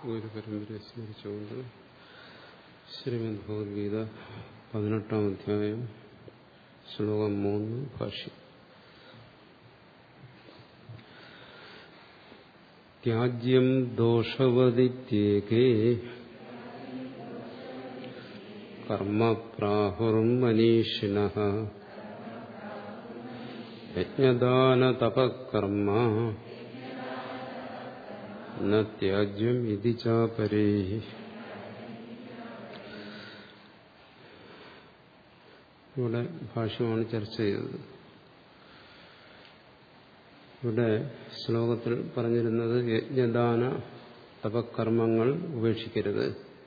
ഗുരുപരമ്പരയെ സ്മരിച്ചുകൊണ്ട് ശ്രീമദ് ഭഗവത്ഗീത പതിനെട്ടാം അധ്യായം ശ്ലോകം മൂന്ന് ഭാഷ്യം ത്യാജ്യം ദോഷവതിത്യേകേ കർമ്മ പ്രാഹുർമനീഷിണ യജ്ഞദാനതപകർമ്മ ന ത്യാജ്യം ഇതി ചാപരേ ഇവിടെ ഭാഷ്യമാണ് ചർച്ച ചെയ്തത് ഇവിടെ ശ്ലോകത്തിൽ പറഞ്ഞിരുന്നത് യജ്ഞദാന തപകർമ്മങ്ങൾ ഉപേക്ഷിക്കരുത്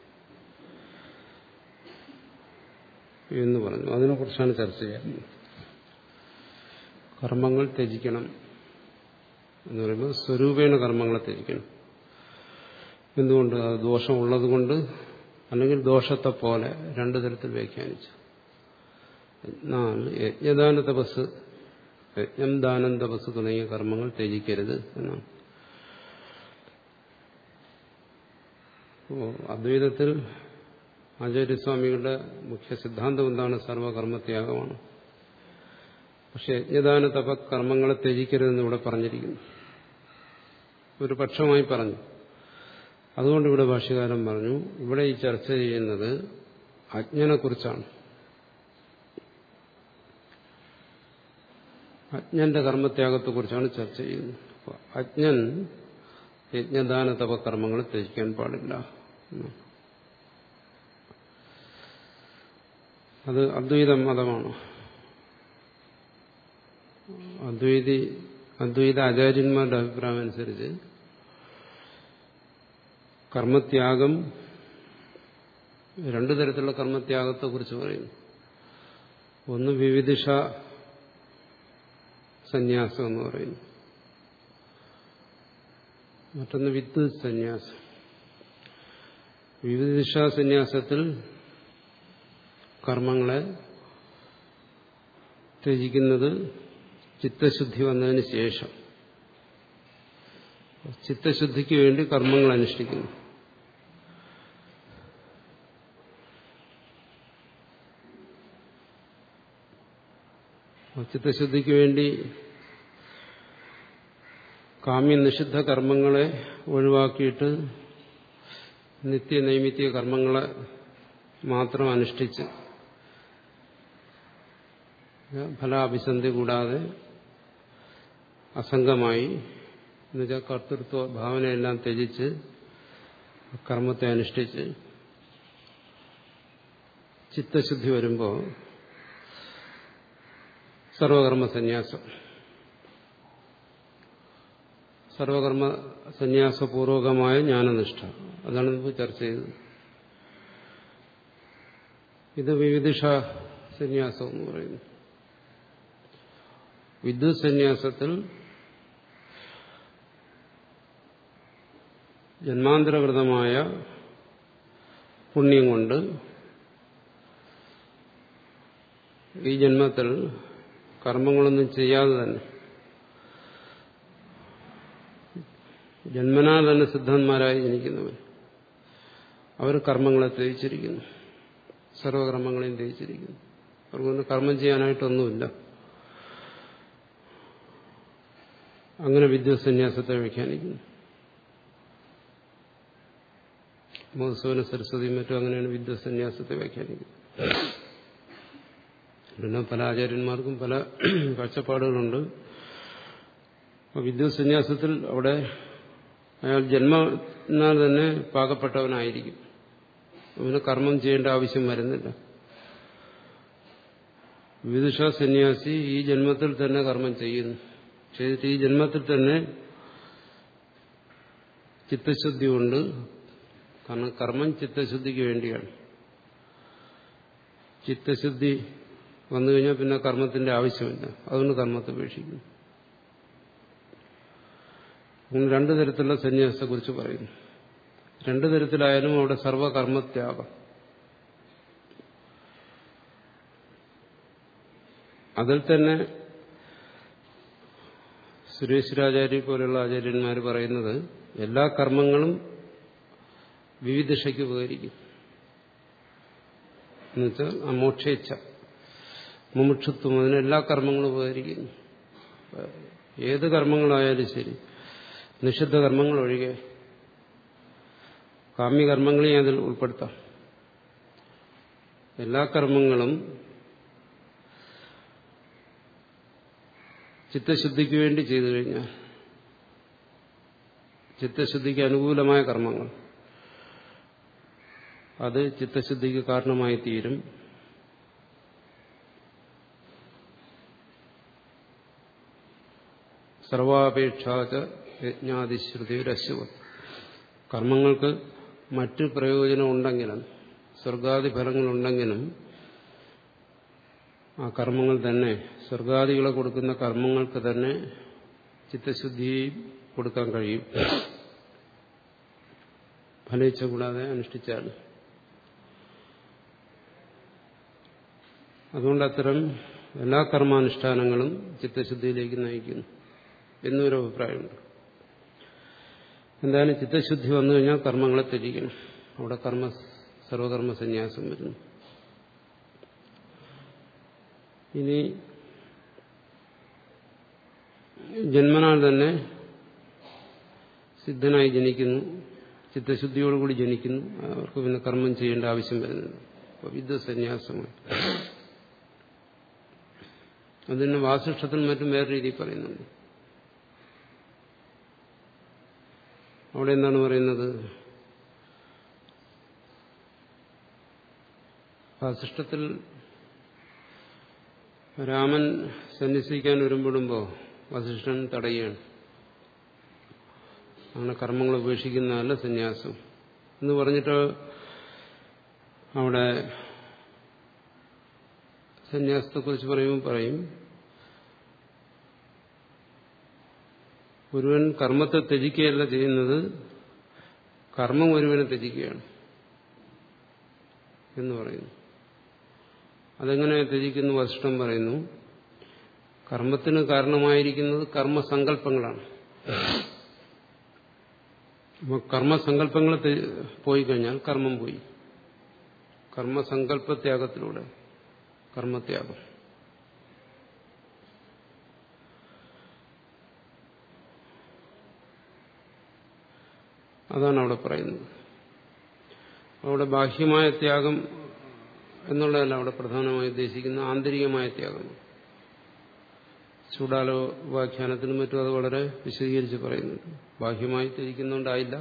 എന്ന് പറഞ്ഞു അതിനെക്കുറിച്ചാണ് ചർച്ച ചെയ്യുന്നത് കർമ്മങ്ങൾ ത്യജിക്കണം എന്ന് പറയുമ്പോൾ സ്വരൂപേണ കർമ്മങ്ങളെ ത്യജിക്കണം എന്തുകൊണ്ട് അത് ദോഷമുള്ളത് കൊണ്ട് അല്ലെങ്കിൽ ദോഷത്തെ പോലെ രണ്ടു തരത്തിൽ വ്യാഖ്യാനിച്ചു എന്നാൽ യജ്ഞദാന തപസ് യജ്ഞം ദാനം തപസ് തുടങ്ങിയ കർമ്മങ്ങൾ ത്യജിക്കരുത് എന്നാണ് ഓ അദ്വൈതത്തിൽ ആചാര്യസ്വാമികളുടെ മുഖ്യ സിദ്ധാന്തം എന്താണ് സർവകർമ്മത്യാഗമാണ് പക്ഷെ യജ്ഞദാന തപ കർമ്മങ്ങളെ ത്യജിക്കരുതെന്ന് ഇവിടെ പറഞ്ഞിരിക്കുന്നു ഒരു പക്ഷമായി പറഞ്ഞു അതുകൊണ്ട് ഇവിടെ ഭാഷ്യകാരൻ പറഞ്ഞു ഇവിടെ ഈ ചർച്ച ചെയ്യുന്നത് അജ്ഞനെക്കുറിച്ചാണ് അജ്ഞന്റെ കർമ്മത്യാഗത്തെക്കുറിച്ചാണ് ചർച്ച ചെയ്യുന്നത് അജ്ഞൻ യജ്ഞദാന തപകർമ്മങ്ങൾ ത്യജിക്കാൻ പാടില്ല അത് അദ്വൈത മതമാണ് അദ്വൈതി അദ്വൈത ആചാര്യന്മാരുടെ അഭിപ്രായം അനുസരിച്ച് കർമ്മത്യാഗം രണ്ടു തരത്തിലുള്ള കർമ്മത്യാഗത്തെക്കുറിച്ച് പറയുന്നു ഒന്ന് വിവിധിഷ സന്യാസം എന്ന് പറയുന്നു മറ്റൊന്ന് വിദ്യുത് സന്യാസം വിവിധിഷ സന്യാസത്തിൽ കർമ്മങ്ങളെ ത്യജിക്കുന്നത് ചിത്തശുദ്ധി വന്നതിന് ശേഷം ചിത്തശുദ്ധിക്ക് വേണ്ടി കർമ്മങ്ങൾ അനുഷ്ഠിക്കുന്നു ചിത്തശുദ്ധിക്ക് വേണ്ടി കാമ്യനിഷിദ്ധ കർമ്മങ്ങളെ ഒഴിവാക്കിയിട്ട് നിത്യനൈമിത്യ കർമ്മങ്ങളെ മാത്രം അനുഷ്ഠിച്ച് ഫലാഭിസന്ധി കൂടാതെ അസംഗമായി എന്നുവെച്ചാൽ കർത്തൃത്വ ഭാവനയെല്ലാം ത്യജിച്ച് കർമ്മത്തെ അനുഷ്ഠിച്ച് ചിത്തശുദ്ധി വരുമ്പോൾ സർവകർമ്മ സന്യാസം സർവകർമ്മ സന്യാസപൂർവകമായ ജ്ഞാനനിഷ്ഠ അതാണ് നമുക്ക് ചർച്ച ചെയ്തത് ഇത് വിവിധിഷ സന്യാസം എന്ന് പറയുന്നു വിദ്യുത് സന്യാസത്തിൽ ജന്മാന്തരകൃതമായ പുണ്യം കൊണ്ട് ഈ ജന്മത്തിൽ കർമ്മങ്ങളൊന്നും ചെയ്യാതെ തന്നെ ജന്മനാൽ തന്നെ സിദ്ധന്മാരായി ജനിക്കുന്നവർ അവർ കർമ്മങ്ങളെ ത്യജിച്ചിരിക്കുന്നു സർവകർമ്മങ്ങളെയും ത്യജിച്ചിരിക്കുന്നു അവർക്കൊന്നും കർമ്മം ചെയ്യാനായിട്ടൊന്നുമില്ല അങ്ങനെ വിദ്യാസന്യാസത്തെ വ്യാഖ്യാനിക്കുന്നു മധുസൂന സരസ്വതിയും മറ്റും അങ്ങനെയാണ് വിദ്യാസന്യാസത്തെ വ്യാഖ്യാനിക്കുന്നത് പിന്നെ പല ആചാര്യന്മാർക്കും പല കാഴ്ചപ്പാടുകളുണ്ട് അപ്പോൾ വിദ്യാസന്യാസത്തിൽ അവിടെ അയാൾ ജന്മനാൽ തന്നെ പാകപ്പെട്ടവനായിരിക്കും അവന് കർമ്മം ചെയ്യേണ്ട ആവശ്യം വരുന്നില്ല വിദുഷ സന്യാസി ഈ ജന്മത്തിൽ തന്നെ കർമ്മം ചെയ്യുന്നു ചെയ്തിട്ട് ഈ ജന്മത്തിൽ തന്നെ ചിത്തശുദ്ധി കൊണ്ട് കാരണം കർമ്മം ചിത്തശുദ്ധിക്ക് വേണ്ടിയാണ് ചിത്തശുദ്ധി വന്നു കഴിഞ്ഞാൽ പിന്നെ കർമ്മത്തിന്റെ ആവശ്യമില്ല അതുകൊണ്ട് കർമ്മത്തെ ഉപേക്ഷിക്കുന്നു അങ്ങനെ രണ്ടു തരത്തിലുള്ള സന്യാസത്തെക്കുറിച്ച് പറയുന്നു രണ്ടു തരത്തിലായാലും അവിടെ സർവകർമ്മത്യാഗം അതിൽ തന്നെ സുരേശ്വരാചാര്യ പോലെയുള്ള ആചാര്യന്മാർ പറയുന്നത് എല്ലാ കർമ്മങ്ങളും വിവിധിഷയ്ക്ക് ഉപകരിക്കും എന്നുവെച്ചാൽ ആ മോക്ഷേച്ഛ മുമുക്ഷത്വം അതിന് എല്ലാ കർമ്മങ്ങളും ഉപകരിക്കുന്നു ഏത് കർമ്മങ്ങളായാലും ശരി നിഷിദ്ധ കർമ്മങ്ങൾ ഒഴികെ കാമ്യകർമ്മങ്ങളെയും അതിൽ ഉൾപ്പെടുത്താം എല്ലാ കർമ്മങ്ങളും ചിത്തശുദ്ധിക്ക് വേണ്ടി ചെയ്തു കഴിഞ്ഞാൽ ചിത്തശുദ്ധിക്ക് അനുകൂലമായ കർമ്മങ്ങൾ അത് ചിത്തശുദ്ധിക്ക് കാരണമായി തീരും സർവാപേക്ഷാച യജ്ഞാതിശ്രുതിരശ്വ കർമ്മങ്ങൾക്ക് മറ്റു പ്രയോജനം ഉണ്ടെങ്കിലും സ്വർഗാദി ഫലങ്ങളുണ്ടെങ്കിലും ആ കർമ്മങ്ങൾ തന്നെ സ്വർഗാദികളെ കൊടുക്കുന്ന കർമ്മങ്ങൾക്ക് തന്നെ ചിത്തശുദ്ധി കൊടുക്കാൻ കഴിയും ഫലിച്ച കൂടാതെ അനുഷ്ഠിച്ചാൽ അതുകൊണ്ട് അത്തരം എല്ലാ കർമാനുഷ്ഠാനങ്ങളും ചിത്തശുദ്ധിയിലേക്ക് നയിക്കുന്നു എന്നൊരു അഭിപ്രായമുണ്ട് എന്തായാലും ചിത്തശുദ്ധി വന്നു കഴിഞ്ഞാൽ കർമ്മങ്ങളെ ത്യജിക്കണം അവിടെ കർമ്മ സർവകർമ്മ സന്യാസം വരുന്നു ഇനി ജന്മനാൽ തന്നെ സിദ്ധനായി ജനിക്കുന്നു ചിത്തശുദ്ധിയോടുകൂടി ജനിക്കുന്നു അവർക്ക് പിന്നെ കർമ്മം ചെയ്യേണ്ട ആവശ്യം വരുന്നുണ്ട് അപ്പോൾ വിദ്വസന്യാസമായി അതിന് വാസിഷ്ഠത്തിനും മറ്റും വേറെ രീതിയിൽ പറയുന്നുണ്ട് അവിടെ എന്താണ് പറയുന്നത് വാസിഷ്ഠത്തിൽ രാമൻ സന്യസിക്കാൻ ഒരുമ്പിടുമ്പോൾ വസിഷ്ഠൻ തടയുകയാണ് അങ്ങനെ കർമ്മങ്ങൾ ഉപേക്ഷിക്കുന്നതല്ല സന്യാസം എന്ന് പറഞ്ഞിട്ട് അവിടെ സന്യാസത്തെക്കുറിച്ച് പറയുമ്പോൾ പറയും ഒരുവൻ കർമ്മത്തെ ത്യജിക്കുകയല്ല ചെയ്യുന്നത് കർമ്മം ഒരുവനെ ത്യജിക്കുകയാണ് എന്ന് പറയുന്നു അതെങ്ങനെ ത്യജിക്കുന്നു വസിഷ്ഠം പറയുന്നു കർമ്മത്തിന് കാരണമായിരിക്കുന്നത് കർമ്മസങ്കല്പങ്ങളാണ് അപ്പോൾ കർമ്മസങ്കല്പങ്ങൾ പോയി കഴിഞ്ഞാൽ കർമ്മം പോയി കർമ്മസങ്കല്പത്യാഗത്തിലൂടെ കർമ്മത്യാഗം അതാണ് അവിടെ പറയുന്നത് അവിടെ ബാഹ്യമായ ത്യാഗം എന്നുള്ളതല്ല അവിടെ പ്രധാനമായി ഉദ്ദേശിക്കുന്ന ആന്തരികമായ ത്യാഗം ചൂടാലോ വ്യാഖ്യാനത്തിനും മറ്റും അത് വളരെ വിശദീകരിച്ച് പറയുന്നുണ്ട് ബാഹ്യമായി ത്യജിക്കുന്നുണ്ടായില്ല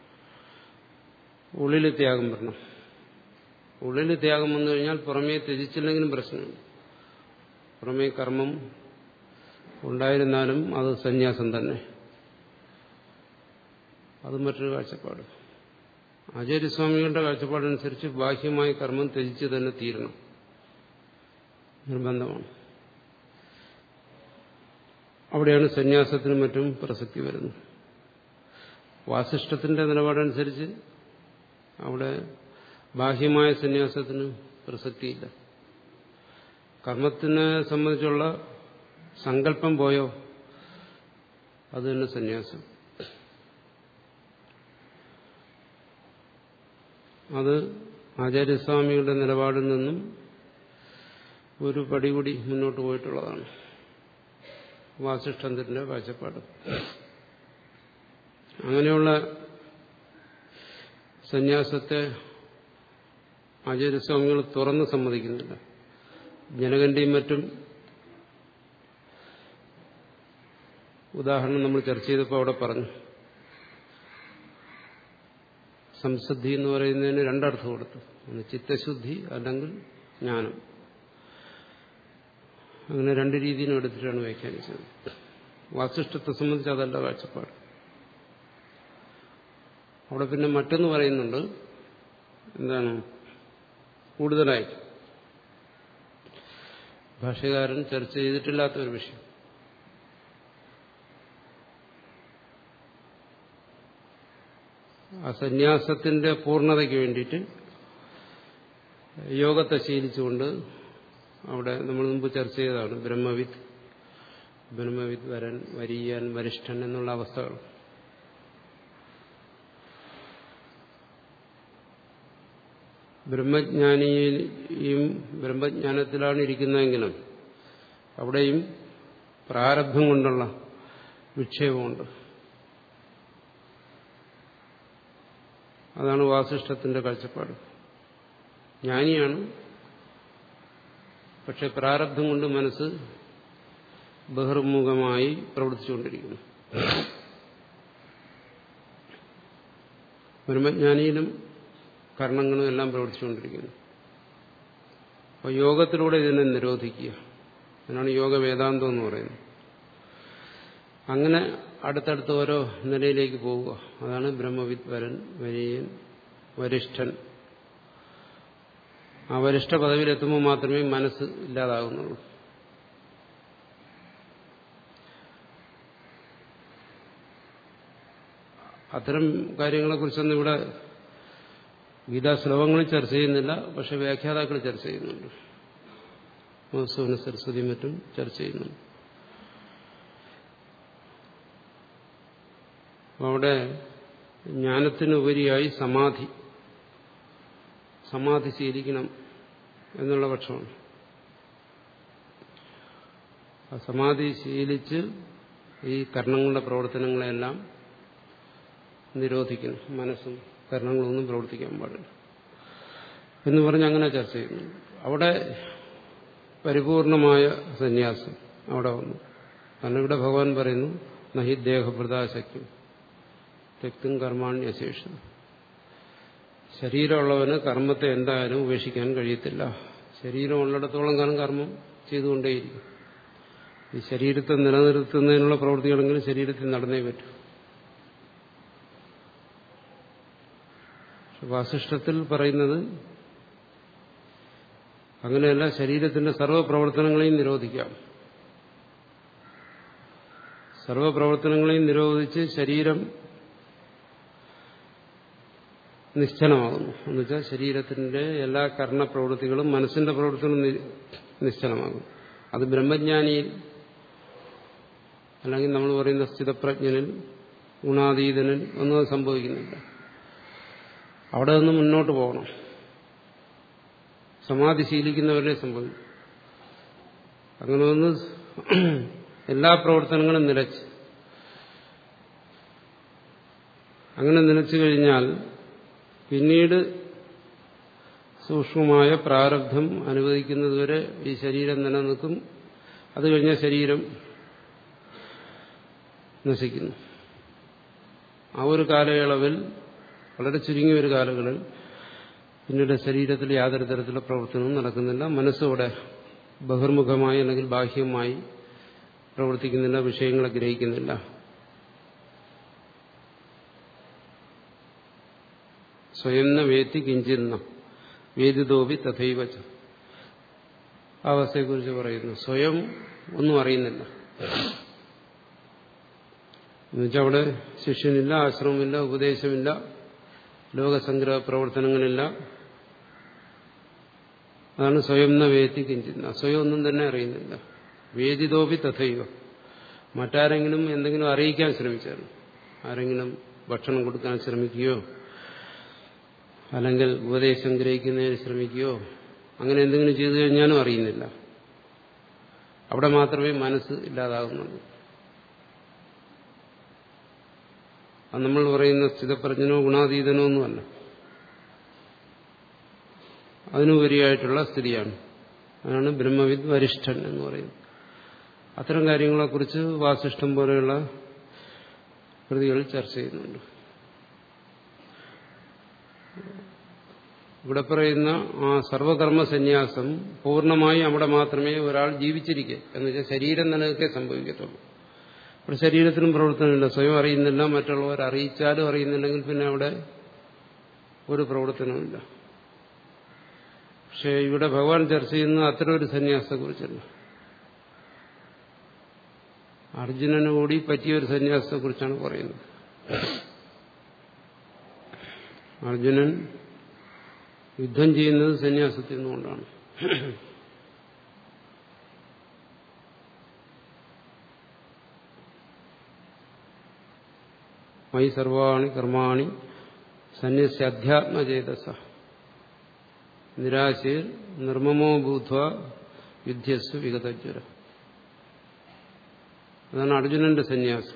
ഉള്ളിൽ ത്യാഗം വരണം ഉള്ളിൽ ത്യാഗം വന്നു കഴിഞ്ഞാൽ പുറമേ ത്യജിച്ചില്ലെങ്കിലും പ്രശ്നമുണ്ട് പുറമേ കർമ്മം ഉണ്ടായിരുന്നാലും അത് സന്യാസം തന്നെ അത് മറ്റൊരു കാഴ്ചപ്പാട് ആചാര്യസ്വാമികളുടെ കാഴ്ചപ്പാടനുസരിച്ച് ബാഹ്യമായ കർമ്മം ത്യജിച്ച് തന്നെ തീരണം നിർബന്ധമാണ് അവിടെയാണ് സന്യാസത്തിനും മറ്റും പ്രസക്തി വരുന്നത് വാസിഷ്ഠത്തിന്റെ നിലപാടനുസരിച്ച് അവിടെ ബാഹ്യമായ സന്യാസത്തിന് പ്രസക്തിയില്ല കർമ്മത്തിനെ സംബന്ധിച്ചുള്ള സങ്കല്പം പോയോ അത് തന്നെ സന്യാസം അത് ആചാര്യസ്വാമികളുടെ നിലപാടിൽ നിന്നും ഒരു പടി കൂടി മുന്നോട്ട് പോയിട്ടുള്ളതാണ് വാസിഷ്ഠന്റെ കാഴ്ചപ്പാട് അങ്ങനെയുള്ള സന്യാസത്തെ ആചാര്യസ്വാമികൾ തുറന്ന് സമ്മതിക്കുന്നില്ല ജനകന്റെയും മറ്റും ഉദാഹരണം നമ്മൾ ചർച്ച ചെയ്തപ്പോൾ അവിടെ പറഞ്ഞു സംശുദ്ധി എന്ന് പറയുന്നതിന് രണ്ടർത്ഥം കൊടുത്തു ഒന്ന് ചിത്തശുദ്ധി അല്ലെങ്കിൽ ജ്ഞാനം അങ്ങനെ രണ്ട് രീതിയിലും എടുത്തിട്ടാണ് വ്യാഖ്യാനിച്ചത് വാസിഷ്ഠത്തെ സംബന്ധിച്ച് അതല്ല കാഴ്ചപ്പാട് അവിടെ പിന്നെ മറ്റൊന്ന് പറയുന്നുണ്ട് എന്താണ് കൂടുതലായി ഭാഷകാരൻ ചർച്ച ചെയ്തിട്ടില്ലാത്ത ഒരു വിഷയം ആ സന്യാസത്തിന്റെ പൂർണ്ണതയ്ക്ക് വേണ്ടിയിട്ട് യോഗത്തെ ശീലിച്ചുകൊണ്ട് അവിടെ നമ്മൾ മുമ്പ് ചർച്ച ചെയ്തതാണ് ബ്രഹ്മവിത്ത് ബ്രഹ്മവിത്ത് വരൻ വരിയാൻ വരിഷ്ഠൻ എന്നുള്ള അവസ്ഥകൾ ബ്രഹ്മജ്ഞാനിയും ബ്രഹ്മജ്ഞാനത്തിലാണ് ഇരിക്കുന്നതെങ്കിലും അവിടെയും പ്രാരബ്ധം കൊണ്ടുള്ള വിക്ഷേപമുണ്ട് അതാണ് വാസിഷ്ഠത്തിന്റെ കാഴ്ചപ്പാട് ജ്ഞാനിയാണ് പക്ഷെ പ്രാരബ്ധം കൊണ്ട് മനസ്സ് ബഹിർമുഖമായി പ്രവർത്തിച്ചുകൊണ്ടിരിക്കുന്നു ബ്രഹ്മജ്ഞാനിയിലും കർണങ്ങളും എല്ലാം പ്രവർത്തിച്ചുകൊണ്ടിരിക്കുന്നു അപ്പോൾ യോഗത്തിലൂടെ ഇതിനെ നിരോധിക്കുക അതിനാണ് യോഗ വേദാന്തം എന്ന് പറയുന്നത് അങ്ങനെ അടുത്തടുത്ത് ഓരോ നിലയിലേക്ക് പോവുക അതാണ് ബ്രഹ്മവിദ് വരൻ വരീയൻ വരിഷ്ഠൻ ആ വരിഷ്ഠ പദവിയിലെത്തുമ്പോൾ മാത്രമേ മനസ്സ് ഇല്ലാതാകുന്നുള്ളൂ അത്തരം കാര്യങ്ങളെക്കുറിച്ചൊന്നും ഇവിടെ ഗീതാ ശ്ലോകങ്ങളിൽ ചർച്ച ചെയ്യുന്നില്ല പക്ഷെ വ്യാഖ്യാതാക്കൾ ചർച്ച ചെയ്യുന്നുണ്ട് മധുസൂന സരസ്വതി മറ്റും ചർച്ച ചെയ്യുന്നുണ്ട് അവിടെ ജ്ഞാനത്തിനുപരിയായി സമാധി സമാധി ശീലിക്കണം എന്നുള്ള പക്ഷമാണ് ആ സമാധി ശീലിച്ച് ഈ കർണങ്ങളുടെ പ്രവർത്തനങ്ങളെല്ലാം നിരോധിക്കണം മനസ്സും കർണങ്ങളൊന്നും പ്രവർത്തിക്കാൻ പാടില്ല എന്ന് പറഞ്ഞ് അങ്ങനെ ചർച്ച ചെയ്യുന്നു അവിടെ പരിപൂർണമായ സന്യാസം അവിടെ വന്നു കാരണം ഇവിടെ ഭഗവാൻ പറയുന്നു നഹി ദേഹപ്രദാശക്യം തെക്തും കർമാണ്യശേഷം ശരീരമുള്ളവന് കർമ്മത്തെ എന്തായാലും ഉപേക്ഷിക്കാൻ കഴിയത്തില്ല ശരീരം ഉള്ളിടത്തോളം കാലം കർമ്മം ചെയ്തുകൊണ്ടേയിരിക്കും ഈ ശരീരത്തെ നിലനിർത്തുന്നതിനുള്ള പ്രവൃത്തികളെങ്കിലും ശരീരത്തിൽ നടന്നേ പറ്റൂ വാസിഷ്ഠത്തിൽ പറയുന്നത് അങ്ങനെയല്ല ശരീരത്തിന്റെ സർവ്വപ്രവർത്തനങ്ങളെയും നിരോധിക്കാം സർവ്വപ്രവർത്തനങ്ങളെയും നിരോധിച്ച് ശരീരം നിശ്ചലമാകുന്നു എന്നുവെച്ചാൽ ശരീരത്തിന്റെ എല്ലാ കർണപ്രവൃത്തികളും മനസ്സിന്റെ പ്രവൃത്തികളും നിശ്ചലമാകും അത് ബ്രഹ്മജ്ഞാനിയിൽ അല്ലെങ്കിൽ നമ്മൾ പറയുന്ന സ്ഥിതപ്രജ്ഞനിൽ ഗുണാതീതനിൽ ഒന്നും അത് സംഭവിക്കുന്നില്ല അവിടെ നിന്ന് മുന്നോട്ട് പോകണം സമാധി ശീലിക്കുന്നവരെ സംഭവിക്കും അങ്ങനെ ഒന്ന് എല്ലാ പ്രവർത്തനങ്ങളും നിലച്ച് അങ്ങനെ നിലച്ചു കഴിഞ്ഞാൽ പിന്നീട് സൂക്ഷ്മമായ പ്രാരബ്ധം അനുവദിക്കുന്നതുവരെ ഈ ശരീരം നിലനിൽക്കും അത് കഴിഞ്ഞ ശരീരം നശിക്കുന്നു ആ ഒരു കാലയളവിൽ വളരെ ചുരുങ്ങിയ ഒരു കാലങ്ങളിൽ പിന്നീട് ശരീരത്തിൽ യാതൊരു തരത്തിലുള്ള പ്രവർത്തനവും നടക്കുന്നില്ല മനസ്സോടെ ബഹിർമുഖമായി അല്ലെങ്കിൽ ബാഹ്യമായി പ്രവർത്തിക്കുന്നില്ല വിഷയങ്ങളെ ഗ്രഹിക്കുന്നില്ല സ്വയം വേത്തി കിഞ്ചിന്ന വേദിതോപി തഥൈവച്ച അവസ്ഥയെക്കുറിച്ച് പറയുന്നു സ്വയം ഒന്നും അറിയുന്നില്ല എന്നുവെച്ചാൽ അവിടെ ശിഷ്യനില്ല ആശ്രമമില്ല ഉപദേശമില്ല ലോകസംഗ്രഹ പ്രവർത്തനങ്ങളില്ല അതാണ് സ്വയം ന വേത്തി കിഞ്ചിന്ന സ്വയം ഒന്നും തന്നെ അറിയുന്നില്ല വേദിതോപി തഥൈവ മറ്റാരെങ്കിലും എന്തെങ്കിലും അറിയിക്കാൻ ശ്രമിച്ചാൽ ആരെങ്കിലും ഭക്ഷണം കൊടുക്കാൻ ശ്രമിക്കുകയോ അല്ലെങ്കിൽ ഉപദേശം ഗ്രഹിക്കുന്നതിന് ശ്രമിക്കുകയോ അങ്ങനെ എന്തെങ്കിലും ചെയ്തു കഴിഞ്ഞാലും അറിയുന്നില്ല അവിടെ മാത്രമേ മനസ്സ് ഇല്ലാതാകുന്നുള്ളൂ അത് നമ്മൾ പറയുന്ന സ്ഥിതപ്രജ്ഞനോ ഗുണാതീതനോ ഒന്നുമല്ല അതിനുപരിയായിട്ടുള്ള സ്ഥിതിയാണ് അതാണ് ബ്രഹ്മവിദ് വരിഷ്ഠൻ എന്ന് പറയുന്നത് അത്തരം കാര്യങ്ങളെക്കുറിച്ച് വാസിഷ്ഠം പോലെയുള്ള കൃതികൾ ചർച്ച ചെയ്യുന്നുണ്ട് ഇവിടെ പറയുന്ന ആ സർവകർമ്മ സന്യാസം പൂർണ്ണമായി അവിടെ മാത്രമേ ഒരാൾ ജീവിച്ചിരിക്കെ എന്ന് വെച്ചാൽ ശരീരം നിലനിൽക്കേ സംഭവിക്കത്തുള്ളൂ ഇവിടെ ശരീരത്തിനും പ്രവർത്തനമില്ല സ്വയം അറിയുന്നില്ല മറ്റുള്ളവർ അറിയിച്ചാലും അറിയുന്നില്ലെങ്കിൽ പിന്നെ അവിടെ ഒരു പ്രവർത്തനവുമില്ല പക്ഷെ ഇവിടെ ഭഗവാൻ ചർച്ച ചെയ്യുന്ന അത്തരം ഒരു സന്യാസത്തെക്കുറിച്ചല്ല അർജുനന് കൂടി പറ്റിയ ഒരു സന്യാസത്തെക്കുറിച്ചാണ് പറയുന്നത് അർജുനൻ യുദ്ധം ചെയ്യുന്നത് സന്യാസത്തിൽ നിന്നുകൊണ്ടാണ് മൈ സർവാണി കർമാണി സന്യസ്യ അധ്യാത്മചേതസ നിരാശയിൽ നിർമ്മമോ ബൂത്വ യുദ്ധസ്സു വിഗതജ്വര അതാണ് അർജുനന്റെ സന്യാസം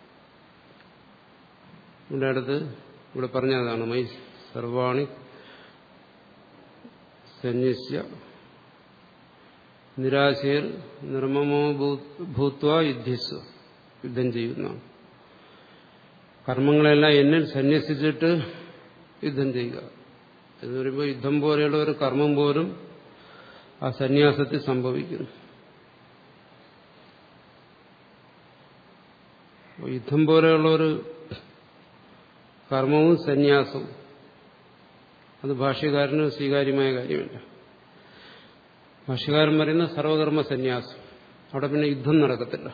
ഇവിടെ അടുത്ത് ഇവിടെ പറഞ്ഞതാണ് മൈ സർവാണി സന്യസ്യ നിരാശയിൽ നിർമ്മമോ ഭൂത്വ യുദ്ധസ്വ യുദ്ധം ചെയ്യുന്നതാണ് കർമ്മങ്ങളെല്ലാം എന്നിൽ സന്യസിച്ചിട്ട് യുദ്ധം ചെയ്യുക എന്ന് പറയുമ്പോൾ യുദ്ധം പോലെയുള്ള ഒരു കർമ്മം പോലും ആ സന്യാസത്തിൽ സംഭവിക്കുന്നു യുദ്ധം പോലെയുള്ള ഒരു കർമ്മവും സന്യാസവും അത് ഭാഷ്യകാരന് സ്വീകാര്യമായ കാര്യമല്ല ഭാഷ്യകാരൻ പറയുന്ന സർവകർമ്മ സന്യാസം അവിടെ പിന്നെ യുദ്ധം നടക്കത്തില്ല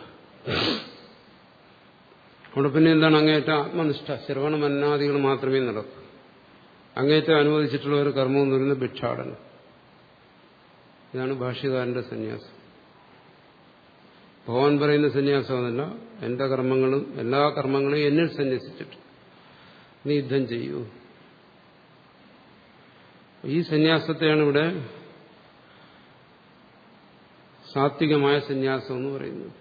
അവിടെ പിന്നെ എന്താണ് അങ്ങേറ്റം ആത്മനിഷ്ഠ ശ്രവണ മന്നാദികൾ മാത്രമേ നടക്കൂ അങ്ങേറ്റം അനുവദിച്ചിട്ടുള്ള ഒരു കർമ്മം എന്ന് പറയുന്നത് ഭിക്ഷാടനം ഇതാണ് ഭാഷ്യകാരന്റെ സന്യാസം ഭഗവാൻ പറയുന്ന സന്യാസമല്ല എന്റെ കർമ്മങ്ങളും എല്ലാ കർമ്മങ്ങളെയും എന്നിൽ സന്യസിച്ചിട്ട് നീ യുദ്ധം ചെയ്യൂ ഈ സന്യാസത്തെയാണ് ഇവിടെ സാത്വികമായ സന്യാസം എന്ന് പറയുന്നത്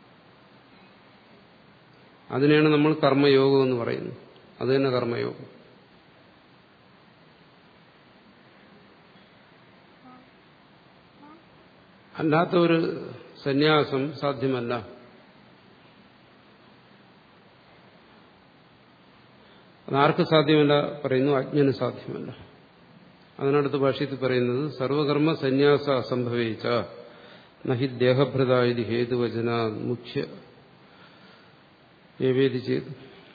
അതിനെയാണ് നമ്മൾ കർമ്മയോഗം എന്ന് പറയുന്നത് അത് തന്നെ കർമ്മയോഗം അല്ലാത്ത ഒരു സന്യാസം സാധ്യമല്ല അതാർക്ക് സാധ്യമല്ല പറയുന്നു അജ്ഞന് സാധ്യമല്ല അതിനടുത്ത് ഭാഷ്യത്തിൽ പറയുന്നത് സർവകർമ്മ സന്യാസ അസംഭവിച്ച നഹി ദേഹഭൃതായത് ഹേതുവചന മുഖ്യ ഏവേദി ചെയ്തു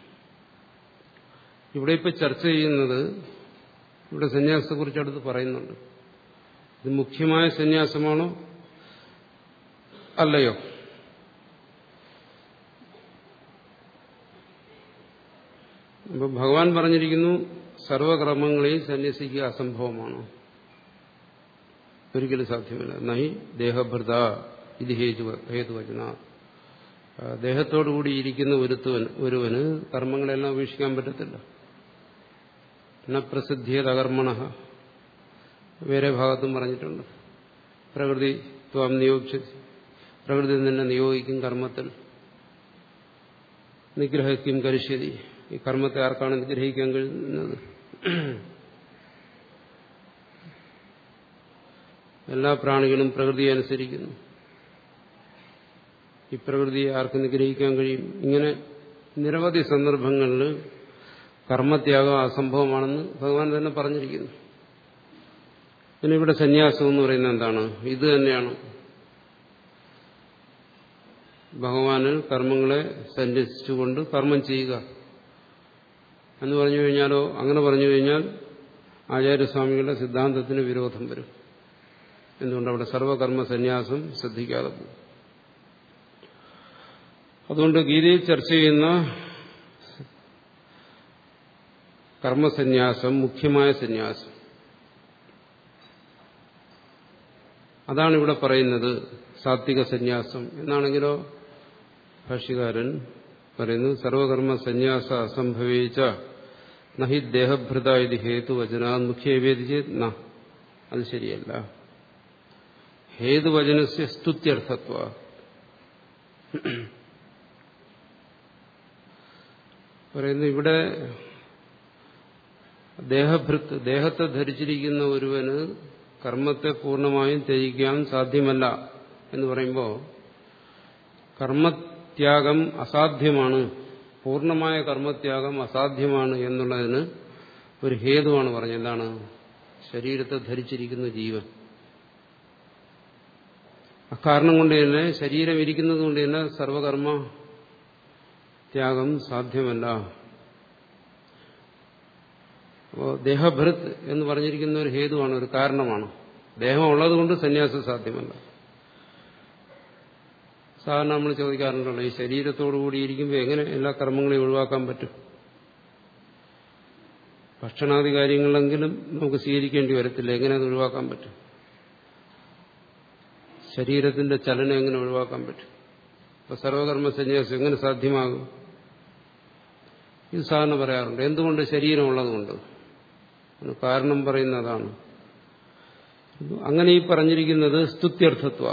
ഇവിടെ ഇപ്പൊ ചർച്ച ചെയ്യുന്നത് ഇവിടെ സന്യാസത്തെക്കുറിച്ച് അടുത്ത് പറയുന്നുണ്ട് ഇത് മുഖ്യമായ സന്യാസമാണോ അല്ലയോ അപ്പൊ ഭഗവാൻ പറഞ്ഞിരിക്കുന്നു സർവകർമ്മങ്ങളെയും സന്യസിക്കുക അസംഭവമാണ് ഒരിക്കലും സാധ്യമല്ല നഹി ദേഹഭൃത ഇത് ഹേതു ഹേതുവചന ദേഹത്തോടുകൂടി ഇരിക്കുന്ന ഒരുത്തവൻ ഒരുവന് കർമ്മങ്ങളെല്ലാം ഉപേക്ഷിക്കാൻ പറ്റത്തില്ല ന പ്രസിദ്ധിയത് അകർമ്മണ വേറെ ഭാഗത്തും പറഞ്ഞിട്ടുണ്ട് പ്രകൃതി ത്വം നിയോഗിച്ച പ്രകൃതി തന്നെ നിയോഗിക്കും കർമ്മത്തിൽ നിഗ്രഹിക്കും കരിഷ്യതി ഈ കർമ്മത്തെ ആർക്കാണ് നിഗ്രഹിക്കാൻ കഴിയുന്നത് എല്ലാ പ്രാണികളും പ്രകൃതിയെ അനുസരിക്കുന്നു ഈ പ്രകൃതിയെ ആർക്ക് നിഗ്രഹിക്കാൻ കഴിയും ഇങ്ങനെ നിരവധി സന്ദർഭങ്ങളിൽ കർമ്മത്യാഗം അസംഭവമാണെന്ന് ഭഗവാൻ തന്നെ പറഞ്ഞിരിക്കുന്നു പിന്നെ ഇവിടെ സന്യാസം എന്ന് പറയുന്നത് എന്താണ് ഇത് തന്നെയാണ് ഭഗവാനിൽ കർമ്മങ്ങളെ സന്യസിച്ചുകൊണ്ട് കർമ്മം ചെയ്യുക എന്ന് പറഞ്ഞു കഴിഞ്ഞാലോ അങ്ങനെ പറഞ്ഞു കഴിഞ്ഞാൽ ആചാര്യസ്വാമികളുടെ സിദ്ധാന്തത്തിന് വിരോധം വരും എന്തുകൊണ്ട് അവിടെ സർവകർമ്മ സന്യാസം ശ്രദ്ധിക്കാതെ പോകും അതുകൊണ്ട് ഗീതയിൽ ചർച്ച ചെയ്യുന്ന കർമ്മസന്യാസം മുഖ്യമായ സന്യാസം അതാണ് ഇവിടെ പറയുന്നത് സാത്വിക സന്യാസം എന്നാണെങ്കിലോ ഭാഷ്യകാരൻ പറയുന്നു സർവകർമ്മ സന്യാസ അസംഭവിച്ച നഹി ദേഹഭൃത ഇത് ഹേതുവചന മുഖ്യവേദിച്ച് ന അത് ശരിയല്ല ഹേതുവചനസ്യ സ്തുത്യർത്ഥത്വ പറയുന്നു ഇവിടെ ദേഹഭൃത്ത് ദേഹത്തെ ധരിച്ചിരിക്കുന്ന ഒരുവന് കർമ്മത്തെ പൂർണ്ണമായും ത്യജിക്കാൻ സാധ്യമല്ല എന്ന് പറയുമ്പോൾ കർമ്മത്യാഗം അസാധ്യമാണ് പൂർണ്ണമായ കർമ്മത്യാഗം അസാധ്യമാണ് എന്നുള്ളതിന് ഒരു ഹേതുവാണ് പറഞ്ഞത് എന്താണ് ശരീരത്തെ ധരിച്ചിരിക്കുന്ന ജീവൻ അക്കാരണം കൊണ്ട് തന്നെ ശരീരം ഇരിക്കുന്നത് കൊണ്ട് തന്നെ സർവകർമ്മ ത്യാഗം സാധ്യമല്ല അപ്പോൾ ദേഹഭൃത് എന്ന് പറഞ്ഞിരിക്കുന്ന ഒരു ഹേതുവാണ് ഒരു കാരണമാണ് ദേഹം ഉള്ളതുകൊണ്ട് സന്യാസം സാധ്യമല്ല സാധാരണ നമ്മൾ ചോദിക്കാറുണ്ടല്ലോ ഈ ശരീരത്തോടു കൂടി ഇരിക്കുമ്പോൾ എങ്ങനെ എല്ലാ കർമ്മങ്ങളെയും ഒഴിവാക്കാൻ പറ്റും ഭക്ഷണാദി കാര്യങ്ങളെങ്കിലും നമുക്ക് സ്വീകരിക്കേണ്ടി വരത്തില്ല എങ്ങനെ അത് ഒഴിവാക്കാൻ പറ്റും ശരീരത്തിന്റെ ചലനം എങ്ങനെ ഒഴിവാക്കാൻ പറ്റും അപ്പൊ സർവകർമ്മ സന്യാസം എങ്ങനെ സാധ്യമാകും ഇത് സാധാരണ പറയാറുണ്ട് എന്തുകൊണ്ട് ശരീരം ഉള്ളതുകൊണ്ട് കാരണം പറയുന്നതാണ് അങ്ങനെ ഈ പറഞ്ഞിരിക്കുന്നത് സ്തുത്യർത്ഥത്വ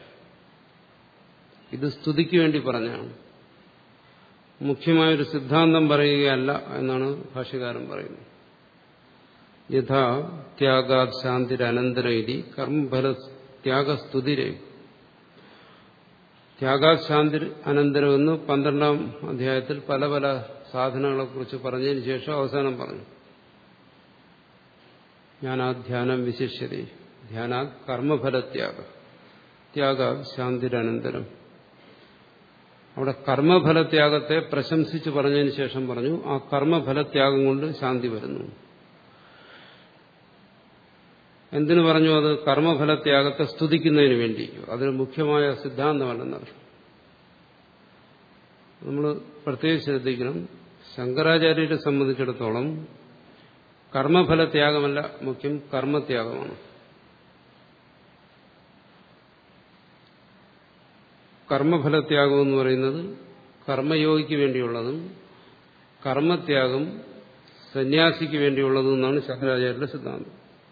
ഇത് സ്തുതിക്ക് വേണ്ടി പറഞ്ഞാണ് മുഖ്യമായൊരു സിദ്ധാന്തം പറയുകയല്ല എന്നാണ് ഭാഷ്യകാരൻ പറയുന്നത് യഥാ ത്യാഗാത് ശാന്തിരനന്തര ഇതി കർമ്മഫല ത്യാഗസ്തുതിരെ ത്യാഗാത് ശാന്തി അനന്തരം എന്ന് പന്ത്രണ്ടാം അധ്യായത്തിൽ പല പല സാധനങ്ങളെ കുറിച്ച് പറഞ്ഞതിന് ശേഷം അവസാനം പറഞ്ഞു ജ്ഞാനാ ധ്യാനം വിശിഷ്യത ധ്യാനാ കർമ്മഫലത്യാഗ ത്യാഗ ശാന്തിരനന്തരം അവിടെ കർമ്മഫലത്യാഗത്തെ പ്രശംസിച്ച് പറഞ്ഞതിന് ശേഷം പറഞ്ഞു ആ കർമ്മഫലത്യാഗം കൊണ്ട് ശാന്തി വരുന്നു എന്തിനു പറഞ്ഞു അത് കർമ്മഫലത്യാഗത്തെ സ്തുതിക്കുന്നതിന് വേണ്ടി അതൊരു മുഖ്യമായ സിദ്ധാന്തമല്ലെന്നറിയും നമ്മൾ പ്രത്യേകം ശ്രദ്ധിക്കണം ശങ്കരാചാര്യരെ സംബന്ധിച്ചിടത്തോളം കർമ്മഫലത്യാഗമല്ല മുഖ്യം കർമ്മത്യാഗമാണ് കർമ്മഫലത്യാഗം എന്ന് പറയുന്നത് കർമ്മയോഗിക്ക് വേണ്ടിയുള്ളതും കർമ്മത്യാഗം സന്യാസിക്ക് വേണ്ടിയുള്ളതും എന്നാണ് ശങ്കരാചാര്യരുടെ സിദ്ധാന്തം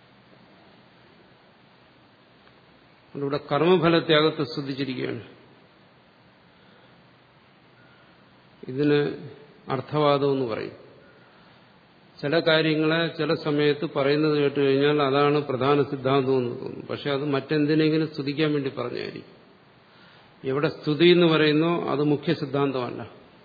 ഇവിടെ കർമ്മഫലത്യാഗത്തെ സ്തുതിച്ചിരിക്കുകയാണ് ഇതിന് അർത്ഥവാദം എന്ന് പറയും ചില കാര്യങ്ങളെ ചില സമയത്ത് പറയുന്നത് കേട്ട് കഴിഞ്ഞാൽ അതാണ് പ്രധാന സിദ്ധാന്തം എന്ന് തോന്നും പക്ഷെ അത് മറ്റെന്തിനെങ്കിലും സ്തുതിക്കാൻ വേണ്ടി പറഞ്ഞായിരിക്കും എവിടെ സ്തുതി എന്ന് പറയുന്നോ അത് മുഖ്യ സിദ്ധാന്തമല്ല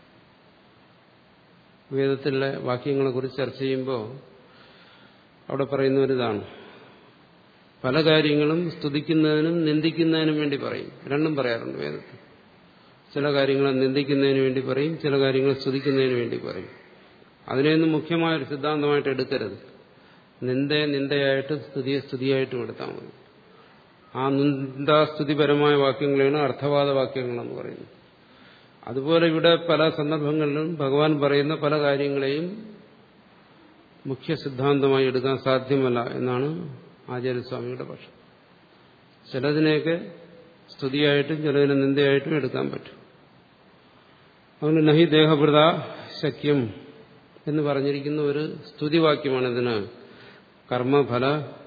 വേദത്തിലെ വാക്യങ്ങളെ കുറിച്ച് ചർച്ച ചെയ്യുമ്പോൾ അവിടെ പറയുന്ന ഒരിതാണ് പല കാര്യങ്ങളും സ്തുതിക്കുന്നതിനും നിന്ദിക്കുന്നതിനും വേണ്ടി പറയും രണ്ടും പറയാറുണ്ട് വേദത്തിൽ ചില കാര്യങ്ങളെ നിന്ദിക്കുന്നതിന് വേണ്ടി പറയും ചില കാര്യങ്ങളെ സ്തുതിക്കുന്നതിന് വേണ്ടി പറയും അതിനെയൊന്നും മുഖ്യമായൊരു സിദ്ധാന്തമായിട്ട് എടുക്കരുത് നിന്ദയെ നിന്ദയായിട്ടും സ്തുതിയെ സ്തുതിയായിട്ടും എടുത്താൽ മതി ആ നിന്ദാസ്തുതിപരമായ വാക്യങ്ങളാണ് അർത്ഥവാദ വാക്യങ്ങളെന്ന് പറയുന്നത് അതുപോലെ ഇവിടെ പല സന്ദർഭങ്ങളിലും ഭഗവാൻ പറയുന്ന പല കാര്യങ്ങളെയും മുഖ്യ സിദ്ധാന്തമായി എടുക്കാൻ സാധ്യമല്ല എന്നാണ് ആചാര്യസ്വാമിയുടെ പക്ഷം ചിലതിനെയൊക്കെ സ്തുതിയായിട്ടും ചിലതിനെ നിന്ദയായിട്ടും എടുക്കാൻ പറ്റും അതുകൊണ്ട് നഹി ദേഹഭൃത ശക്യം എന്ന് പറഞ്ഞിരിക്കുന്ന ഒരു സ്തുതിവാക്യമാണ് ഇതിന് കർമ്മഫല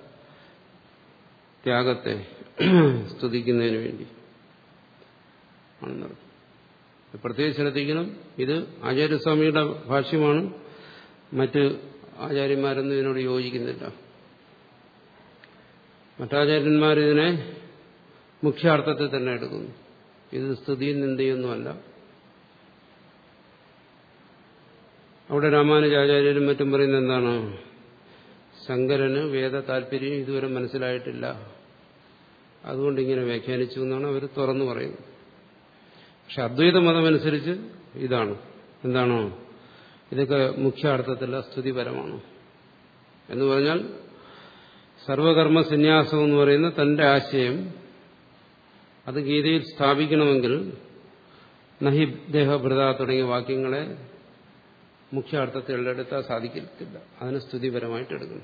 ത്യാഗത്തെ സ്തുതിക്കുന്നതിന് വേണ്ടി ആണെന്ന് പ്രത്യേകം ശ്രദ്ധിക്കണം ഇത് ആചാര്യസ്വാമിയുടെ ഭാഷ്യമാണ് മറ്റ് ആചാര്യന്മാരൊന്നും ഇതിനോട് യോജിക്കുന്നില്ല മറ്റാചാര്യന്മാരിതിനെ മുഖ്യാർത്ഥത്തിൽ തന്നെ എടുക്കുന്നു ഇത് സ്തുതിയും നിന്ദയൊന്നുമല്ല അവിടെ രാമാനുജാചാര്യരും മറ്റും പറയുന്നത് എന്താണ് ശങ്കരന് വേദ താല്പര്യം ഇതുവരെ മനസ്സിലായിട്ടില്ല അതുകൊണ്ട് ഇങ്ങനെ വ്യാഖ്യാനിച്ചു എന്നാണ് അവർ തുറന്നു പറയുന്നത് പക്ഷെ അദ്വൈത മതമനുസരിച്ച് ഇതാണ് എന്താണോ ഇതൊക്കെ മുഖ്യ അർത്ഥത്തില്ല സ്തുതിപരമാണ് എന്ന് പറഞ്ഞാൽ സർവകർമ്മ സന്യാസം എന്ന് പറയുന്ന തന്റെ ആശയം അത് ഗീതയിൽ സ്ഥാപിക്കണമെങ്കിൽ നഹി ദേഹഭൃത തുടങ്ങിയ വാക്യങ്ങളെ മുഖ്യ അർത്ഥത്തിൽ എടുത്താൽ സാധിക്കത്തില്ല അതിന് സ്തുതിപരമായിട്ട് എടുക്കണം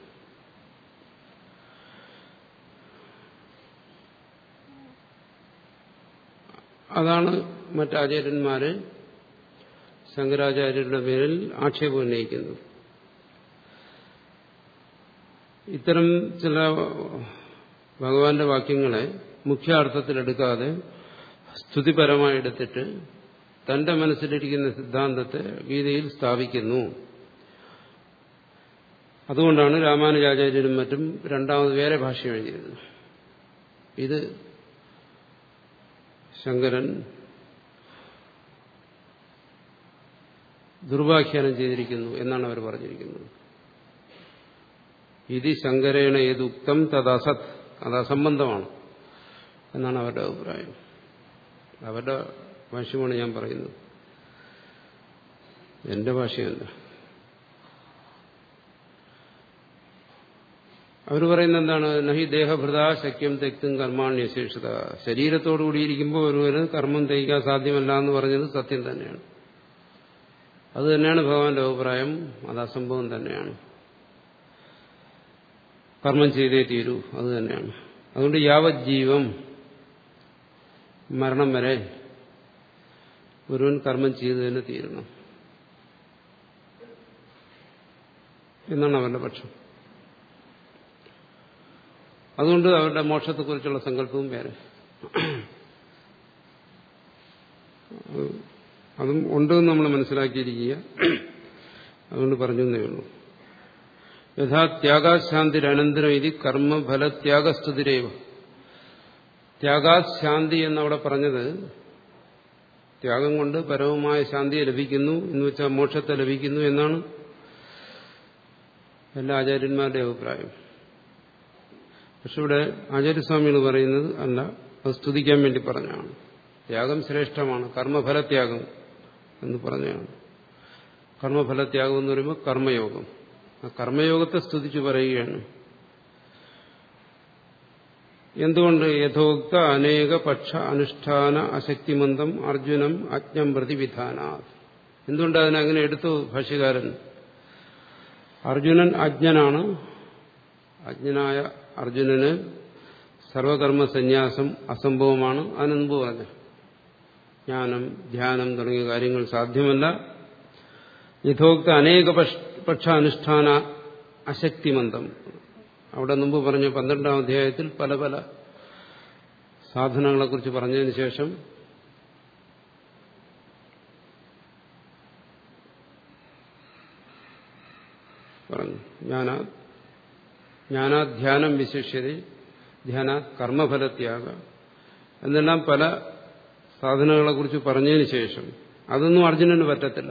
അതാണ് മറ്റാചാര്യന്മാര് ശങ്കരാചാര്യരുടെ പേരിൽ ആക്ഷേപം ഉന്നയിക്കുന്നത് ഇത്തരം ചില ഭഗവാന്റെ വാക്യങ്ങളെ മുഖ്യ അർത്ഥത്തിലെടുക്കാതെ സ്തുതിപരമായി എടുത്തിട്ട് തന്റെ മനസ്സിലിരിക്കുന്ന സിദ്ധാന്തത്തെ ഗീതയിൽ സ്ഥാപിക്കുന്നു അതുകൊണ്ടാണ് രാമാനുജാചാര്യരും മറ്റും രണ്ടാമത് വേറെ ഭാഷ എഴുതിയത് ഇത് ശങ്കരൻ ദുർവാഖ്യാനം ചെയ്തിരിക്കുന്നു എന്നാണ് അവർ പറഞ്ഞിരിക്കുന്നത് ഇത് ശങ്കരേണ ഏതുക്തം തദസത് അത് അസംബന്ധമാണ് എന്നാണ് അവരുടെ അഭിപ്രായം അവരുടെ ഭാഷ്യമാണ് ഞാൻ പറയുന്നത് എന്റെ ഭാഷയല്ല അവർ പറയുന്നത് എന്താണ് നഹി ദേഹഭൃത ശക്യം തെക്തും കർമാണ്യശേഷിത ശരീരത്തോടുകൂടിയിരിക്കുമ്പോൾ ഒരുവന് കർമ്മം തയ്ക്കാൻ സാധ്യമല്ല എന്ന് പറഞ്ഞത് സത്യം തന്നെയാണ് അത് തന്നെയാണ് ഭഗവാന്റെ അഭിപ്രായം അത് അസംഭവം തന്നെയാണ് കർമ്മം ചെയ്തേ തീരൂ അത് തന്നെയാണ് അതുകൊണ്ട് യാവത് ജീവം മരണം വരെ ഒരുവൻ കർമ്മം ചെയ്തു തന്നെ തീരണം എന്നാണ് അവരുടെ പക്ഷം അതുകൊണ്ട് അവരുടെ മോക്ഷത്തെക്കുറിച്ചുള്ള സങ്കല്പവും വേറെ അതും ഉണ്ടെന്ന് നമ്മൾ മനസ്സിലാക്കിയിരിക്കുക അതുകൊണ്ട് പറഞ്ഞേ ഉള്ളൂ യഥാ ത്യാഗാശാന്തിരനന്തരം ഇത് കർമ്മഫലത്യാഗസ്തുതിരേവ ത്യാഗാശാന്തി എന്നവിടെ പറഞ്ഞത് ത്യാഗം കൊണ്ട് പരമമായ ശാന്തിയെ ലഭിക്കുന്നു എന്ന് വെച്ചാൽ മോക്ഷത്തെ ലഭിക്കുന്നു എന്നാണ് എല്ലാ ആചാര്യന്മാരുടെ അഭിപ്രായം പക്ഷെ ഇവിടെ ആചാര്യസ്വാമികൾ പറയുന്നത് അല്ല അത് സ്തുതിക്കാൻ വേണ്ടി പറഞ്ഞാണ് ത്യാഗം ശ്രേഷ്ഠമാണ് കർമ്മഫലത്യാഗം എന്ന് പറഞ്ഞാണ് കർമ്മഫലത്യാഗം എന്ന് പറയുമ്പോൾ കർമ്മയോഗം ആ കർമ്മയോഗത്തെ സ്തുതിച്ചു പറയുകയാണ് എന്തുകൊണ്ട് യഥോക്ത അനേക പക്ഷ അനുഷ്ഠാന അശക്തിമന്തം അർജുനം അജ്ഞം പ്രതിവിധാന എന്തുകൊണ്ട് അതിനങ്ങനെ എടുത്തു ഭാഷ്യകാരൻ അർജുനൻ അജ്ഞനാണ് അജ്ഞനായ അർജുനന് സർവകർമ്മ സന്യാസം അസംഭവമാണ് അതിനുമുമ്പ് പറഞ്ഞു ജ്ഞാനം ധ്യാനം തുടങ്ങിയ കാര്യങ്ങൾ സാധ്യമല്ല യഥോക്ത അനേക പക്ഷ അനുഷ്ഠാന അശക്തിമന്തം അവിടെ മുമ്പ് പറഞ്ഞ പന്ത്രണ്ടാം അധ്യായത്തിൽ പല പല സാധനങ്ങളെക്കുറിച്ച് പറഞ്ഞതിന് ശേഷം പറഞ്ഞു ജ്ഞാന ജ്ഞാനാധ്യാനം വിശേഷ്യത ധ്യാന കർമ്മഫലത്യാഗ എന്നെല്ലാം പല സാധനങ്ങളെക്കുറിച്ച് പറഞ്ഞതിന് ശേഷം അതൊന്നും അർജുനന് പറ്റത്തില്ല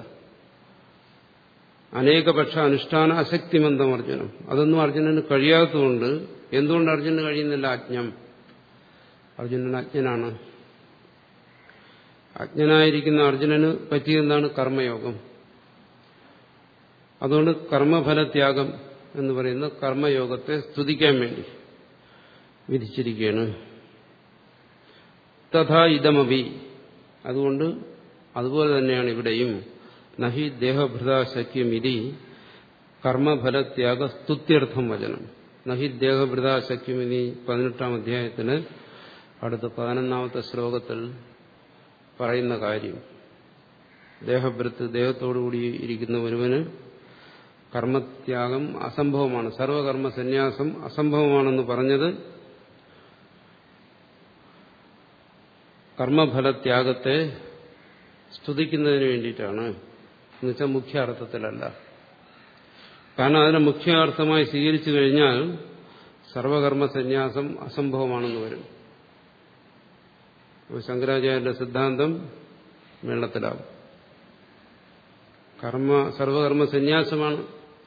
അനേകപക്ഷ അനുഷ്ഠാന അശക്തിമന്തം അർജുനം അതൊന്നും അർജുനന് കഴിയാത്തതുകൊണ്ട് എന്തുകൊണ്ട് അർജുനന് കഴിയുന്നില്ല അജ്ഞം അർജുനൻ അജ്ഞനാണ് അജ്ഞനായിരിക്കുന്ന അർജുനന് പറ്റിയതെന്താണ് കർമ്മയോഗം അതുകൊണ്ട് കർമ്മഫലത്യാഗം എന്ന് പറയുന്ന കർമ്മയോഗത്തെ സ്തുതിക്കാൻ വേണ്ടി വിധിച്ചിരിക്കുകയാണ് തഥാ ഇതമഭി അതുകൊണ്ട് അതുപോലെ തന്നെയാണ് ഇവിടെയും നഹി ദേഹഭൃതാശക്യം ഇതി കർമ്മഫലത്യാഗ സ്തുത്യർത്ഥം വചനം നഹി ദേഹഭൃതാശക്യം ഇനി പതിനെട്ടാം അധ്യായത്തിന് അടുത്ത പതിനൊന്നാമത്തെ ശ്ലോകത്തിൽ പറയുന്ന കാര്യം ദേഹഭൃത്ത് ദേഹത്തോടുകൂടി ഇരിക്കുന്ന ഒരുവന് കർമ്മത്യാഗം അസംഭവമാണ് സർവകർമ്മ സന്യാസം അസംഭവമാണെന്ന് പറഞ്ഞത് കർമ്മഫലത്യാഗത്തെ സ്തുതിക്കുന്നതിന് വേണ്ടിയിട്ടാണ് എന്നുവെച്ചാൽ മുഖ്യ അർത്ഥത്തിലല്ല കാരണം അതിനെ മുഖ്യ അർത്ഥമായി സ്വീകരിച്ചു കഴിഞ്ഞാൽ സർവകർമ്മ സന്യാസം അസംഭവമാണെന്ന് വരും അപ്പോൾ ശങ്കരാചാര്യന്റെ സിദ്ധാന്തം വെള്ളത്തിലാവും കർമ്മ സർവകർമ്മ സന്യാസമാണ്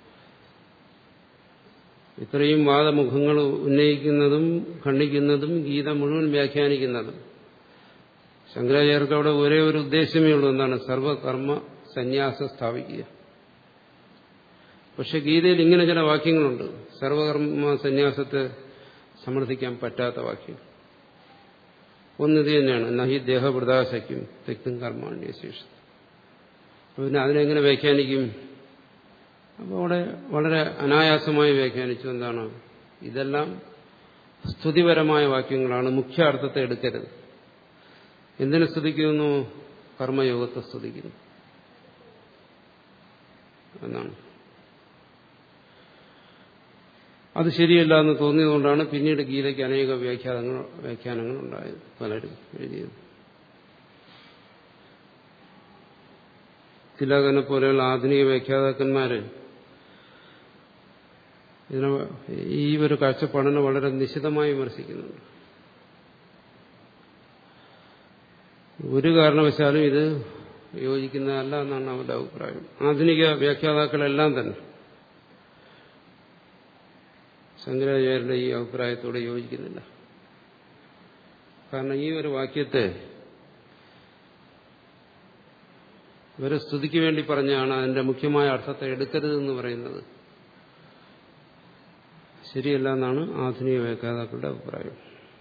ഇത്രയും വാദമുഖങ്ങൾ ഉന്നയിക്കുന്നതും ഖണ്ഡിക്കുന്നതും ഗീത മുഴുവൻ വ്യാഖ്യാനിക്കുന്നതും ശങ്കരാചാര്യർക്ക് അവിടെ ഒരേ ഒരു ഉദ്ദേശമേ ഉള്ളൂ എന്താണ് സർവകർമ്മ സന്യാസം സ്ഥാപിക്കുക പക്ഷെ ഗീതയിൽ ഇങ്ങനെ ചില വാക്യങ്ങളുണ്ട് സർവകർമ്മ സന്യാസത്തെ സമർത്ഥിക്കാൻ പറ്റാത്ത വാക്യം ഒന്നിത് തന്നെയാണ് നഹി ദേഹവൃതാശയ്ക്കും തെക്കും കർമാണ്യ ശേഷി പിന്നെ അതിനെങ്ങനെ വ്യാഖ്യാനിക്കും അപ്പോൾ അവിടെ വളരെ അനായാസമായി വ്യാഖ്യാനിച്ചു എന്താണ് ഇതെല്ലാം സ്തുതിപരമായ വാക്യങ്ങളാണ് മുഖ്യ അർത്ഥത്തെ എടുക്കരുത് എന്തിനെ സ്തുതിക്കുന്നു കർമ്മയോഗത്തെ സ്തുതിക്കുന്നു എന്നാണ് അത് ശരിയല്ല എന്ന് തോന്നിയതുകൊണ്ടാണ് പിന്നീട് ഗീതയ്ക്ക് അനേക വ്യാഖ്യാനങ്ങൾ വ്യാഖ്യാനങ്ങൾ ഉണ്ടായത് പലരും എഴുതിയത് തിലകനെ പോലെയുള്ള ആധുനിക വ്യാഖ്യാതാക്കന്മാര് ഇതിനെ ഈ ഒരു കാഴ്ചപ്പാടിനെ വളരെ നിശിതമായി വിമർശിക്കുന്നുണ്ട് ഒരു കാരണവശാലും ഇത് യോജിക്കുന്നതല്ല എന്നാണ് അവരുടെ അഭിപ്രായം ആധുനിക വ്യാഖ്യാതാക്കളെല്ലാം തന്നെ ശങ്കരാചാര്യരുടെ ഈ അഭിപ്രായത്തോട് യോജിക്കുന്നില്ല കാരണം ഈ ഒരു വാക്യത്തെ ഇവരെ സ്തുതിക്ക് വേണ്ടി പറഞ്ഞാണ് അതിന്റെ മുഖ്യമായ അർത്ഥത്തെ എടുക്കരുതെന്ന് പറയുന്നത് ശരിയല്ല എന്നാണ് ആധുനിക വ്യാഖ്യാതാക്കളുടെ അഭിപ്രായം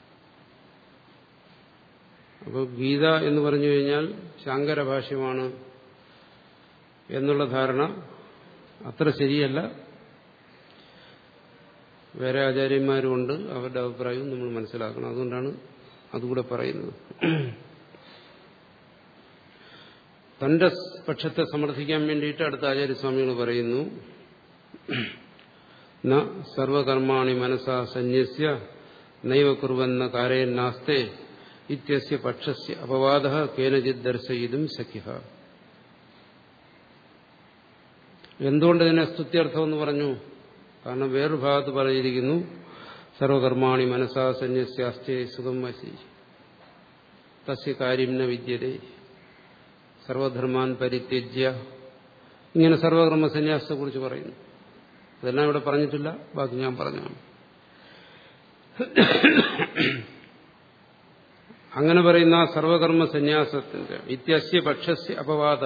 അപ്പോൾ ഗീത എന്ന് പറഞ്ഞു കഴിഞ്ഞാൽ ശാങ്കര ഭാഷ്യമാണ് എന്നുള്ള ധാരണ അത്ര ശരിയല്ല വേറെ ആചാര്യന്മാരുമുണ്ട് അവരുടെ അഭിപ്രായവും നമ്മൾ മനസ്സിലാക്കണം അതുകൊണ്ടാണ് അതുകൂടെ പറയുന്നത് തന്റെ പക്ഷത്തെ സമർത്ഥിക്കാൻ വേണ്ടിയിട്ട് അടുത്ത ആചാര്യസ്വാമികൾ പറയുന്നു ന സർവകർമാണി മനസ്സാ സന്യസ്യ നൈവ കുറുവെന്ന കാരയൻ നാസ്തേ ഇത്യസ്യ പക്ഷസ്യ അപവാദ കേനജിത് ദർശയിതും ശക്യ എന്തുകൊണ്ട് ഇതിനെ സ്തുത്യർത്ഥം എന്ന് പറഞ്ഞു കാരണം വേറൊരു ഭാഗത്ത് പറഞ്ഞിരിക്കുന്നു സർവകർമാണി മനസ്സാ സന്യസ്യാസ്തേ സുഖം വശി തസ്യ കാര്യം ന വിദ്യതേ സർവധർമാൻ പരിത്യജ്യ ഇങ്ങനെ സർവകർമ്മ സന്യാസത്തെ കുറിച്ച് പറയുന്നു അതെല്ലാം ഇവിടെ പറഞ്ഞിട്ടില്ല ബാക്കി ഞാൻ പറഞ്ഞാണ് അങ്ങനെ പറയുന്ന ആ സർവകർമ്മ സന്യാസത്തിന്റെ ഇത്യസ്യ പക്ഷസ്യ അപവാദ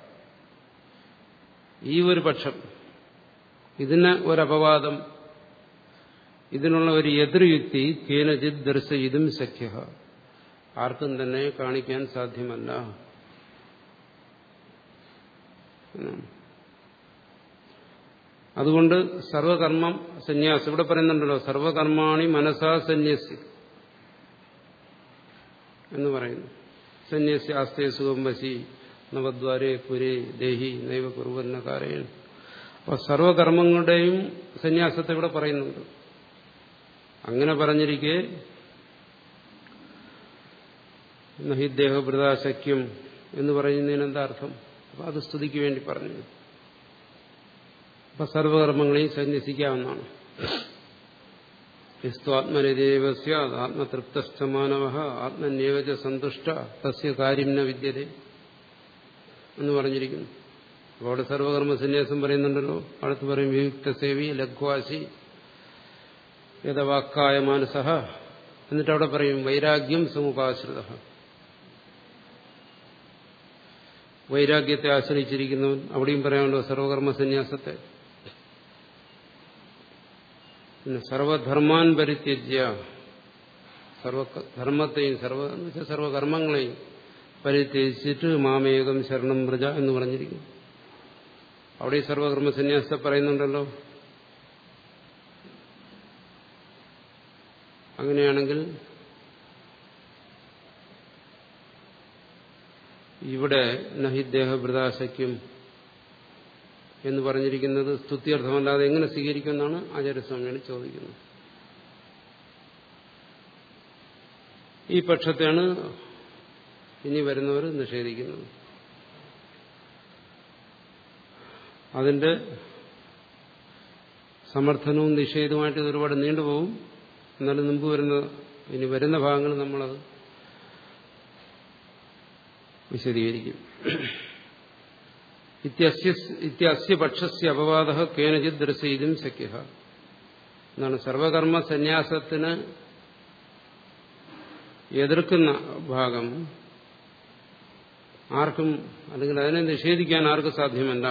ഈ ഒരു പക്ഷം ഇതിന് ഒരപവാദം ഇതിനുള്ള ഒരു എതിർയുക്തി കേനജിത് ദർശയിതും സഖ്യ ആർക്കും തന്നെ കാണിക്കാൻ സാധ്യമല്ല അതുകൊണ്ട് സർവകർമ്മം സന്യാസം ഇവിടെ പറയുന്നുണ്ടല്ലോ സർവകർമാണി മനസാ സന്യസി എന്ന് പറയുന്നു സന്യസി ആസ്തേ സുഖം വശി നവദ്വാരേ പുരേ ദേഹി നൈവ കുറുവന്ന കാരയൻ അപ്പോൾ സർവകർമ്മങ്ങളുടെയും സന്യാസത്തെ ഇവിടെ പറയുന്നുണ്ട് അങ്ങനെ പറഞ്ഞിരിക്കെ നഹി ദേഹഭൃതാശക്യം എന്ന് പറയുന്നതിന് എന്താ അർത്ഥം അപ്പൊ അത് സ്തുതിക്ക് വേണ്ടി പറഞ്ഞു അപ്പൊ സർവകർമ്മങ്ങളെയും സന്യസിക്കാവുന്നതാണ് യസ്ത്വാത്മരദേവസ്യ ആത്മതൃപ്തസ്ഥമാനവ ആത്മന്യേവച സന്തുഷ്ട തസ്യ കാര്യം ന വിദ്യത എന്ന് പറഞ്ഞിരിക്കുന്നു അപ്പോൾ അവിടെ സർവകർമ്മ സന്യാസം പറയുന്നുണ്ടല്ലോ അടുത്ത് പറയും വിയുക്ത സേവി ലഘ്വാസി യഥവാക്കായ മാനസ എന്നിട്ട് അവിടെ പറയും വൈരാഗ്യം സമുപാശ്രിത വൈരാഗ്യത്തെ ആശ്രയിച്ചിരിക്കുന്നവൻ അവിടെയും പറയാമല്ലോ സർവകർമ്മ സന്യാസത്തെ പിന്നെ സർവധർമാൻ പരിത്യജ്യ സർവധർമ്മത്തെയും സർവ എന്ന് വെച്ചാൽ സർവകർമ്മങ്ങളെയും പരിത്യജിച്ചിട്ട് മാമേകം ശരണം വ്രജ എന്ന് പറഞ്ഞിരിക്കുന്നു അവിടെ ഈ സർവകർമ്മ സന്യാസത്തെ പറയുന്നുണ്ടല്ലോ അങ്ങനെയാണെങ്കിൽ ഇവിടെ നഹിദ്ദേഹ വൃതാശയ്ക്കും എന്ന് പറഞ്ഞിരിക്കുന്നത് സ്തുത്യർത്ഥമല്ലാതെ എങ്ങനെ സ്വീകരിക്കുമെന്നാണ് ആചാര്യസ്വാമിയാണ് ചോദിക്കുന്നത് ഈ പക്ഷത്തെയാണ് ഇനി വരുന്നവർ നിഷേധിക്കുന്നത് അതിന്റെ സമർത്ഥനവും നിഷേധവുമായിട്ട് ഇത് ഒരുപാട് നീണ്ടുപോകും എന്നാലും മുമ്പ് വരുന്ന ഇനി വരുന്ന ഭാഗങ്ങൾ നമ്മളത് വിശദീകരിക്കും ഇത്യസ്യ പക്ഷസ്യ അപവാദ കേനജിത് ദർശയിതും ശക്യ എന്നാണ് സർവകർമ്മ സന്യാസത്തിന് എതിർക്കുന്ന ഭാഗം ആർക്കും അല്ലെങ്കിൽ അതിനെ നിഷേധിക്കാൻ ആർക്കും സാധ്യമല്ല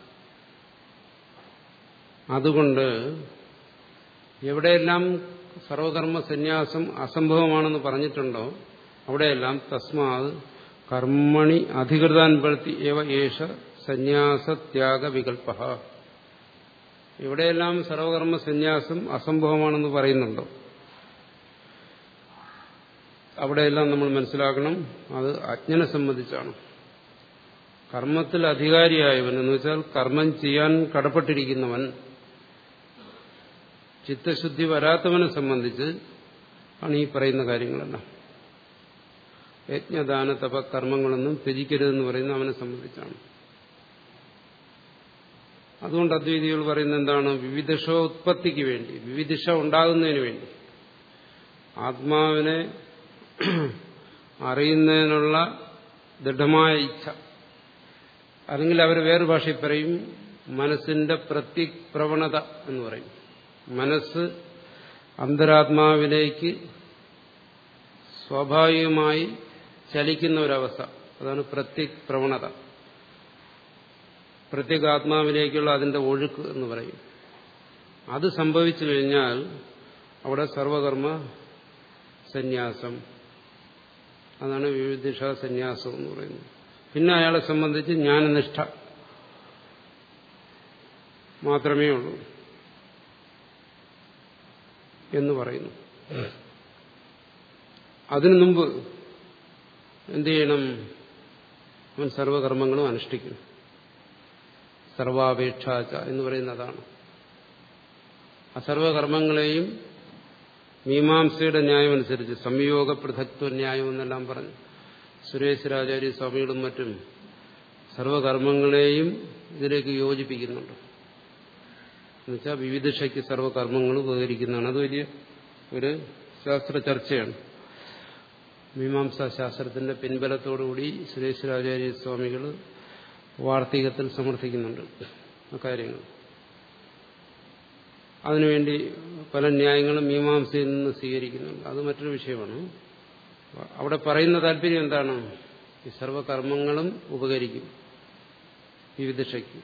അതുകൊണ്ട് എവിടെയെല്ലാം സർവകർമ്മ സന്യാസം അസംഭവമാണെന്ന് പറഞ്ഞിട്ടുണ്ടോ അവിടെയെല്ലാം തസ്മാത് കർമ്മണി അധികൃതാൻ പ്രതി ഏവ ഏഷ സന്യാസത്യാഗ വികല്പ എവിടെയെല്ലാം സർവകർമ്മ സന്യാസം അസംഭവമാണെന്ന് പറയുന്നുണ്ടോ അവിടെയെല്ലാം നമ്മൾ മനസ്സിലാക്കണം അത് അജ്ഞനെ സംബന്ധിച്ചാണ് കർമ്മത്തിൽ അധികാരിയായവൻ എന്ന് വെച്ചാൽ കർമ്മം ചെയ്യാൻ കടപ്പെട്ടിരിക്കുന്നവൻ ചിത്തശുദ്ധി വരാത്തവനെ സംബന്ധിച്ച് ആണ് ഈ പറയുന്ന കാര്യങ്ങളെല്ലാം യജ്ഞദാന തപ കർമ്മങ്ങളൊന്നും ത്യജിക്കരുതെന്ന് പറയുന്ന അവനെ സംബന്ധിച്ചാണ് അതുകൊണ്ട് അദ്വൈതികൾ പറയുന്നത് എന്താണ് വിവിധോത്പത്തിക്ക് വേണ്ടി വിവിധിഷ ഉണ്ടാകുന്നതിന് വേണ്ടി ആത്മാവിനെ അറിയുന്നതിനുള്ള ദൃഢമായ ഇച്ഛ അല്ലെങ്കിൽ അവർ വേറെ ഭാഷയിൽ പറയും മനസ്സിന്റെ പ്രത്യപ്രവണത എന്ന് പറയും മനസ്സ് അന്തരാത്മാവിലേക്ക് സ്വാഭാവികമായി ചലിക്കുന്ന ഒരവസ്ഥ അതാണ് പ്രത്യക് പ്രവണത പ്രത്യേകാത്മാവിലേക്കുള്ള അതിന്റെ ഒഴുക്ക് എന്ന് പറയും അത് സംഭവിച്ചു കഴിഞ്ഞാൽ അവിടെ സർവകർമ്മ സന്യാസം അതാണ് വിവിധിഷ സന്യാസം എന്ന് പറയുന്നത് പിന്നെ അയാളെ സംബന്ധിച്ച് ജ്ഞാനനിഷ്ഠ മാത്രമേ ഉള്ളൂ എന്ന് പറയുന്നു അതിനു മുമ്പ് എന്ത് ചെയ്യണം അവൻ സർവകർമ്മങ്ങളും അനുഷ്ഠിക്കണം സർവാപേക്ഷാച എന്ന് പറയുന്നത് അതാണ് ആ സർവകർമ്മങ്ങളെയും മീമാംസയുടെ ന്യായം അനുസരിച്ച് സംയോഗ പൃഥക്ത്വ ന്യായം എന്നെല്ലാം പറഞ്ഞു സുരേശ്വരാചാര്യ സ്വാമികളും മറ്റും സർവകർമ്മങ്ങളെയും ഇതിലേക്ക് യോജിപ്പിക്കുന്നുണ്ട് എന്നുവെച്ചാൽ വിവിധയ്ക്ക് സർവകർമ്മങ്ങൾ ഉപകരിക്കുന്നതാണ് അത് വലിയ ഒരു ശാസ്ത്ര ചർച്ചയാണ് മീമാംസാ ശാസ്ത്രത്തിന്റെ പിൻബലത്തോടുകൂടി സുരേശ്വരാചാര്യ സ്വാമികൾ വാർത്തകത്തിൽ സമർത്ഥിക്കുന്നുണ്ട് അക്കാര്യങ്ങൾ അതിനുവേണ്ടി പല ന്യായങ്ങളും മീമാംസയിൽ നിന്ന് സ്വീകരിക്കുന്നുണ്ട് അത് മറ്റൊരു വിഷയമാണ് അവിടെ പറയുന്ന താല്പര്യം എന്താണ് ഈ സർവകർമ്മങ്ങളും ഉപകരിക്കും വിവിധയ്ക്ക്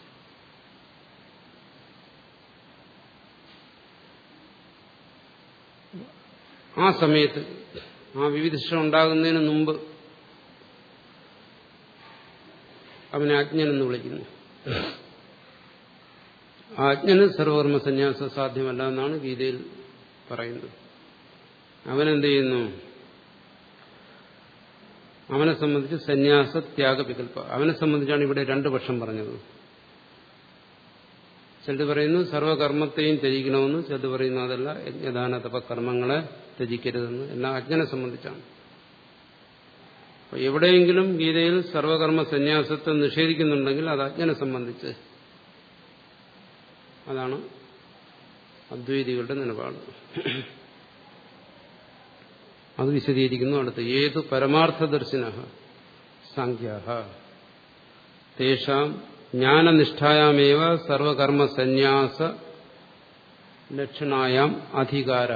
ആ സമയത്ത് ആ വിവിധിഷ ഉണ്ടാകുന്നതിന് മുമ്പ് അവനെ അജ്ഞനെന്ന് വിളിക്കുന്നു ആ അജ്ഞന് സർവകർമ്മ സന്യാസം സാധ്യമല്ല എന്നാണ് ഗീതയിൽ പറയുന്നത് അവനെന്ത് ചെയ്യുന്നു അവനെ സംബന്ധിച്ച് സന്യാസ ത്യാഗ വികല്പ അവനെ സംബന്ധിച്ചാണ് ഇവിടെ രണ്ടു പക്ഷം പറഞ്ഞത് ചിലത് പറയുന്നു സർവകർമ്മത്തെയും ത്യജിക്കണമെന്ന് ചിലത് പറയുന്നു അതല്ല യജ്ഞദാന തപ കർമ്മങ്ങളെ ത്യജിക്കരുതെന്ന് എല്ലാം അജ്ഞനെ സംബന്ധിച്ചാണ് അപ്പൊ എവിടെയെങ്കിലും ഗീതയിൽ സർവകർമ്മ സന്യാസത്തെ നിഷേധിക്കുന്നുണ്ടെങ്കിൽ അത് അജ്ഞനെ സംബന്ധിച്ച് അതാണ് അദ്വൈതികളുടെ നിലപാട് അത് വിശദീകരിക്കുന്നു അടുത്ത് ഏതു പരമാർത്ഥദർശിന സാഖ്യാഹ തേഷാം ജ്ഞാനനിഷ്ഠായാമേവ സർവകർമ്മ സന്യാസ ലക്ഷണായാം അധികാര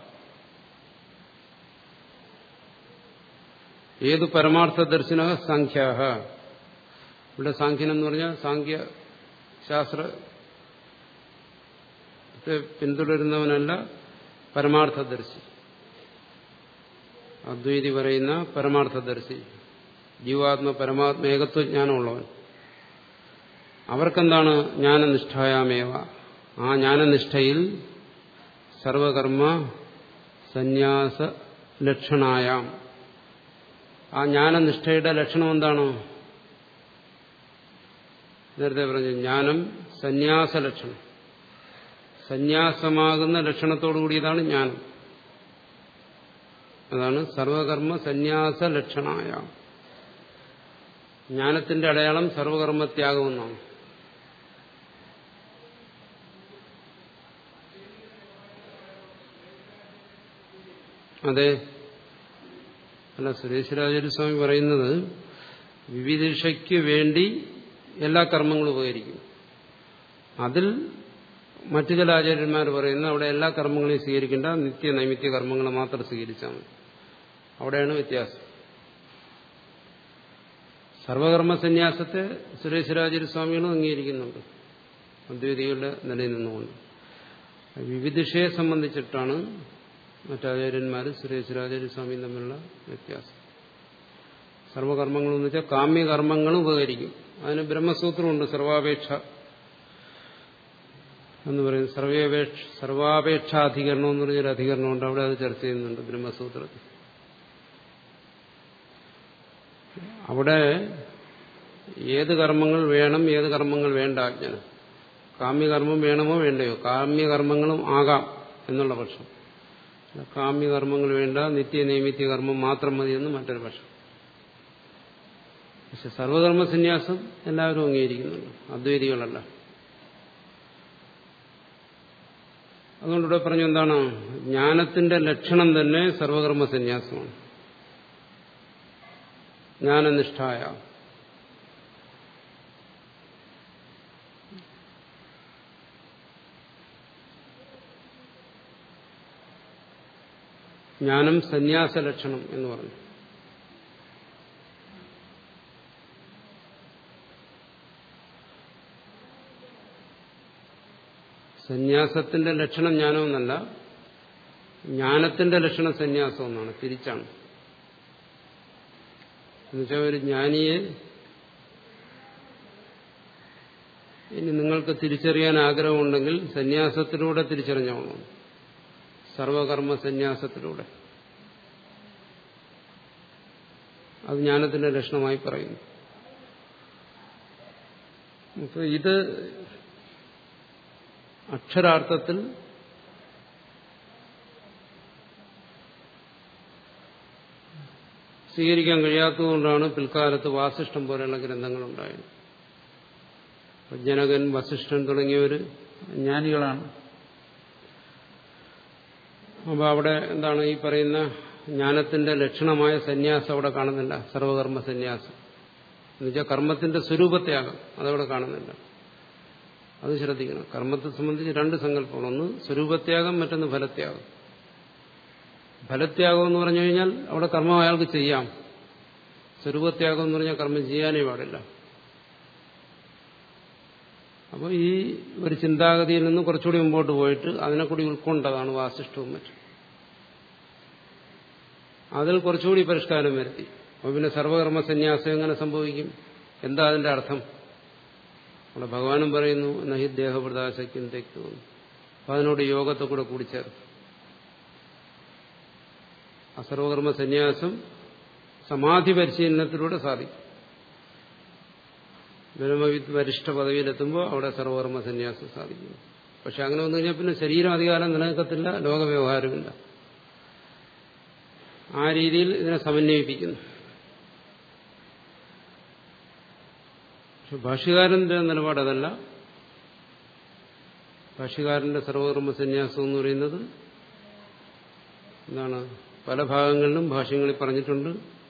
ഏതു പരമാർത്ഥദർശിന സാഖ്യാഹ ഇവിടെ സാഖ്യനെന്ന് പറഞ്ഞാൽ സാഖ്യ ശാസ്ത്ര പിന്തുടരുന്നവനല്ല പരമാർത്ഥദർശി അദ്വൈതി പറയുന്ന പരമാർത്ഥദർശി ജീവാത്മ പരമാത്മ ഏകത്വജ്ഞാനമുള്ളവൻ അവർക്കെന്താണ് ജ്ഞാനനിഷ്ഠായാമേവ ആ ജ്ഞാനനിഷ്ഠയിൽ സർവകർമ്മ സന്യാസ ലക്ഷണായാം ആ ജ്ഞാനനിഷ്ഠയുടെ ലക്ഷണം എന്താണ് നേരത്തെ പറഞ്ഞു ജ്ഞാനം സന്യാസ ലക്ഷണം സന്യാസമാകുന്ന ലക്ഷണത്തോടു കൂടിയതാണ് ജ്ഞാനം അതാണ് സർവകർമ്മ സന്യാസ ലക്ഷണായ ജ്ഞാനത്തിന്റെ അടയാളം സർവകർമ്മത്യാഗമെന്നാണ് അതെ അല്ല സുരേശ്വരാചാര്യസ്വാമി പറയുന്നത് വിവിധിഷയ്ക്ക് വേണ്ടി എല്ലാ കർമ്മങ്ങളും ഉപകരിക്കും അതിൽ മറ്റു ചില ആചാര്യന്മാർ പറയുന്നത് അവിടെ എല്ലാ കർമ്മങ്ങളെയും സ്വീകരിക്കേണ്ട നിത്യ നൈമിത്യ കർമ്മങ്ങൾ മാത്രം സ്വീകരിച്ചാൽ മതി അവിടെയാണ് വ്യത്യാസം സർവകർമ്മ സന്യാസത്തെ സുരേശ്വരാചാര്യസ്വാമികളും അംഗീകരിക്കുന്നുണ്ട് അദ്വൈതികളുടെ നിലയിൽ നിന്നുകൊണ്ട് വിവിധിഷയെ സംബന്ധിച്ചിട്ടാണ് മറ്റാചാര്യന്മാർ സുരേശ്വരാചാര്യസ്വാമിയും തമ്മിലുള്ള വ്യത്യാസം സർവകർമ്മങ്ങളെന്ന് വെച്ചാൽ കാമ്യകർമ്മങ്ങളും ഉപകരിക്കും അതിന് ബ്രഹ്മസൂത്രമുണ്ട് സർവാപേക്ഷ എന്ന് പറയും സർവേപേക്ഷ സർവാപേക്ഷാധികരണം എന്ന് പറഞ്ഞൊരു അധികരണമുണ്ട് അവിടെ അത് ചർച്ച ചെയ്യുന്നുണ്ട് ബ്രഹ്മസൂത്രത്തിൽ അവിടെ ഏത് കർമ്മങ്ങൾ വേണം ഏത് കർമ്മങ്ങൾ വേണ്ട അജ്ഞന കാമ്യകർമ്മം വേണമോ വേണ്ടയോ കാമ്യകർമ്മങ്ങളും ആകാം എന്നുള്ള പക്ഷം കാമ്യകർമ്മങ്ങൾ വേണ്ട നിത്യ നൈമിത്യ കർമ്മം മാത്രം മതിയെന്ന് മറ്റൊരു പക്ഷം പക്ഷെ സർവകർമ്മ സന്യാസം എല്ലാവരും അംഗീകരിക്കുന്നുണ്ട് അദ്വൈതികളല്ല അതുകൊണ്ട് ഇവിടെ പറഞ്ഞു എന്താണ് ജ്ഞാനത്തിന്റെ ലക്ഷണം തന്നെ സർവകർമ്മ സന്യാസമാണ് ജ്ഞാനനിഷ്ഠായ ജ്ഞാനം സന്യാസ ലക്ഷണം എന്ന് പറഞ്ഞു സന്യാസത്തിന്റെ ലക്ഷണം ജ്ഞാനമെന്നല്ല ജ്ഞാനത്തിന്റെ ലക്ഷണം സന്യാസം എന്നാണ് തിരിച്ചാണ് എന്നുവെച്ചാൽ ഒരു ജ്ഞാനിയെ ഇനി നിങ്ങൾക്ക് തിരിച്ചറിയാൻ ആഗ്രഹമുണ്ടെങ്കിൽ സന്യാസത്തിലൂടെ തിരിച്ചറിഞ്ഞോളണം സർവകർമ്മ സന്യാസത്തിലൂടെ അത് ജ്ഞാനത്തിന്റെ ലക്ഷണമായി പറയുന്നു അപ്പൊ ഇത് അക്ഷരാർത്ഥത്തിൽ സ്വീകരിക്കാൻ കഴിയാത്തതുകൊണ്ടാണ് പിൽക്കാലത്ത് വാസിഷ്ടം പോലെയുള്ള ഗ്രന്ഥങ്ങൾ ഉണ്ടായത് ജനകൻ വസിഷ്ഠൻ തുടങ്ങിയവർ ജ്ഞാനികളാണ് അപ്പോൾ അവിടെ എന്താണ് ഈ പറയുന്ന ജ്ഞാനത്തിന്റെ ലക്ഷണമായ സന്യാസം അവിടെ കാണുന്നില്ല സർവകർമ്മ സന്യാസം എന്നുവെച്ചാൽ കർമ്മത്തിന്റെ സ്വരൂപത്യാഗം അതവിടെ കാണുന്നില്ല അത് ശ്രദ്ധിക്കണം കർമ്മത്തെ സംബന്ധിച്ച് രണ്ട് സങ്കല്പമാണ് ഒന്ന് സ്വരൂപത്യാഗം മറ്റൊന്ന് ഫലത്യാഗം ഫലത്യാഗം എന്ന് പറഞ്ഞു കഴിഞ്ഞാൽ അവിടെ കർമ്മം അയാൾക്ക് ചെയ്യാം സ്വരൂപത്യാഗം എന്ന് പറഞ്ഞാൽ കർമ്മം ചെയ്യാനേ പാടില്ല അപ്പോൾ ഈ ഒരു ചിന്താഗതിയിൽ നിന്ന് കുറച്ചുകൂടി മുമ്പോട്ട് പോയിട്ട് അതിനെ കൂടി ഉൾക്കൊണ്ടതാണ് വാസിഷ്ടവും മറ്റും അതിൽ കുറച്ചുകൂടി പരിഷ്കാരം വരുത്തി അപ്പോൾ പിന്നെ സർവകർമ്മ സന്യാസം എങ്ങനെ സംഭവിക്കും എന്താ അതിന്റെ അർത്ഥം അവിടെ ഭഗവാനും പറയുന്നു നഹി ദേഹപ്രദാശയ്ക്കും തെക്കും അപ്പം അതിനോട് യോഗത്തെ കൂടെ കൂടിച്ചേർത്ത് ആ സർവകർമ്മ സന്യാസം സമാധി പരിശീലനത്തിലൂടെ സാധിക്കും ബ്രഹ്മവിദ് വരിഷ്ഠ പദവിയിലെത്തുമ്പോൾ അവിടെ സർവകർമ്മ സന്യാസം സാധിക്കുന്നു പക്ഷെ അങ്ങനെ വന്നു കഴിഞ്ഞാൽ പിന്നെ ശരീരം അധികാരം നിലനിൽക്കത്തില്ല ലോകവ്യവഹാരമില്ല ആ രീതിയിൽ ഇതിനെ സമന്വയിപ്പിക്കുന്നു പക്ഷെ ഭാഷ്യകാരന്റെ നിലപാട് അതല്ല ഭാഷ്യകാരന്റെ സർവകർമ്മ സന്യാസം എന്ന് പറയുന്നത് എന്താണ് പല ഭാഗങ്ങളിലും ഭാഷ്യങ്ങളിൽ പറഞ്ഞിട്ടുണ്ട്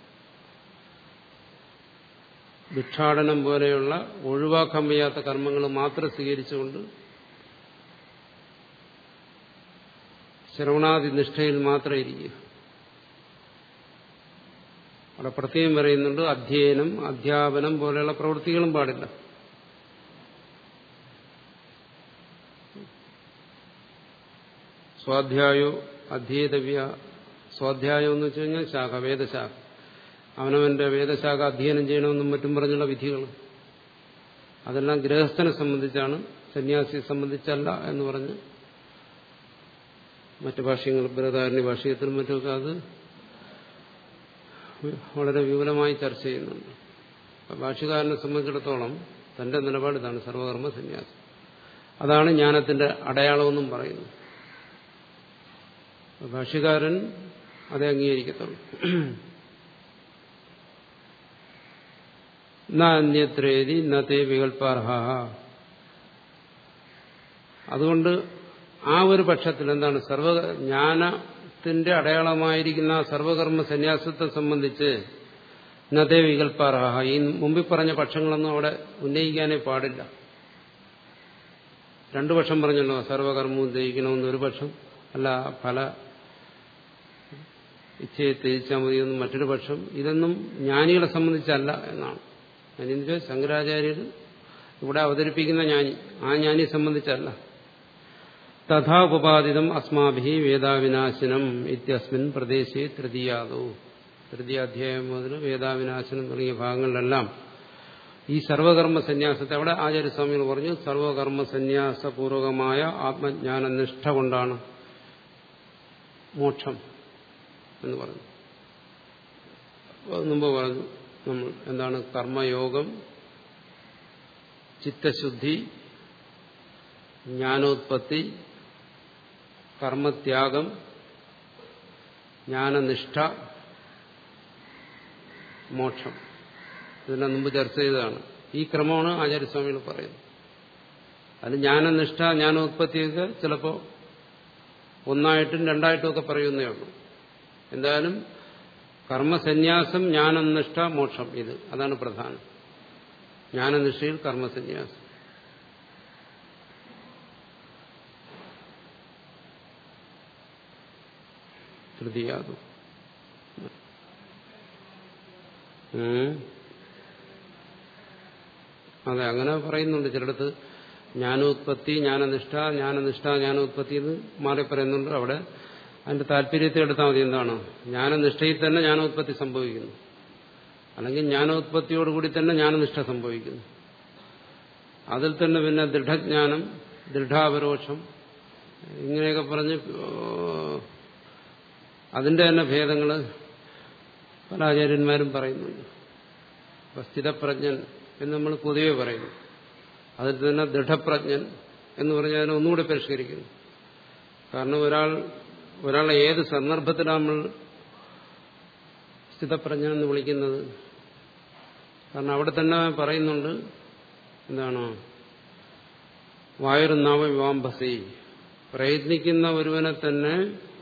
ഭിക്ഷാടനം പോലെയുള്ള ഒഴിവാക്കാൻ വയ്യാത്ത കർമ്മങ്ങൾ മാത്രം സ്വീകരിച്ചുകൊണ്ട് ശ്രവണാദി നിഷ്ഠയിൽ മാത്രം ഇരിക്കുക അവിടെ പ്രത്യേകം പറയുന്നുണ്ട് അധ്യയനം അധ്യാപനം പോലെയുള്ള പ്രവൃത്തികളും പാടില്ല സ്വാധ്യായോ അധ്യേതവ്യ സ്വാധ്യായം എന്ന് വെച്ച് കഴിഞ്ഞാൽ ശാഖ വേദശാഖ അവനവന്റെ വേദശാഖ അധ്യയനം ചെയ്യണമെന്നും മറ്റും പറഞ്ഞുള്ള വിധികൾ അതെല്ലാം ഗൃഹസ്ഥനെ സംബന്ധിച്ചാണ് സന്യാസിയെ സംബന്ധിച്ചല്ല എന്ന് പറഞ്ഞ് മറ്റു ഭാഷ്യങ്ങൾ ബൃഹദാരണ്യ ഭാഷ്യത്തിലും മറ്റുമൊക്കെ അത് വളരെ വിപുലമായി ചർച്ച ചെയ്യുന്നുണ്ട് ഭാഷ്യകാരനെ സംബന്ധിച്ചിടത്തോളം തന്റെ നിലപാട് ഇതാണ് സർവകർമ്മ സന്യാസം അതാണ് ജ്ഞാനത്തിന്റെ അടയാളമെന്നും പറയുന്നു ഭാഷ്യകാരൻ അതേ അംഗീകരിക്കത്തുള്ളൂ അന്യത്രേതി നത്തേ വികൽപ്പാർഹ അതുകൊണ്ട് ആ ഒരു പക്ഷത്തിൽ എന്താണ് സർവ ജ്ഞാനത്തിന്റെ അടയാളമായിരിക്കുന്ന സർവകർമ്മ സന്യാസത്തെ സംബന്ധിച്ച് നതേ വികൽപ്പാർഹ ഈ മുമ്പിൽ പറഞ്ഞ പക്ഷങ്ങളൊന്നും അവിടെ ഉന്നയിക്കാനേ പാടില്ല രണ്ടു പക്ഷം പറഞ്ഞല്ലോ സർവകർമ്മം ഉന്നയിക്കണമെന്ന് ഒരു പക്ഷം അല്ല പല ഇച്ഛയെ ത്യജിച്ചാൽ മതിയെന്നും മറ്റൊരു പക്ഷം ഇതൊന്നും ജ്ഞാനികളെ സംബന്ധിച്ചല്ല എന്നാണ് അതിനെന്ന് ശങ്കരാചാര്യർ ഇവിടെ അവതരിപ്പിക്കുന്ന ജ്ഞാനി ആ ജ്ഞാനിയെ സംബന്ധിച്ചല്ല തഥാ ഉപപാദിതം അസ്മാഭി വേദാവിനാശനം ഇത്യസ്മിൻ പ്രദേശേ തൃതീയാദോ തൃതീയാധ്യായം മുതൽ വേദാവിനാശനം തുടങ്ങിയ ഭാഗങ്ങളിലെല്ലാം ഈ സർവകർമ്മ സന്യാസത്തെ അവിടെ ആചാര്യസ്വാമികൾ പറഞ്ഞു സർവകർമ്മ സന്യാസപൂർവകമായ ആത്മജ്ഞാന നിഷ്ഠ കൊണ്ടാണ് മോക്ഷം എന്ന് പറഞ്ഞു മുമ്പ് പറഞ്ഞു നമ്മൾ എന്താണ് കർമ്മയോഗം ചിത്തശുദ്ധി ജ്ഞാനോത്പത്തി കർമ്മത്യാഗം ജ്ഞാനനിഷ്ഠ മോക്ഷം ഇതെല്ലാം മുമ്പ് ചർച്ച ചെയ്തതാണ് ഈ ക്രമമാണ് ആചാര്യസ്വാമികൾ പറയുന്നത് അത് ജ്ഞാനനിഷ്ഠ ജ്ഞാനോത്പത്തിയൊക്കെ ചിലപ്പോൾ ഒന്നായിട്ടും രണ്ടായിട്ടും ഒക്കെ പറയുന്നേ ഉള്ളൂ എന്തായാലും കർമ്മസന്യാസം ജ്ഞാനനിഷ്ഠ മോക്ഷം ഇത് അതാണ് പ്രധാനം ജ്ഞാനനിഷ്ഠയിൽ കർമ്മസന്യാസം തൃതീയാതു അതെ അങ്ങനെ പറയുന്നുണ്ട് ചിലടത്ത് ജ്ഞാനോത്പത്തി ജ്ഞാനനിഷ്ഠ ജ്ഞാനനിഷ്ഠ ജ്ഞാനോത്പത്തി എന്ന് മാറി പറയുന്നുണ്ട് അവിടെ അതിന്റെ താല്പര്യത്തെ എടുത്താൽ മതി എന്താണ് ജ്ഞാനനിഷ്ഠയിൽ തന്നെ ജ്ഞാനോത്പത്തി സംഭവിക്കുന്നു അല്ലെങ്കിൽ ജ്ഞാനോത്പത്തിയോടുകൂടി തന്നെ ജ്ഞാനനിഷ്ഠ സംഭവിക്കുന്നു അതിൽ തന്നെ പിന്നെ ദൃഢജ്ഞാനം ദൃഢാപരോക്ഷം ഇങ്ങനെയൊക്കെ പറഞ്ഞ് അതിന്റെ തന്നെ ഭേദങ്ങൾ പല ആചാര്യന്മാരും പറയുന്നുണ്ട് അപ്പൊ സ്ഥിതപ്രജ്ഞൻ എന്ന് നമ്മൾ പൊതുവെ പറയുന്നു അതിൽ തന്നെ ദൃഢപ്രജ്ഞൻ എന്ന് പറഞ്ഞാൽ അതിനെ ഒന്നുകൂടി പരിഷ്കരിക്കുന്നു കാരണം ഒരാൾ ഒരാളെ ഏത് സന്ദർഭത്തിലാണ് നമ്മൾ സ്ഥിതപ്രജ്ഞ എന്ന് വിളിക്കുന്നത് കാരണം അവിടെ തന്നെ പറയുന്നുണ്ട് എന്താണ് വായുർനാമ വിവാംബസി പ്രയത്നിക്കുന്ന ഒരുവനെ തന്നെ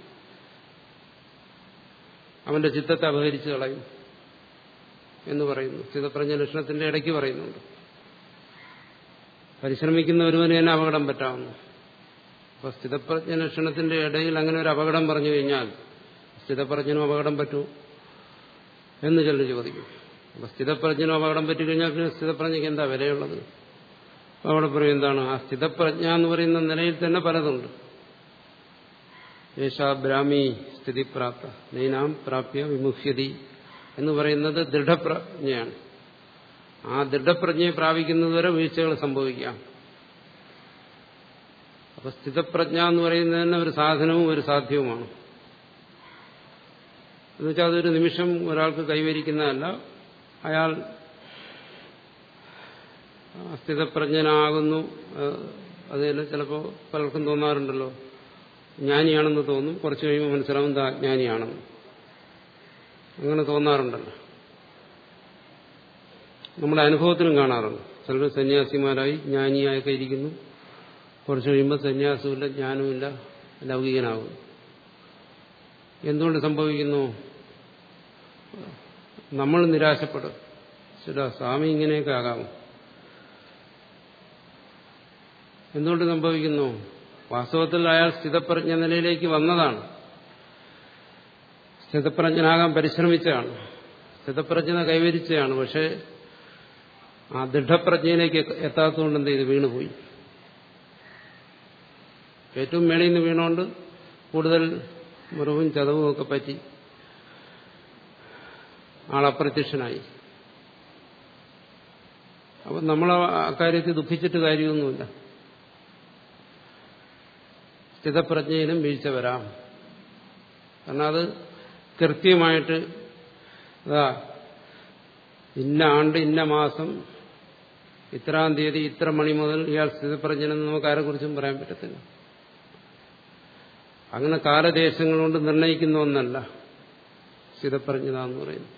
അവന്റെ ചിത്തത്തെ അപഹരിച്ചു കളയും എന്ന് പറയുന്നു സ്ഥിതപ്രജ്ഞ ലക്ഷണത്തിന്റെ ഇടയ്ക്ക് പറയുന്നുണ്ട് പരിശ്രമിക്കുന്ന ഒരുവന് തന്നെ അപകടം പറ്റാവുന്നു അപ്പൊ സ്ഥിതപ്രജ്ഞ ലക്ഷണത്തിന്റെ ഇടയിൽ അങ്ങനെ ഒരു അപകടം പറഞ്ഞു കഴിഞ്ഞാൽ സ്ഥിതപ്രജ്ഞനും അപകടം പറ്റൂ എന്ന് ചിലർ ചോദിക്കും അപ്പൊ സ്ഥിതപ്രജ്ഞനും അപകടം പറ്റിക്കഴിഞ്ഞാൽ പിന്നെ സ്ഥിതപ്രജ്ഞയ്ക്ക് എന്താ വിലയുള്ളത് അപ്പൊ അവിടെ പറയും എന്താണ് ആ സ്ഥിതപ്രജ്ഞ എന്ന് പറയുന്ന നിലയിൽ തന്നെ പലതുണ്ട് യേശാ ബ്രാഹ്മി സ്ഥിതിപ്രാപ്ത നൈനാം പ്രാപ്യ വിമുഹ്യതി എന്ന് പറയുന്നത് ദൃഢപ്രജ്ഞയാണ് ആ ദൃഢപ്രജ്ഞയെ പ്രാപിക്കുന്നതുവരെ വീഴ്ചകൾ സംഭവിക്കാം അപ്പൊ സ്ഥിതപ്രജ്ഞ എന്ന് പറയുന്നത് തന്നെ ഒരു സാധനവും ഒരു സാധ്യവുമാണ് എന്നുവെച്ചാൽ അതൊരു നിമിഷം ഒരാൾക്ക് കൈവരിക്കുന്നതല്ല അയാൾ സ്ഥിതപ്രജ്ഞനാകുന്നു അത് തന്നെ ചിലപ്പോൾ പലർക്കും തോന്നാറുണ്ടല്ലോ ജ്ഞാനിയാണെന്ന് തോന്നും കുറച്ച് കഴിയുമ്പോൾ മനസ്സിലാവും എന്താ അജ്ഞാനിയാണെന്ന് അങ്ങനെ തോന്നാറുണ്ടല്ലോ നമ്മുടെ അനുഭവത്തിലും കാണാറുണ്ട് ചിലർ സന്യാസിമാരായി ജ്ഞാനിയായൊക്കെ ഇരിക്കുന്നു കുറച്ച് കഴിയുമ്പോൾ സന്യാസവുമില്ല ജ്ഞാനവുമില്ല ലൗകികനാകുന്നു എന്തുകൊണ്ട് സംഭവിക്കുന്നു നമ്മൾ നിരാശപ്പെടും ശരി സ്വാമി ഇങ്ങനെയൊക്കെ ആകാമോ എന്തുകൊണ്ട് സംഭവിക്കുന്നു വാസ്തവത്തിൽ അയാൾ സ്ഥിതപ്രജ്ഞ നിലയിലേക്ക് വന്നതാണ് സ്ഥിതപ്രജ്ഞനാകാൻ പരിശ്രമിച്ചതാണ് സ്ഥിതപ്രജ്ഞത കൈവരിച്ചതാണ് പക്ഷെ ആ ദൃഢപ്രജ്ഞയിലേക്ക് എത്താത്തതുകൊണ്ട് എന്ത് ചെയ്ത് വീണുപോയി ഏറ്റവും മേളിൽ നിന്ന് വീണുകൊണ്ട് കൂടുതൽ മുറിവും ചതവും ഒക്കെ പറ്റി ആളപ്രത്യക്ഷനായി അപ്പം നമ്മൾ അക്കാര്യത്തിൽ ദുഃഖിച്ചിട്ട് കാര്യമൊന്നുമില്ല സ്ഥിതപ്രജ്ഞയിലും വീഴ്ച വരാം കാരണം അത് കൃത്യമായിട്ട് അതാ ഇന്ന ആണ്ട് ഇന്ന മാസം ഇത്രാം തീയതി ഇത്ര മണി മുതൽ ഇയാൾ സ്ഥിതപ്രജ്ഞനെന്ന് നമുക്ക് ആരെക്കുറിച്ചും പറയാൻ പറ്റത്തില്ല അങ്ങനെ കാലദേശങ്ങൾ കൊണ്ട് നിർണയിക്കുന്ന ഒന്നല്ല സ്ഥിതപ്രജ്ഞത എന്ന് പറയുന്നത്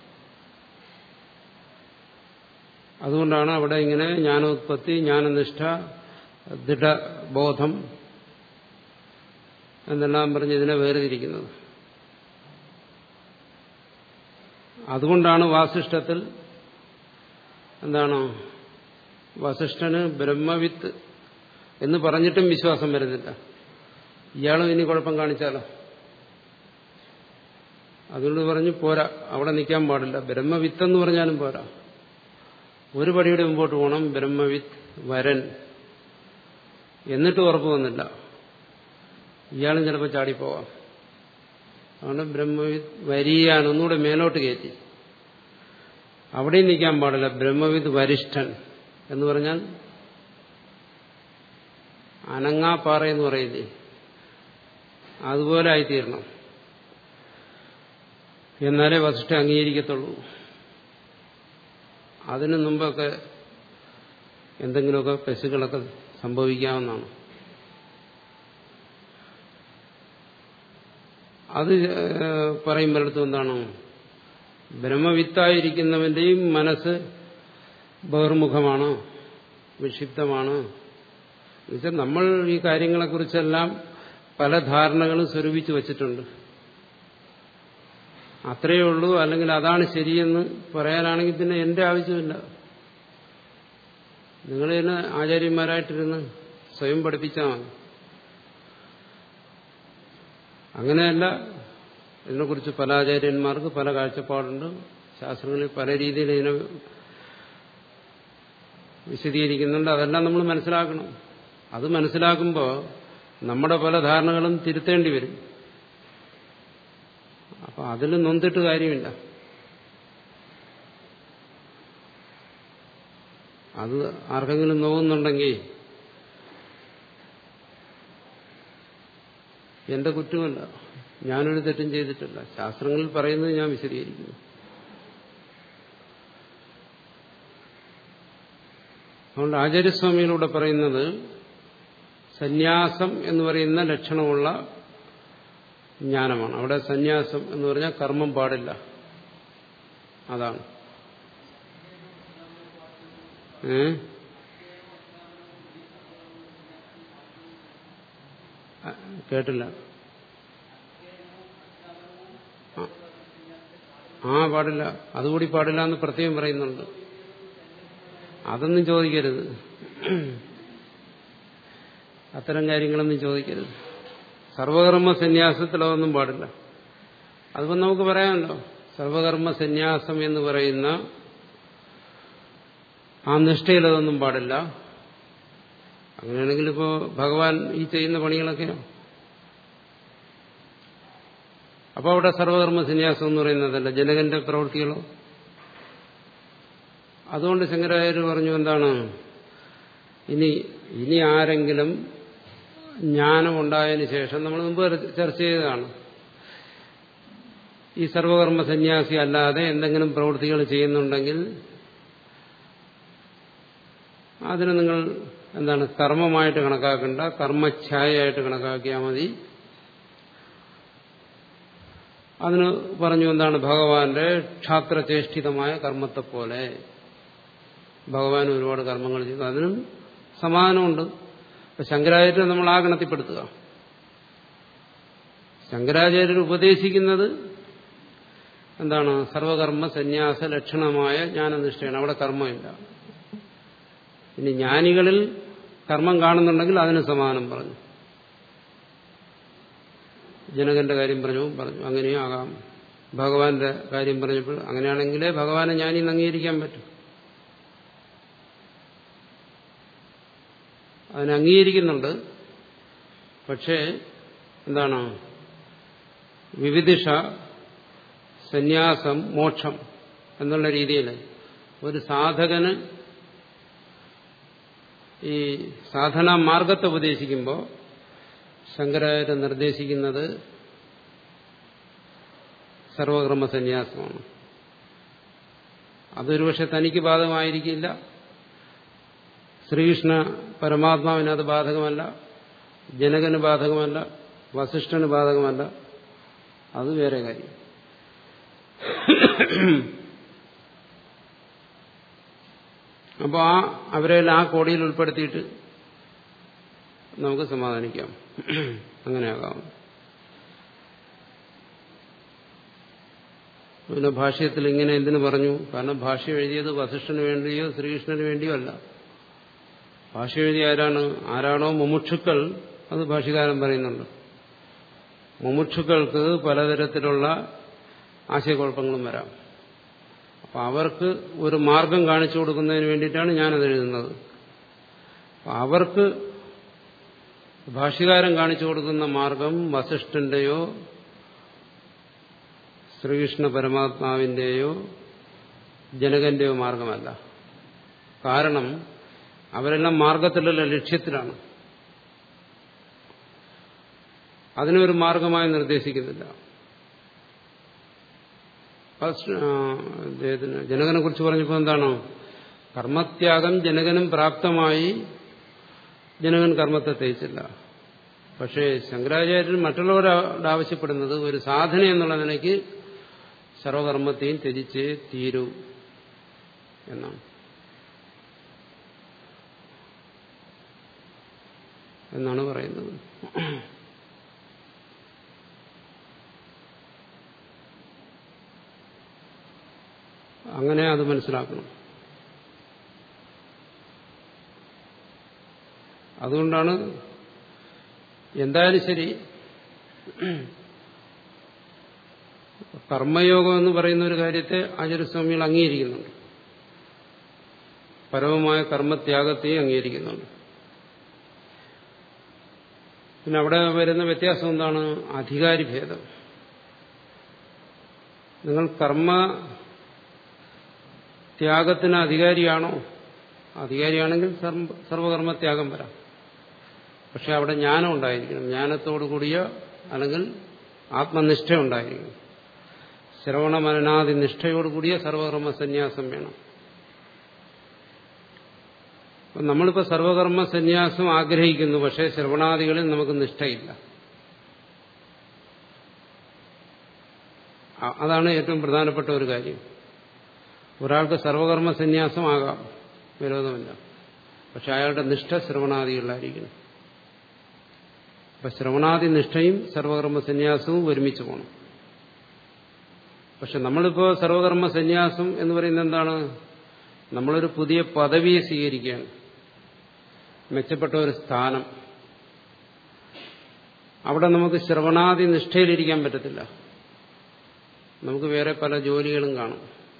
അതുകൊണ്ടാണ് അവിടെ ഇങ്ങനെ ജ്ഞാനോത്പത്തി ജ്ഞാനനിഷ്ഠ ദൃഢബോധം എന്നെല്ലാം പറഞ്ഞ് ഇതിനെ വേർതിരിക്കുന്നത് അതുകൊണ്ടാണ് വാസിഷ്ഠത്തിൽ എന്താണ് വസിഷ്ഠന് ബ്രഹ്മവിത്ത് എന്ന് പറഞ്ഞിട്ടും വിശ്വാസം വരുന്നില്ല ഇയാളും ഇനി കുഴപ്പം കാണിച്ചാലോ അതുകൊണ്ട് പറഞ്ഞു പോരാ അവിടെ നിൽക്കാൻ പാടില്ല ബ്രഹ്മവിത്ത് എന്ന് പറഞ്ഞാലും പോരാ ഒരു പടിയുടെ മുമ്പോട്ട് പോകണം ബ്രഹ്മവിത്ത് വരൻ എന്നിട്ട് ഉറപ്പ് വന്നില്ല ഇയാളും ചിലപ്പോൾ ചാടിപ്പോവാം അതുകൊണ്ട് ബ്രഹ്മവിത്ത് വരിയാണ് ഒന്നുകൂടെ മേലോട്ട് കയറ്റി അവിടെയും നിൽക്കാൻ പാടില്ല ബ്രഹ്മവിത്ത് വരിഷ്ഠൻ എന്ന് പറഞ്ഞാൽ അനങ്ങാപ്പാറ എന്ന് പറയില്ലേ അതുപോലെ ആയിത്തീരണം എന്നാലേ വസിഷ്ഠ അംഗീകരിക്കത്തുള്ളൂ അതിനു മുമ്പൊക്കെ എന്തെങ്കിലുമൊക്കെ പെശുകളൊക്കെ സംഭവിക്കാവുന്നതാണ് അത് പറയുമ്പോഴടുത്ത് എന്താണ് ബ്രഹ്മവിത്തായിരിക്കുന്നവന്റെയും മനസ്സ് ബഹിർമുഖമാണ് വിക്ഷിപ്തമാണ് എന്നുവെച്ചാൽ നമ്മൾ ഈ കാര്യങ്ങളെക്കുറിച്ചെല്ലാം പല ധാരണകളും സ്വരൂപിച്ചു വച്ചിട്ടുണ്ട് അത്രയേ ഉള്ളൂ അല്ലെങ്കിൽ അതാണ് ശരിയെന്ന് പറയാനാണെങ്കിൽ പിന്നെ എന്റെ ആവശ്യമില്ല നിങ്ങൾ തന്നെ ആചാര്യന്മാരായിട്ടിരുന്ന് സ്വയം പഠിപ്പിച്ചാൽ മതി അങ്ങനെയല്ല ഇതിനെക്കുറിച്ച് പല ആചാര്യന്മാർക്ക് പല കാഴ്ചപ്പാടുണ്ട് ശാസ്ത്രങ്ങളിൽ പല രീതിയിൽ ഇതിനെ വിശദീകരിക്കുന്നുണ്ട് അതെല്ലാം നമ്മൾ മനസ്സിലാക്കണം അത് മനസ്സിലാക്കുമ്പോൾ നമ്മുടെ പല ധാരണകളും തിരുത്തേണ്ടി വരും അപ്പൊ അതിൽ നൊന്തിട്ട് കാര്യമില്ല അത് ആർക്കെങ്കിലും നോവുന്നുണ്ടെങ്കിൽ എന്റെ കുറ്റമല്ല ഞാനൊരു തെറ്റും ചെയ്തിട്ടില്ല ശാസ്ത്രങ്ങളിൽ പറയുന്നത് ഞാൻ വിശദീകരിക്കുന്നു അതുകൊണ്ട് ആചാര്യസ്വാമിയിലൂടെ പറയുന്നത് സന്യാസം എന്ന് പറയുന്ന ലക്ഷണമുള്ള ജ്ഞാനമാണ് അവിടെ സന്യാസം എന്ന് പറഞ്ഞാൽ കർമ്മം പാടില്ല അതാണ് ഏ ആ, കേട്ടില്ല ആ. ആ പാടില്ല അതുകൂടി പാടില്ല എന്ന് പ്രത്യേകം പറയുന്നുണ്ട് അതൊന്നും ചോദിക്കരുത് അത്തരം കാര്യങ്ങളൊന്നും ചോദിക്കരുത് സർവകർമ്മ സന്യാസത്തിൽ അതൊന്നും പാടില്ല അതിപ്പോൾ നമുക്ക് പറയാമല്ലോ സർവകർമ്മ സന്യാസം എന്ന് പറയുന്ന ആ നിഷ്ഠയിൽ അതൊന്നും പാടില്ല അങ്ങനെയാണെങ്കിൽ ഇപ്പോൾ ഭഗവാൻ ഈ ചെയ്യുന്ന പണികളൊക്കെയോ അപ്പോൾ അവിടെ സർവകർമ്മ സന്യാസം എന്ന് പറയുന്നതല്ല ജനകന്റെ പ്രവൃത്തികളോ അതുകൊണ്ട് ശങ്കരാചാര്യ പറഞ്ഞു എന്താണ് ഇനി ഇനി ആരെങ്കിലും ജ്ഞാനം ഉണ്ടായതിനു ശേഷം നമ്മൾ മുമ്പ് ചർച്ച ചെയ്തതാണ് ഈ സർവകർമ്മ സന്യാസി അല്ലാതെ എന്തെങ്കിലും പ്രവൃത്തികൾ ചെയ്യുന്നുണ്ടെങ്കിൽ അതിന് നിങ്ങൾ എന്താണ് കർമ്മമായിട്ട് കണക്കാക്കണ്ട കർമ്മഛായയായിട്ട് കണക്കാക്കിയാൽ മതി അതിന് പറഞ്ഞു എന്താണ് ഭഗവാന്റെ ക്ഷാത്രചേഷ്ടിതമായ കർമ്മത്തെ പോലെ ഭഗവാൻ ഒരുപാട് കർമ്മങ്ങൾ ചെയ്തു അതിനും സമാധാനമുണ്ട് അപ്പൊ ശങ്കരാചാര്യരെ നമ്മൾ ആ ഗണത്തിൽപ്പെടുത്തുക ശങ്കരാചാര്യർ ഉപദേശിക്കുന്നത് എന്താണ് സർവകർമ്മ സന്യാസ ലക്ഷണമായ ജ്ഞാനനിഷ്ഠയാണ് അവിടെ കർമ്മമില്ല ഇനി ജ്ഞാനികളിൽ കർമ്മം കാണുന്നുണ്ടെങ്കിൽ അതിന് സമാനം പറഞ്ഞു ജനകന്റെ കാര്യം പറഞ്ഞു പറഞ്ഞു അങ്ങനെയും ആകാം ഭഗവാന്റെ കാര്യം പറഞ്ഞപ്പോൾ അങ്ങനെയാണെങ്കിലേ ഭഗവാനെ ജ്ഞാനിന്ന് അംഗീകരിക്കാൻ പറ്റും അതിനെ അംഗീകരിക്കുന്നുണ്ട് പക്ഷേ എന്താണ് വിവിധിഷ സന്യാസം മോക്ഷം എന്നുള്ള രീതിയിൽ ഒരു സാധകന് ഈ സാധനാ മാർഗത്തെ ഉപദേശിക്കുമ്പോൾ ശങ്കരാചാര്യ നിർദ്ദേശിക്കുന്നത് സർവകർമ്മ സന്യാസമാണ് അതൊരു പക്ഷെ തനിക്ക് ബാധകമായിരിക്കില്ല ശ്രീകൃഷ്ണ പരമാത്മാവിന് അത് ബാധകമല്ല ജനകന് ബാധകമല്ല വസിഷ്ഠന് ബാധകമല്ല അത് വേറെ കാര്യം അപ്പോൾ ആ അവരെല്ലാം ആ കോടിയിൽ ഉൾപ്പെടുത്തിയിട്ട് നമുക്ക് സമാധാനിക്കാം അങ്ങനെയാകാം പിന്നെ ഭാഷ്യത്തിൽ ഇങ്ങനെ എന്തിനു പറഞ്ഞു കാരണം ഭാഷ്യം എഴുതിയത് വസിഷ്ഠന് വേണ്ടിയോ ശ്രീകൃഷ്ണന് വേണ്ടിയോ അല്ല ഭാഷ്യം എഴുതിയ ആരാണ് ആരാണോ മുമുക്ഷുക്കൾ അത് ഭാഷ്യകാരൻ പറയുന്നുണ്ട് മുമുക്ഷുക്കൾക്ക് പലതരത്തിലുള്ള ആശയക്കുഴപ്പങ്ങളും വരാം അപ്പം അവർക്ക് ഒരു മാർഗം കാണിച്ചു കൊടുക്കുന്നതിന് വേണ്ടിയിട്ടാണ് ഞാനത് എഴുതുന്നത് അവർക്ക് ഭാഷ്യകാരൻ കാണിച്ചു കൊടുക്കുന്ന മാർഗം വസിഷ്ഠന്റെയോ ശ്രീകൃഷ്ണ പരമാത്മാവിന്റെയോ ജനകന്റെയോ മാർഗമല്ല കാരണം അവരെല്ലാം മാർഗത്തിലല്ല ലക്ഷ്യത്തിലാണ് അതിനൊരു മാർഗമായി നിർദ്ദേശിക്കുന്നില്ല അദ്ദേഹത്തിന് ജനകനെ കുറിച്ച് പറഞ്ഞപ്പോൾ എന്താണോ കർമ്മത്യാഗം ജനകനും പ്രാപ്തമായി ജനകൻ കർമ്മത്തെ തേച്ചില്ല പക്ഷേ ശങ്കരാചാര്യൻ മറ്റുള്ളവരോട് ആവശ്യപ്പെടുന്നത് ഒരു സാധന എന്നുള്ള നിലയ്ക്ക് സർവകർമ്മത്തെയും ത്യജിച്ചേ തീരൂ എന്നാണ് എന്നാണ് പറയുന്നത് അങ്ങനെ അത് മനസ്സിലാക്കണം അതുകൊണ്ടാണ് എന്തായാലും ശരി കർമ്മയോഗം എന്ന് പറയുന്ന ഒരു കാര്യത്തെ ആചാര്യസ്വാമികൾ അംഗീകരിക്കുന്നുണ്ട് പരമമായ കർമ്മത്യാഗത്തെയും അംഗീകരിക്കുന്നുണ്ട് പിന്നെ അവിടെ വരുന്ന വ്യത്യാസം എന്താണ് അധികാരി ഭേദം നിങ്ങൾ കർമ്മ ത്യാഗത്തിന് അധികാരിയാണോ അധികാരിയാണെങ്കിൽ സർവകർമ്മത്യാഗം വരാം പക്ഷെ അവിടെ ജ്ഞാനം ഉണ്ടായിരിക്കണം ജ്ഞാനത്തോടു കൂടിയ അല്ലെങ്കിൽ ആത്മനിഷ്ഠ ഉണ്ടായിരിക്കണം ശ്രവണ മനനാദി നിഷ്ഠയോടുകൂടിയ സർവകർമ്മ സന്യാസം വേണം അപ്പം നമ്മളിപ്പോൾ സർവകർമ്മ സന്യാസം ആഗ്രഹിക്കുന്നു പക്ഷേ ശ്രവണാദികളിൽ നമുക്ക് നിഷ്ഠയില്ല അതാണ് ഏറ്റവും പ്രധാനപ്പെട്ട ഒരു കാര്യം ഒരാൾക്ക് സർവകർമ്മ സന്യാസമാകാം വിരോധമില്ല പക്ഷെ അയാളുടെ നിഷ്ഠ ശ്രവണാദികളിലായിരിക്കണം അപ്പൊ ശ്രവണാദി നിഷ്ഠയും സർവകർമ്മ സന്യാസവും ഒരുമിച്ച് പോകണം പക്ഷെ നമ്മളിപ്പോ സർവകർമ്മ സന്യാസം എന്ന് പറയുന്നത് എന്താണ് നമ്മളൊരു പുതിയ പദവിയെ സ്വീകരിക്കുകയാണ് മെച്ചപ്പെട്ട ഒരു സ്ഥാനം അവിടെ നമുക്ക് ശ്രവണാദി നിഷ്ഠയിലിരിക്കാൻ പറ്റത്തില്ല നമുക്ക് വേറെ പല ജോലികളും കാണും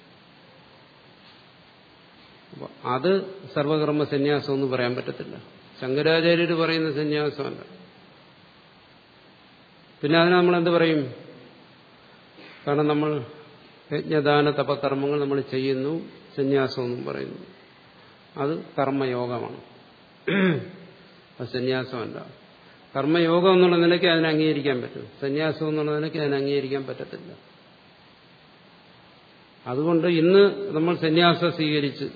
അപ്പൊ അത് സർവകർമ്മ സന്യാസം എന്ന് പറയാൻ പറ്റത്തില്ല ശങ്കരാചാര്യർ പറയുന്ന സന്യാസമല്ല പിന്നെ അതിനെ നമ്മൾ എന്ത് പറയും കാരണം നമ്മൾ യജ്ഞദാന തപകർമ്മങ്ങൾ നമ്മൾ ചെയ്യുന്നു സന്യാസം എന്നും പറയുന്നു അത് കർമ്മയോഗമാണ് അത് സന്യാസമല്ല കർമ്മയോഗം എന്നുള്ള നിലയ്ക്ക് അതിനെ അംഗീകരിക്കാൻ പറ്റും സന്യാസം എന്നുള്ള നിലയ്ക്ക് അതിനെ അംഗീകരിക്കാൻ പറ്റത്തില്ല അതുകൊണ്ട് ഇന്ന് നമ്മൾ സന്യാസം സ്വീകരിച്ച്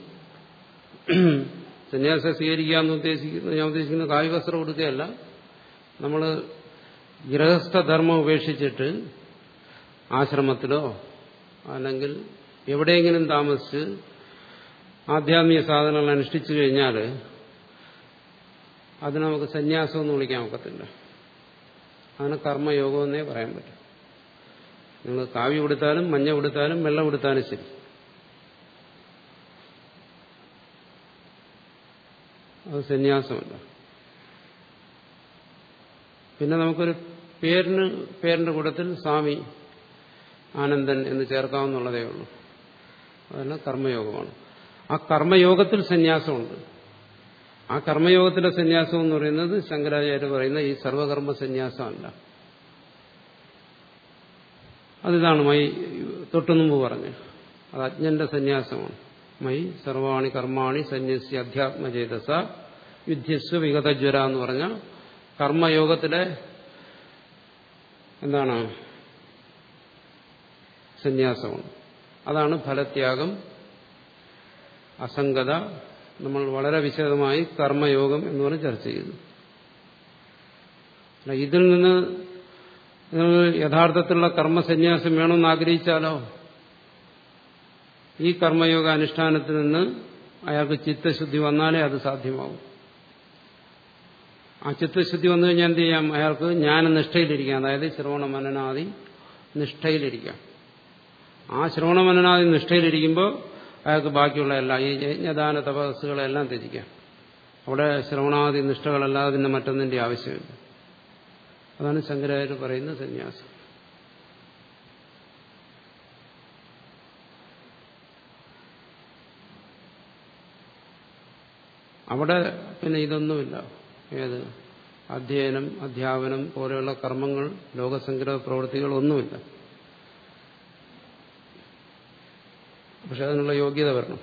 സന്യാസം സ്വീകരിക്കുക എന്ന് ഉദ്ദേശിക്കുന്നത് ഞാൻ ഉദ്ദേശിക്കുന്നത് കായ്വസ്ത്രം കൊടുക്കുകയല്ല നമ്മൾ ഗൃഹസ്ഥധർമ്മം ഉപേക്ഷിച്ചിട്ട് ആശ്രമത്തിലോ അല്ലെങ്കിൽ എവിടെയെങ്കിലും താമസിച്ച് ആധ്യാത്മിക സാധനങ്ങൾ അനുഷ്ഠിച്ചു കഴിഞ്ഞാൽ അതിന് നമുക്ക് സന്യാസം എന്ന് വിളിക്കാൻ ഒക്കത്തില്ല അതിന് കർമ്മയോഗം എന്നേ പറയാൻ പറ്റും നിങ്ങൾ കാവ്യ കൊടുത്താലും മഞ്ഞ കൊടുത്താലും വെള്ളം കൊടുത്താലും ശരി അത് സന്യാസമല്ല പിന്നെ നമുക്കൊരു പേരിന് പേരിന്റെ കൂട്ടത്തിൽ സ്വാമി ആനന്ദൻ എന്ന് ചേർക്കാവുന്നുള്ളതേ ഉള്ളൂ അതെല്ലാം കർമ്മയോഗമാണ് ആ കർമ്മയോഗത്തിൽ സന്യാസമുണ്ട് ആ കർമ്മയോഗത്തിലെ സന്യാസം എന്ന് പറയുന്നത് ശങ്കരാചാര്യ പറയുന്ന ഈ സർവകർമ്മ സന്യാസമല്ല അതിതാണ് മൈ തൊട്ടുമുമ്പ് പറഞ്ഞു അത് അജ്ഞന്റെ സന്യാസമാണ് മൈ സർവാണി കർമാണി സന്യസ്യ അധ്യാത്മചേതസ യുദ്ധ്യസ്വ വിഗതജ്വര എന്ന് പറഞ്ഞ കർമ്മയോഗത്തിലെ എന്താണ് സന്യാസമാണ് അതാണ് ഫലത്യാഗം അസംഗത നമ്മൾ വളരെ വിശദമായി കർമ്മയോഗം എന്ന് പറഞ്ഞ് ചർച്ച ചെയ്തു ഇതിൽ നിന്ന് നിങ്ങൾ യഥാർത്ഥത്തിലുള്ള കർമ്മസന്യാസം വേണമെന്ന് ആഗ്രഹിച്ചാലോ ഈ കർമ്മയോഗ അനുഷ്ഠാനത്തിൽ നിന്ന് അയാൾക്ക് ചിത്തശുദ്ധി വന്നാലേ അത് സാധ്യമാവും ആ ചിത്തശുദ്ധി വന്നു കഴിഞ്ഞാൽ എന്ത് ചെയ്യാം അയാൾക്ക് ജ്ഞാനനിഷ്ഠയിലിരിക്കാം അതായത് ശ്രവണ മനനാദി നിഷ്ഠയിലിരിക്കാം ആ ശ്രവണ മനനാദി നിഷ്ഠയിലിരിക്കുമ്പോൾ അയാൾക്ക് ബാക്കിയുള്ള എല്ലാം ഈ യജ്ഞദാന തപസ്സുകളെല്ലാം ത്യജിക്കാം അവിടെ ശ്രവണാദി നിഷ്ഠകളല്ലാതെ പിന്നെ മറ്റൊന്നിന്റെ ആവശ്യമില്ല അതാണ് ശങ്കരാചാര്യ പറയുന്ന സന്യാസം അവിടെ പിന്നെ ഇതൊന്നുമില്ല ഏത് അധ്യയനം അധ്യാപനം പോലെയുള്ള കർമ്മങ്ങൾ ലോകസംഗ്രഹ പ്രവൃത്തികൾ ഒന്നുമില്ല പക്ഷെ അതിനുള്ള യോഗ്യത വരണം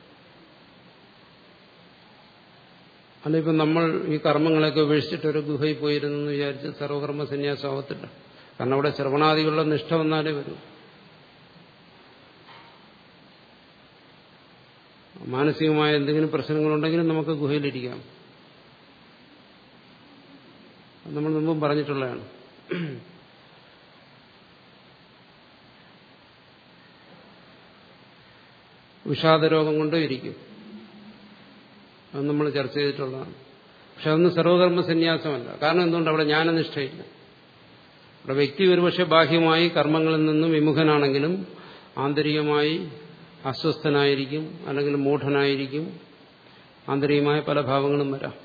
അല്ല ഇപ്പം നമ്മൾ ഈ കർമ്മങ്ങളൊക്കെ ഉപേക്ഷിച്ചിട്ട് ഒരു ഗുഹയിൽ പോയിരുന്നു എന്ന് വിചാരിച്ച് സർവകർമ്മ സന്യാസം ആവത്തില്ല കാരണം അവിടെ ശ്രവണാദികളുടെ നിഷ്ഠ വന്നാലേ വരൂ മാനസികമായ എന്തെങ്കിലും പ്രശ്നങ്ങളുണ്ടെങ്കിലും നമുക്ക് ഗുഹയിലിരിക്കാം നമ്മൾ മുമ്പും പറഞ്ഞിട്ടുള്ളതാണ് വിഷാദരോഗം കൊണ്ടും ഇരിക്കും അത് നമ്മൾ ചർച്ച ചെയ്തിട്ടുള്ളതാണ് പക്ഷെ അതൊന്നും സർവകർമ്മ സന്യാസമല്ല കാരണം എന്തുകൊണ്ട് അവിടെ ജ്ഞാനനിഷ്ഠയില്ല അവിടെ വ്യക്തി ഒരുപക്ഷെ ബാഹ്യമായി കർമ്മങ്ങളിൽ നിന്നും വിമുഖനാണെങ്കിലും ആന്തരികമായി അസ്വസ്ഥനായിരിക്കും അല്ലെങ്കിൽ മൂഢനായിരിക്കും ആന്തരികമായ പല ഭാവങ്ങളും വരാം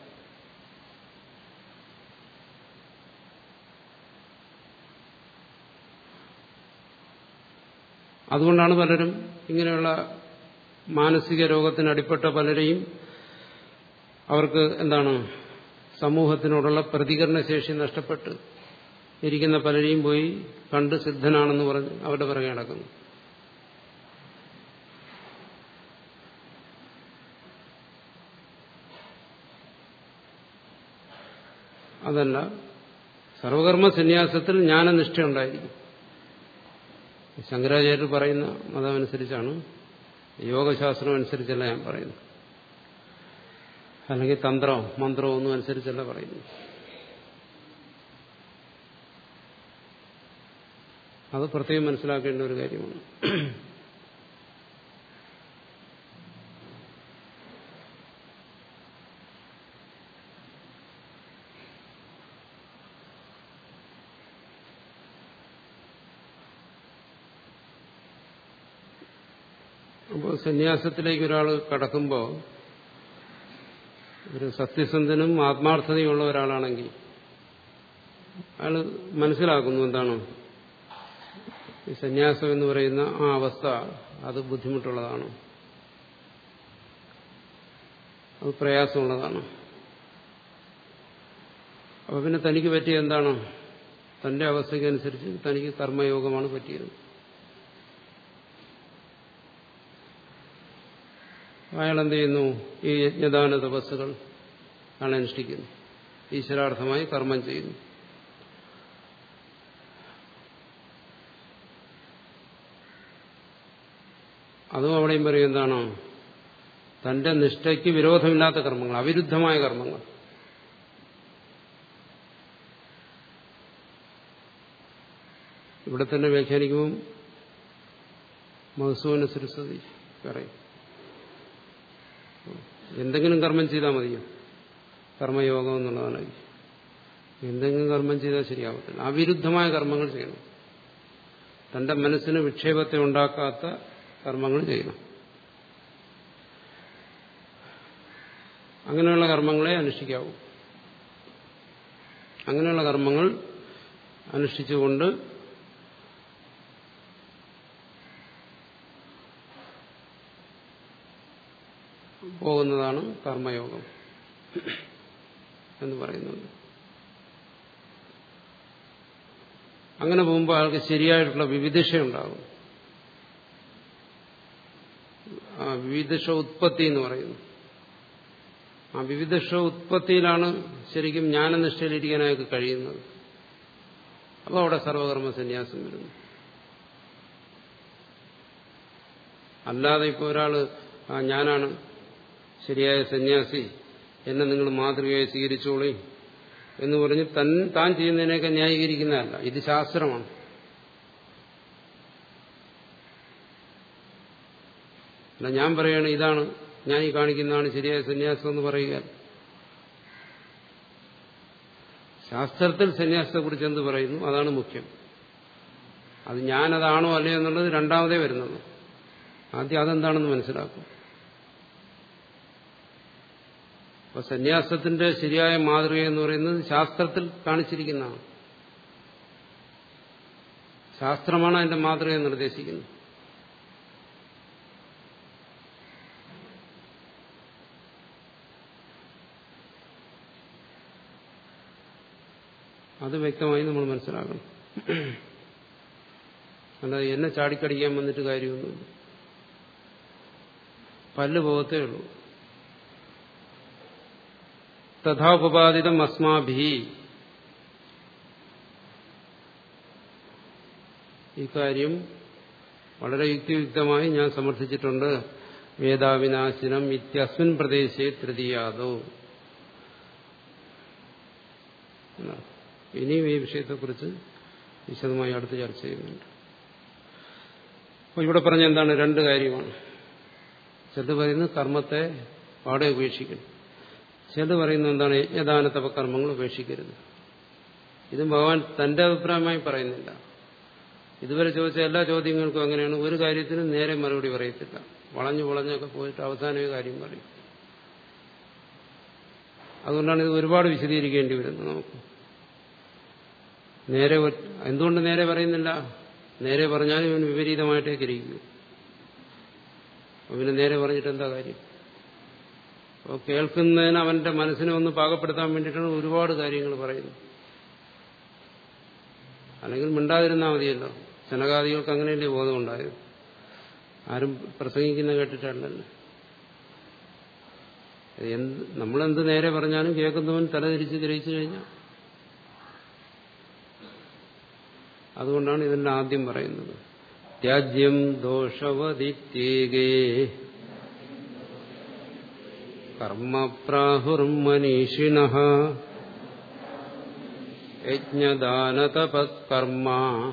അതുകൊണ്ടാണ് പലരും ഇങ്ങനെയുള്ള മാനസിക രോഗത്തിന് അടിപ്പെട്ട പലരെയും അവർക്ക് എന്താണ് സമൂഹത്തിനോടുള്ള പ്രതികരണശേഷി നഷ്ടപ്പെട്ട് ഇരിക്കുന്ന പലരെയും പോയി കണ്ട് സിദ്ധനാണെന്ന് പറഞ്ഞ് അവരുടെ പിറകെ നടക്കുന്നു അതല്ല സർവകർമ്മ സന്യാസത്തിൽ ജ്ഞാനനിഷ്ഠ ഉണ്ടായിരിക്കും ശങ്കരാചാര്യർ പറയുന്ന മതമനുസരിച്ചാണ് യോഗശാസ്ത്രം അനുസരിച്ചല്ല ഞാൻ പറയുന്നത് അല്ലെങ്കിൽ തന്ത്രമോ മന്ത്രമോ ഒന്നും അനുസരിച്ചല്ല പറയുന്നു അത് പ്രത്യേകം മനസ്സിലാക്കേണ്ട ഒരു കാര്യമാണ് അപ്പോൾ സന്യാസത്തിലേക്ക് ഒരാൾ കടക്കുമ്പോൾ ഒരു സത്യസന്ധനും ആത്മാർത്ഥതയുള്ള ഒരാളാണെങ്കിൽ അയാൾ മനസ്സിലാക്കുന്നു എന്താണ് ഈ സന്യാസം എന്ന് പറയുന്ന ആ അവസ്ഥ അത് ബുദ്ധിമുട്ടുള്ളതാണ് അത് പ്രയാസമുള്ളതാണ് അപ്പൊ പിന്നെ തനിക്ക് പറ്റിയ എന്താണ് തന്റെ അവസ്ഥയ്ക്കനുസരിച്ച് തനിക്ക് കർമ്മയോഗമാണ് പറ്റിയത് അയാൾ എന്ത് ചെയ്യുന്നു ഈ യജ്ഞദാന തപസ്സുകൾ ആണ് അനുഷ്ഠിക്കുന്നു ഈശ്വരാർത്ഥമായി കർമ്മം ചെയ്യുന്നു അതും അവിടെയും പറയും എന്താണ് തന്റെ നിഷ്ഠയ്ക്ക് വിരോധമില്ലാത്ത കർമ്മങ്ങൾ അവിരുദ്ധമായ കർമ്മങ്ങൾ ഇവിടെ തന്നെ വ്യാഖ്യാനിക്കുമ്പം മഹസൂന സരസ്വതി പറയും എന്തെങ്കിലും കർമ്മം ചെയ്താൽ മതിയോ കർമ്മയോഗം എന്നുള്ളതാണ് എന്തെങ്കിലും കർമ്മം ചെയ്താൽ ശരിയാവത്തില്ല അവിരുദ്ധമായ കർമ്മങ്ങൾ ചെയ്യണം തന്റെ മനസ്സിന് വിക്ഷേപത്തെ ഉണ്ടാക്കാത്ത കർമ്മങ്ങൾ ചെയ്യണം അങ്ങനെയുള്ള കർമ്മങ്ങളെ അനുഷ്ഠിക്കാവൂ അങ്ങനെയുള്ള കർമ്മങ്ങൾ അനുഷ്ഠിച്ചുകൊണ്ട് പോകുന്നതാണ് കർമ്മയോഗം എന്ന് പറയുന്നുണ്ട് അങ്ങനെ പോകുമ്പോൾ ആൾക്ക് ശരിയായിട്ടുള്ള വിവിധിഷയുണ്ടാകും ആ വിവിധിഷ ഉത്പത്തി എന്ന് പറയുന്നു ആ വിവിധിഷ ഉത്പത്തിയിലാണ് ശരിക്കും ജ്ഞാനനിഷ്ഠയിലിരിക്കാൻ അയാൾക്ക് കഴിയുന്നത് അപ്പോൾ അവിടെ സർവകർമ്മ സന്യാസം വരുന്നു അല്ലാതെ ഇപ്പോൾ ഒരാള് ആ ഞാനാണ് ശരിയായ സന്യാസി എന്നെ നിങ്ങൾ മാതൃകയായി സ്വീകരിച്ചോളി എന്ന് പറഞ്ഞ് തൻ താൻ ചെയ്യുന്നതിനെയൊക്കെ ന്യായീകരിക്കുന്നതല്ല ഇത് ശാസ്ത്രമാണ് അല്ല ഞാൻ പറയുകയാണ് ഇതാണ് ഞാൻ ഈ കാണിക്കുന്നതാണ് ശരിയായ സന്യാസം എന്ന് പറയുക ശാസ്ത്രത്തിൽ സന്യാസത്തെക്കുറിച്ച് എന്ത് പറയുന്നു അതാണ് മുഖ്യം അത് ഞാനതാണോ അല്ലയോ എന്നുള്ളത് രണ്ടാമതേ വരുന്നത് ആദ്യം അതെന്താണെന്ന് മനസ്സിലാക്കും അപ്പൊ സന്യാസത്തിന്റെ ശരിയായ മാതൃക എന്ന് പറയുന്നത് ശാസ്ത്രത്തിൽ കാണിച്ചിരിക്കുന്നതാണ് ശാസ്ത്രമാണ് അതിന്റെ മാതൃകയെ നിർദ്ദേശിക്കുന്നത് അത് വ്യക്തമായി നമ്മൾ മനസ്സിലാക്കണം അല്ലാതെ എന്നെ ചാടിക്കടിക്കാൻ വന്നിട്ട് കാര്യമൊന്നുമില്ല പല്ല് പോകത്തേ ഉള്ളൂ തഥാപപാദിതം അസ്മാഭി ഇക്കാര്യം വളരെ യുക്തിയുക്തമായി ഞാൻ സമർത്ഥിച്ചിട്ടുണ്ട് വേദാവിനാശിനം ഇത്യസ്മിൻ പ്രദേശേ തൃതീയാദോ ഇനിയും ഈ വിഷയത്തെക്കുറിച്ച് വിശദമായി അടുത്ത് ചർച്ച ചെയ്യുന്നുണ്ട് അപ്പോൾ ഇവിടെ പറഞ്ഞ എന്താണ് രണ്ട് കാര്യമാണ് ചിലത് പറയുന്നത് കർമ്മത്തെ പാടെ ഉപേക്ഷിക്കണം ചിലത് പറയുന്നത് എന്താണ് യജ്ഞദാന തപകർമ്മങ്ങൾ ഉപേക്ഷിക്കരുത് ഇത് ഭഗവാൻ തന്റെ അഭിപ്രായമായി പറയുന്നില്ല ഇതുവരെ ചോദിച്ച എല്ലാ ചോദ്യങ്ങൾക്കും അങ്ങനെയാണ് ഒരു കാര്യത്തിനും നേരെ മറുപടി പറയത്തില്ല വളഞ്ഞു വളഞ്ഞൊക്കെ പോയിട്ട് അവസാനമേ കാര്യം പറയും അതുകൊണ്ടാണ് ഇത് ഒരുപാട് വിശദീകരിക്കേണ്ടി വരുന്നത് നമുക്ക് നേരെ എന്തുകൊണ്ട് നേരെ പറയുന്നില്ല നേരെ പറഞ്ഞാലും ഇവൻ വിപരീതമായിട്ടേ ഗ്രഹിക്കൂ അവന് നേരെ പറഞ്ഞിട്ട് എന്താ കാര്യം അപ്പോൾ കേൾക്കുന്നതിന് അവന്റെ മനസ്സിനെ ഒന്ന് പാകപ്പെടുത്താൻ വേണ്ടിയിട്ടാണ് ഒരുപാട് കാര്യങ്ങൾ പറയുന്നത് അല്ലെങ്കിൽ മിണ്ടാതിരുന്നാൽ മതിയല്ലോ ജനകാദികൾക്ക് അങ്ങനെയല്ലേ ബോധമുണ്ടായത് ആരും പ്രസംഗിക്കുന്ന കേട്ടിട്ടല്ലല്ലോ എന്ത് നമ്മളെന്ത് നേരെ പറഞ്ഞാലും കേൾക്കുന്നവൻ തലതിരിച്ച് ഗ്രഹിച്ചു കഴിഞ്ഞാൽ അതുകൊണ്ടാണ് ഇതിന്റെ ആദ്യം പറയുന്നത് ത്യാജ്യം ദോഷവതിത്യേകേ കർമ്മപ്രാഹുർമനീഷിണ യജ്ഞദാനതപകർമ്മ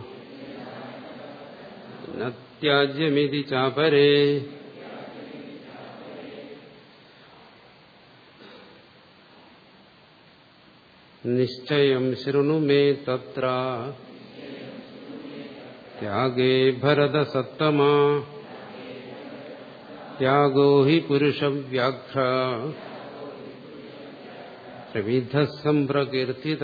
നത്യാജ്യമിതി ചാപരേ നിശ്ചയം ശൃണു മേ തത്ര ത്യാഗേ ഭരതസത്തമാ ത്യാഗോ ഹി പുരുഷ വ്യാഘ്ര ത്രിവിധ സംപ്രകീർത്തിത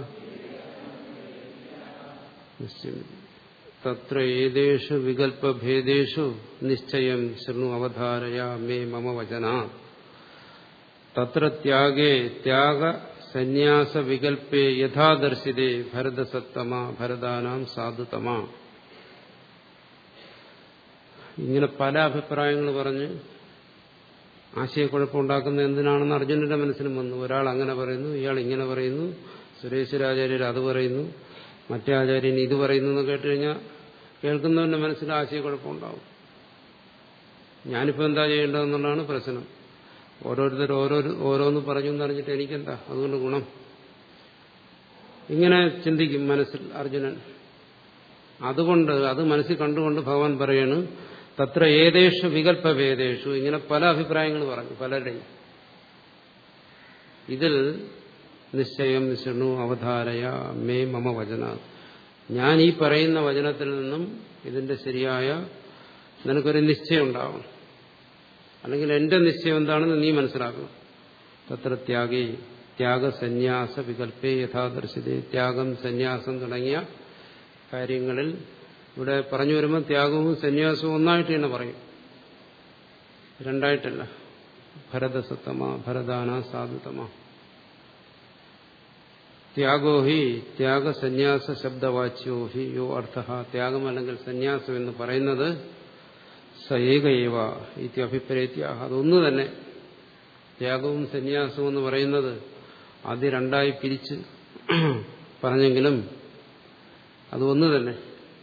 തത്ര ഏതേഷു വികല്പഭേദേഷു നിശ്ചയം ശൃണു അവധാരയ മേ മമ വചന തത്ര ത്യാഗേ ത്യാഗ സന്യാസ വികല്പേ യഥാദർശിതേ ഭരതസത്തമ ഭരതാനാം സാധുതമ ഇങ്ങനെ പല അഭിപ്രായങ്ങൾ പറഞ്ഞ് ആശയക്കുഴപ്പമുണ്ടാക്കുന്ന എന്തിനാണെന്ന് അർജുനന്റെ മനസ്സിലും വന്നു ഒരാൾ അങ്ങനെ പറയുന്നു ഇയാൾ ഇങ്ങനെ പറയുന്നു സുരേശ്വരാചാര്യർ അത് പറയുന്നു മറ്റേ ആചാര്യൻ ഇത് പറയുന്നു എന്ന് കേട്ട് കഴിഞ്ഞാൽ കേൾക്കുന്നവന്റെ മനസ്സിൽ ആശയക്കുഴപ്പമുണ്ടാവും ഞാനിപ്പോൾ എന്താ ചെയ്യേണ്ടതെന്നുള്ളതാണ് പ്രശ്നം ഓരോരുത്തർ ഓരോ ഓരോന്ന് പറഞ്ഞു എന്നറിഞ്ഞിട്ട് എനിക്കെന്താ അതുകൊണ്ട് ഗുണം ഇങ്ങനെ ചിന്തിക്കും മനസ്സിൽ അർജുനൻ അതുകൊണ്ട് അത് മനസ്സിൽ കണ്ടുകൊണ്ട് ഭഗവാൻ പറയാണ് തത്ര ഏതേഷു വികല്പഭേദേഷു ഇങ്ങനെ പല അഭിപ്രായങ്ങൾ പറഞ്ഞു പലരുടെയും ഇതിൽ നിശ്ചയം ശൃണു അവധാരയ മേ മമ വചന ഞാൻ ഈ പറയുന്ന വചനത്തിൽ നിന്നും ഇതിന്റെ ശരിയായ നിനക്കൊരു നിശ്ചയം ഉണ്ടാവണം അല്ലെങ്കിൽ എന്റെ നിശ്ചയം എന്താണെന്ന് നീ മനസ്സിലാക്കണം തത്ര ത്യാഗി ത്യാഗസന്യാസ വികല്പേ യഥാദർശിതേ ത്യാഗം സന്യാസം തുടങ്ങിയ കാര്യങ്ങളിൽ ഇവിടെ പറഞ്ഞു വരുമ്പോൾ ത്യാഗവും സന്യാസവും ഒന്നായിട്ട് തന്നെ പറയും രണ്ടായിട്ടല്ല ഭരതസത്തമ ഭരദാന സാധുതമ ത്യാഗോ ഹി ത്യാഗസന്യാസ ശബ്ദവാച്യോ ഹി യോ അർത്ഥ ത്യാഗം അല്ലെങ്കിൽ സന്യാസം എന്ന് പറയുന്നത് സയേകയേവ ഇത്യഭിപ്രേത്യ അതൊന്നു തന്നെ ത്യാഗവും സന്യാസവും എന്ന് പറയുന്നത് ആദ്യം രണ്ടായി പിരിച്ച് പറഞ്ഞെങ്കിലും അത് ഒന്ന് തന്നെ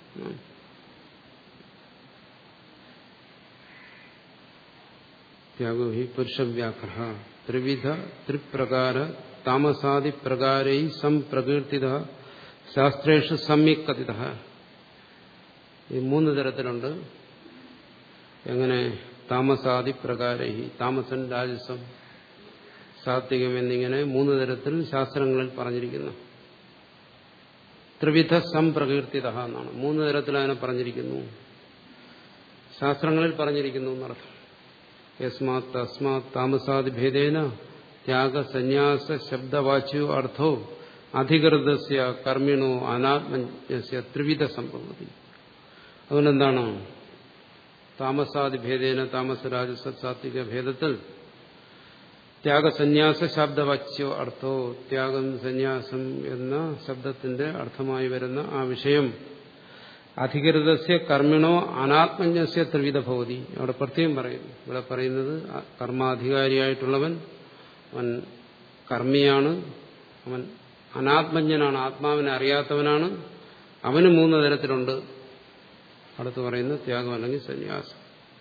ത്യാഗോ ഹി പുരുഷവ്യാഘ്ര ത്രിവിധ ത്രിപ്രകാര താമസാദി പ്രകാരൈ സംപ്രകീർത്തിത ശാസ്ത്രേഷു സമ്യക് കഥിത ഈ മൂന്ന് തരത്തിലുണ്ട് എങ്ങനെ താമസാദി പ്രകാരൈ താമസൻ രാജസം സാത്വികം എന്നിങ്ങനെ മൂന്ന് തരത്തിൽ ശാസ്ത്രങ്ങളിൽ പറഞ്ഞിരിക്കുന്നു ത്രിവിധ സംപ്രകീർത്തിത എന്നാണ് മൂന്ന് തരത്തിൽ അതിനെ പറഞ്ഞിരിക്കുന്നു ശാസ്ത്രങ്ങളിൽ പറഞ്ഞിരിക്കുന്നു എന്നർത്ഥം യസ്മാത് തസ്മാത് താമസാദി ഭേദേന ത്യാഗസന്യാസ ശബ്ദവാച്യോ അർത്ഥോ അധികൃതസ്യ കർമ്മിണോ അനാത്മജ്ഞസ്യ ത്രിവിധ സംഭവതി അതുകൊണ്ട് എന്താണ് താമസാദി ഭേദേന താമസ രാജസ സാത്വിക ഭേദത്തിൽ ത്യാഗസന്യാസ ശബ്ദവാച്യോ അർത്ഥോ ത്യാഗം സന്യാസം എന്ന ശബ്ദത്തിന്റെ അർത്ഥമായി വരുന്ന ആ വിഷയം അധികൃതസ്യ കർമ്മിണോ അനാത്മജ്ഞസ്യ ത്രിവിധ ഭവതി അവിടെ പ്രത്യേകം പറയുന്നു ഇവിടെ പറയുന്നത് കർമാധികാരിയായിട്ടുള്ളവൻ അവൻ കർമ്മിയാണ് അവൻ അനാത്മജ്ഞനാണ് ആത്മാവിനെ അറിയാത്തവനാണ് അവന് മൂന്ന് തരത്തിലുണ്ട് അടുത്ത് പറയുന്ന ത്യാഗം അല്ലെങ്കിൽ സന്യാസം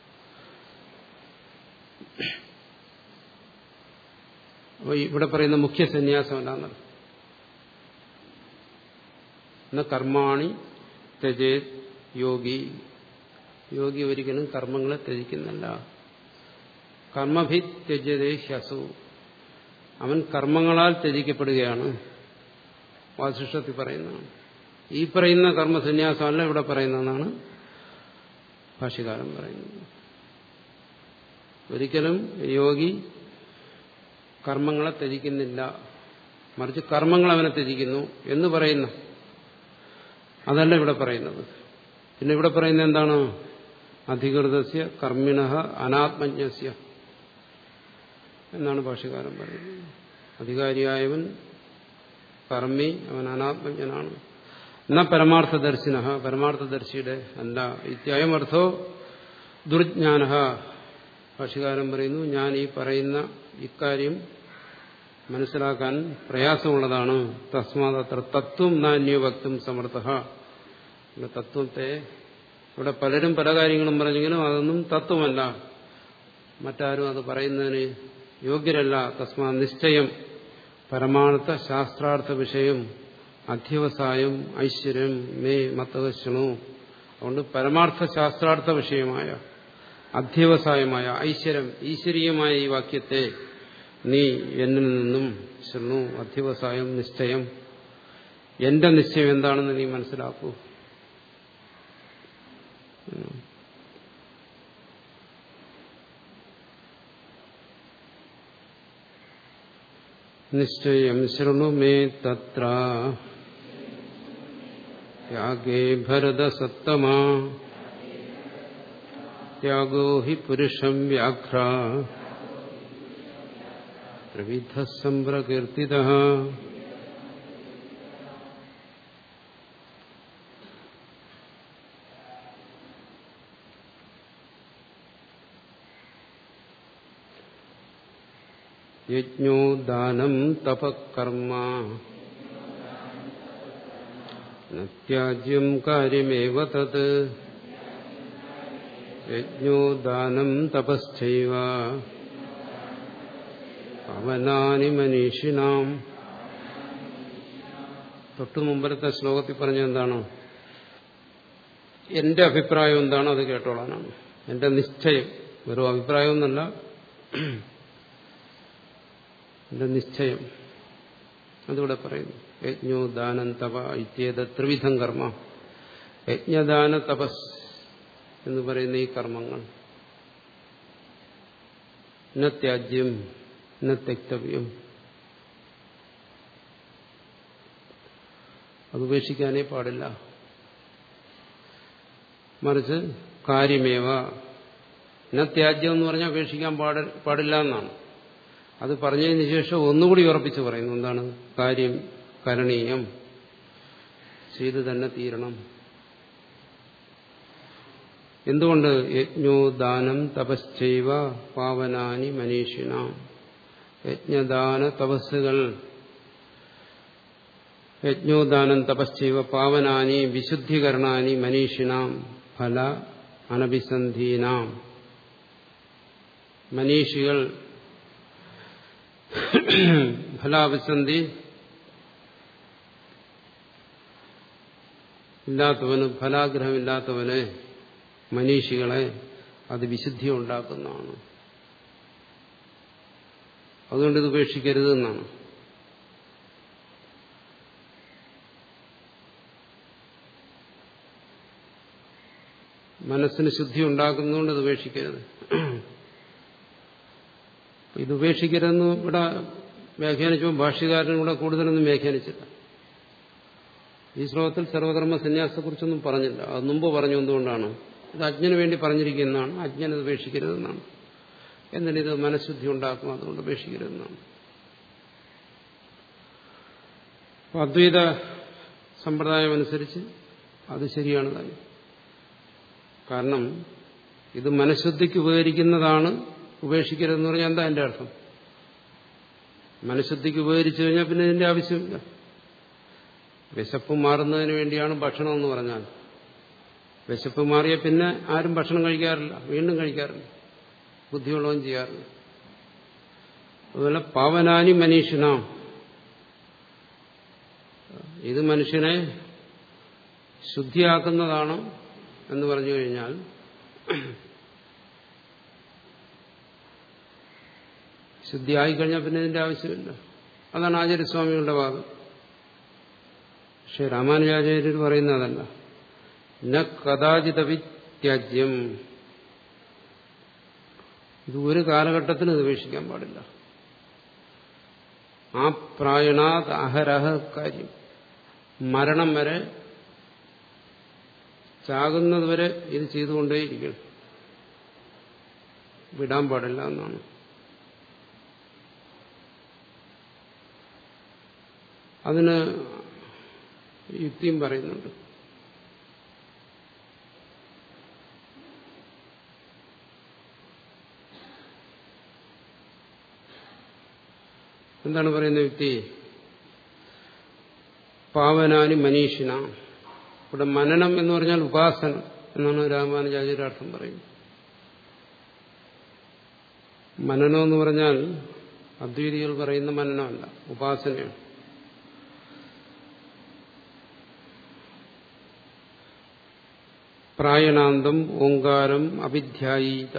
അപ്പോൾ ഇവിടെ പറയുന്ന മുഖ്യ സന്യാസം എന്താണെന്ന് എന്ന കർമാണി ത്യജേ യോഗി യോഗി ഒരിക്കലും കർമ്മങ്ങളെ ത്യജിക്കുന്നില്ല കർമ്മഭി ത്യജതേ ഹ്യസു അവൻ കർമ്മങ്ങളാൽ ത്യജിക്കപ്പെടുകയാണ് വാസിഷ്ടത്തിൽ പറയുന്നതാണ് ഈ പറയുന്ന കർമ്മസന്യാസമല്ല ഇവിടെ പറയുന്നതെന്നാണ് ഭാഷ്യകാരൻ പറയുന്നത് ഒരിക്കലും യോഗി കർമ്മങ്ങളെ ത്യജിക്കുന്നില്ല മറിച്ച് കർമ്മങ്ങൾ അവനെ ത്യജിക്കുന്നു എന്ന് പറയുന്നു അതല്ല ഇവിടെ പറയുന്നത് പിന്നെ ഇവിടെ പറയുന്നത് എന്താണ് അധികൃതസ്യ കർമ്മിണ അനാത്മജ്ഞസ്യ എന്നാണ് ഭാഷകാരൻ പറയുന്നത് അധികാരിയായവൻ കർമ്മി അവൻ അനാത്മജ്ഞനാണ് എന്നാ പരമാർത്ഥദർശിന പരമാർത്ഥദർശിയുടെ അല്ല ഇത്യമർത്ഥോ ദുർജ്ഞാന ഭാഷകാരൻ പറയുന്നു ഞാൻ ഈ പറയുന്ന ഇക്കാര്യം മനസ്സിലാക്കാൻ പ്രയാസമുള്ളതാണ് തസ്മാത് അത്ര തത്വം നാന്യവക്തും സമർത്ഥ തത്വത്തെ ഇവിടെ പലരും പല കാര്യങ്ങളും പറഞ്ഞെങ്കിലും അതൊന്നും തത്വമല്ല മറ്റാരും അത് പറയുന്നതിന് യോഗ്യരല്ല തസ്മാ നിശ്ചയം പരമാർത്ഥ ശാസ്ത്രാർത്ഥ വിഷയം അധ്യവസായം ഐശ്വര്യം മേ മത്തവശണു അതുകൊണ്ട് പരമാർത്ഥ ശാസ്ത്രാർത്ഥ വിഷയമായ അധ്യവസായമായ ഐശ്വര്യം ഈശ്വരീയമായ ഈ വാക്യത്തെ നീ എന്നിൽ നിന്നും ശൃണു അധ്യവസായം നിശ്ചയം എന്റെ നിശ്ചയം എന്താണെന്ന് നീ മനസ്സിലാക്കൂ നിശ്ചയം ശൃണു മേ തത്ര യാഗേ ഭരതസത്തമാ ത്യാഗോ ഹി പുരുഷം വ്യാഘ്ര പ്രവിധ സംപ്രകീർത്തിത യജ്ഞോ ദാനം തപകർമ്മ നത്യാജ്യം കാര്യമേവ തത് യജ്ഞോ ദാനം തപശ്ചൈവ പവനാനി മനീഷിനാം തൊട്ടു മുമ്പലത്തെ ശ്ലോകത്തിൽ പറഞ്ഞ എന്താണ് എന്റെ അഭിപ്രായം എന്താണോ അത് കേട്ടോളാനാണ് എന്റെ നിശ്ചയം വെറും അഭിപ്രായം എന്നല്ല എന്റെ നിശ്ചയം അതിവിടെ പറയുന്നു യജ്ഞോ ദാനം തപ ഇത്യേത ത്രിവിധം കർമ്മ യജ്ഞദാന തപസ് എന്ന് പറയുന്ന ഈ കർമ്മങ്ങൾ ന ത്യാജ്യം ന തെക്തവ്യം അത് ഉപേക്ഷിക്കാനേ പാടില്ല മറിച്ച് കാര്യമേവ ന ത്യാജ്യം എന്ന് പറഞ്ഞാൽ ഉപേക്ഷിക്കാൻ പാടില്ല എന്നാണ് അത് പറഞ്ഞതിന് ശേഷം ഒന്നുകൂടി ഉറപ്പിച്ച് പറയുന്നു എന്താണ് കാര്യം കരണീയം ചെയ്തു തന്നെ തീരണം എന്തുകൊണ്ട് യജ്ഞോ ദാനം തപശ്ചൈവ പാവനാനി മനീഷിന യജ്ഞദാന തപസ്സുകൾ യജ്ഞോദാനം തപശ്ചൈവ പാവനാനി വിശുദ്ധീകരണാനി മനീഷിനാം ഫല അനഭിസന്ധീനാം മനീഷികൾ ഫലാഭിസന്ധി ഇല്ലാത്തവന് ഫലാഗ്രഹമില്ലാത്തവന് മനീഷികളെ അത് വിശുദ്ധി ഉണ്ടാക്കുന്നതാണ് അതുകൊണ്ട് ഇത് ഉപേക്ഷിക്കരുത് എന്നാണ് മനസ്സിന് ശുദ്ധി ഉണ്ടാക്കുന്നതുകൊണ്ട് ഇത് ഉപേക്ഷിക്കരുത് ഇത് ഉപേക്ഷിക്കരുതെന്ന് ഇവിടെ വ്യാഖ്യാനിച്ചപ്പോൾ ഭാഷ്യകാരനും കൂടെ കൂടുതലൊന്നും വ്യാഖ്യാനിച്ചില്ല ഈ ശ്ലോകത്തിൽ സർവകർമ്മ സന്യാസത്തെക്കുറിച്ചൊന്നും പറഞ്ഞില്ല അത് മുമ്പ് പറഞ്ഞു എന്തുകൊണ്ടാണ് ഇത് അജ്ഞന് വേണ്ടി പറഞ്ഞിരിക്കുന്നതാണ് അജ്ഞൻ ഇത് ഉപേക്ഷിക്കരുതെന്നാണ് എന്നിട്ട് ഇത് മനഃശുദ്ധി ഉണ്ടാക്കും അതുകൊണ്ട് ഉപേക്ഷിക്കരുതെന്നാണ് അപ്പോൾ അദ്വൈത സമ്പ്രദായം അനുസരിച്ച് അത് ശരിയാണ് തന്നെ കാരണം ഇത് മനഃശുദ്ധിക്ക് ഉപകരിക്കുന്നതാണ് ഉപേക്ഷിക്കരുതെന്ന് പറഞ്ഞാൽ എന്താ എൻ്റെ അർത്ഥം മനഃശുദ്ധിക്ക് ഉപകരിച്ചു കഴിഞ്ഞാൽ പിന്നെ ഇതിന്റെ ആവശ്യമില്ല വിശപ്പ് മാറുന്നതിന് വേണ്ടിയാണ് ഭക്ഷണം എന്ന് പറഞ്ഞാൽ വിശപ്പ് മാറിയ പിന്നെ ആരും ഭക്ഷണം കഴിക്കാറില്ല വീണ്ടും കഴിക്കാറില്ല ബുദ്ധിയുള്ളവൻ ചെയ്യാറില്ല അതുപോലെ പാവനാനി മനീഷനാം ഇത് മനുഷ്യനെ ശുദ്ധിയാക്കുന്നതാണ് എന്ന് പറഞ്ഞു കഴിഞ്ഞാൽ ശുദ്ധിയായി കഴിഞ്ഞാൽ പിന്നെ ഇതിന്റെ ആവശ്യമില്ല അതാണ് ആചാര്യസ്വാമികളുടെ വാദം പക്ഷെ രാമാനുജാചാര്യർ പറയുന്ന അതല്ല ന കഥാചിതവിത്യാജ്യം ഇത് ഒരു കാലഘട്ടത്തിനും ഇത് ഉപേക്ഷിക്കാൻ പാടില്ല ആ പ്രായണാത് അഹരഹ കാര്യം മരണം വരെ ചാകുന്നത് വരെ ഇത് ചെയ്തുകൊണ്ടേയിരിക്കണം വിടാൻ പാടില്ല എന്നാണ് അതിന് യുക്തിയും പറയുന്നുണ്ട് എന്താണ് പറയുന്ന യുക്തി പാവനാനി മനീഷിന ഇവിടെ മനനം എന്ന് പറഞ്ഞാൽ ഉപാസന എന്നാണ് രാമാനുജാചാര്യ അർത്ഥം പറയുന്നത് മനനം എന്ന് പറഞ്ഞാൽ അദ്വൈതികൾ പറയുന്ന മനനമല്ല ഉപാസനയാണ് പ്രായണാന്തം ഓങ്കാരം അഭിധ്യായീത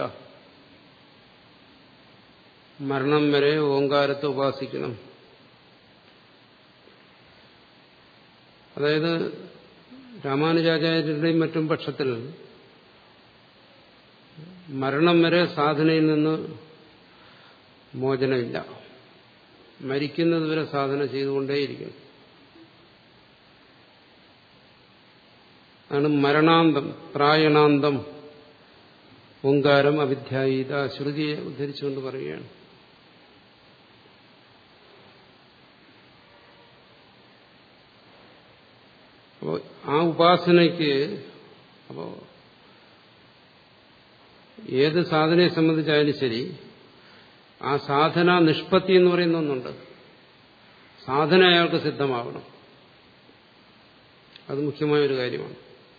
മരണം വരെ ഓങ്കാരത്തെ ഉപാസിക്കണം അതായത് രാമാനുജാചാര്യരുടെയും മറ്റും പക്ഷത്തിൽ മരണം വരെ സാധനയിൽ നിന്ന് മോചനമില്ല മരിക്കുന്നതുവരെ സാധന ചെയ്തുകൊണ്ടേയിരിക്കണം അതാണ് മരണാന്തം പ്രായണാന്തം ഓങ്കാരം അവിധ്യായീത ശ്രുതിയെ ഉദ്ധരിച്ചുകൊണ്ട് പറയുകയാണ് അപ്പോൾ ആ ഉപാസനയ്ക്ക് അപ്പോൾ ഏത് സാധനയെ സംബന്ധിച്ചായാലും ശരി ആ സാധന നിഷ്പത്തി എന്ന് പറയുന്ന ഒന്നുണ്ട് സാധന അയാൾക്ക് സിദ്ധമാവണം അത് മുഖ്യമായ ഒരു കാര്യമാണ്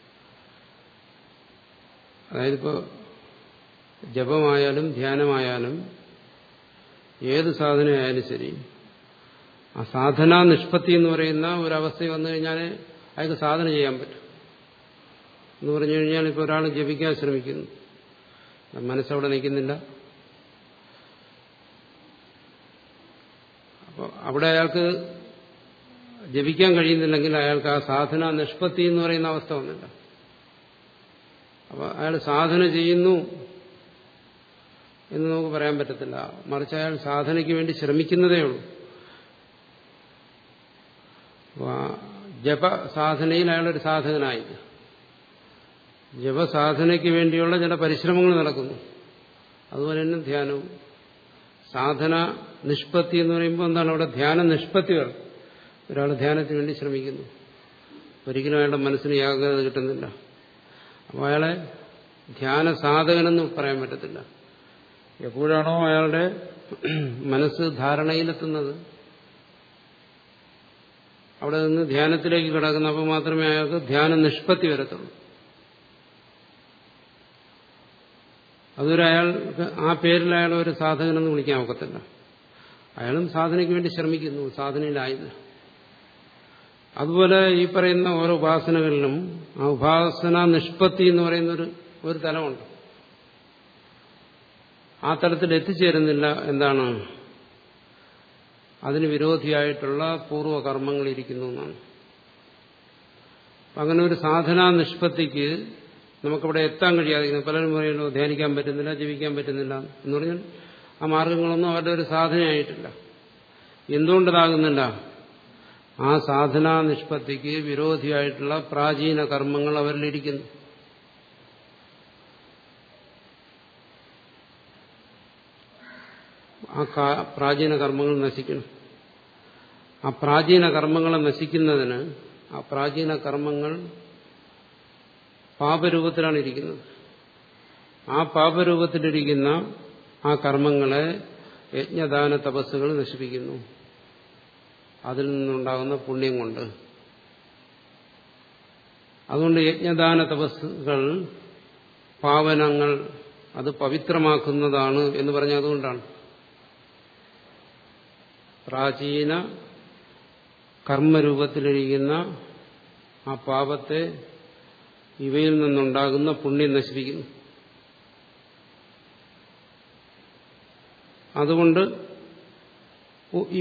അതായത് ഇപ്പോൾ ജപമായാലും ധ്യാനമായാലും ഏത് സാധനയായാലും ശരി ആ സാധനാ നിഷ്പത്തി എന്ന് പറയുന്ന ഒരവസ്ഥ വന്നു കഴിഞ്ഞാൽ അയാൾക്ക് സാധന ചെയ്യാൻ പറ്റും എന്ന് പറഞ്ഞു കഴിഞ്ഞാൽ ഇപ്പോൾ ഒരാൾ ജപിക്കാൻ ശ്രമിക്കുന്നു മനസ്സവിടെ നിൽക്കുന്നില്ല അപ്പോൾ അവിടെ അയാൾക്ക് ജപിക്കാൻ കഴിയുന്നില്ലെങ്കിൽ അയാൾക്ക് ആ സാധന നിഷ്പത്തി എന്ന് പറയുന്ന അവസ്ഥ വന്നില്ല അപ്പോൾ അയാൾ സാധന ചെയ്യുന്നു എന്ന് നമുക്ക് പറയാൻ പറ്റത്തില്ല മറിച്ച് അയാൾ സാധനയ്ക്ക് വേണ്ടി ശ്രമിക്കുന്നതേ ഉള്ളൂ ജപ സാധനയിൽ അയാളൊരു സാധകനായി ജപസാധനയ്ക്ക് വേണ്ടിയുള്ള ചില പരിശ്രമങ്ങൾ നടക്കുന്നു അതുപോലെ തന്നെ ധ്യാനവും സാധന നിഷ്പത്തി എന്ന് പറയുമ്പോൾ എന്താണ് അവിടെ ധ്യാന നിഷ്പത്തികൾ ഒരാൾ ധ്യാനത്തിന് വേണ്ടി ശ്രമിക്കുന്നു ഒരിക്കലും അയാളുടെ മനസ്സിന് യാഗ്രത കിട്ടുന്നില്ല അപ്പോൾ അയാളെ ധ്യാന സാധകനെന്ന് പറയാൻ പറ്റത്തില്ല എപ്പോഴാണോ അയാളുടെ മനസ്സ് ധാരണയിലെത്തുന്നത് അവിടെ നിന്ന് ധ്യാനത്തിലേക്ക് കിടക്കുന്ന അപ്പോൾ മാത്രമേ അയാൾക്ക് ധ്യാന നിഷ്പത്തി വരത്തുള്ളൂ അതൊരു അയാൾക്ക് ആ പേരിൽ അയാൾ ഒരു സാധകനെന്ന് വിളിക്കാൻ ഒക്കത്തില്ല അയാളും സാധനയ്ക്ക് വേണ്ടി ശ്രമിക്കുന്നു സാധനയിലായില്ല അതുപോലെ ഈ പറയുന്ന ഓരോ ഉപാസനകളിലും ആ ഉപാസന നിഷ്പത്തി എന്ന് പറയുന്ന ഒരു ഒരു തലമുണ്ട് ആ തലത്തിൽ എത്തിച്ചേരുന്നില്ല എന്താണ് അതിന് വിരോധിയായിട്ടുള്ള പൂർവ്വകർമ്മങ്ങൾ ഇരിക്കുന്നു എന്നാണ് അങ്ങനെ ഒരു സാധനാ നിഷ്പത്തിക്ക് നമുക്കവിടെ എത്താൻ കഴിയാതിരിക്കുന്നു പലരും പറയുന്നു ധ്യാനിക്കാൻ പറ്റുന്നില്ല ജീവിക്കാൻ പറ്റുന്നില്ല എന്ന് പറഞ്ഞാൽ ആ മാർഗങ്ങളൊന്നും അവരുടെ ഒരു സാധനയായിട്ടില്ല എന്തുകൊണ്ടതാകുന്നില്ല ആ സാധനാ നിഷ്പത്തിക്ക് വിരോധിയായിട്ടുള്ള പ്രാചീന കർമ്മങ്ങൾ അവരിലിരിക്കുന്നു ആ പ്രാചീന കർമ്മങ്ങൾ നശിക്കണം ആ പ്രാചീന കർമ്മങ്ങളെ നശിക്കുന്നതിന് ആ പ്രാചീന കർമ്മങ്ങൾ പാപരൂപത്തിലാണ് ഇരിക്കുന്നത് ആ പാപരൂപത്തിലിരിക്കുന്ന ആ കർമ്മങ്ങളെ യജ്ഞദാന തപസ്സുകൾ നശിപ്പിക്കുന്നു അതിൽ നിന്നുണ്ടാകുന്ന പുണ്യം കൊണ്ട് അതുകൊണ്ട് യജ്ഞദാന തപസ്സുകൾ പാവനങ്ങൾ അത് പവിത്രമാക്കുന്നതാണ് എന്ന് പറഞ്ഞ അതുകൊണ്ടാണ് പ്രാചീന കർമ്മരൂപത്തിലിരിക്കുന്ന ആ പാപത്തെ ഇവയിൽ നിന്നുണ്ടാകുന്ന പുണ്യം നശിപ്പിക്കുന്നു അതുകൊണ്ട് ഈ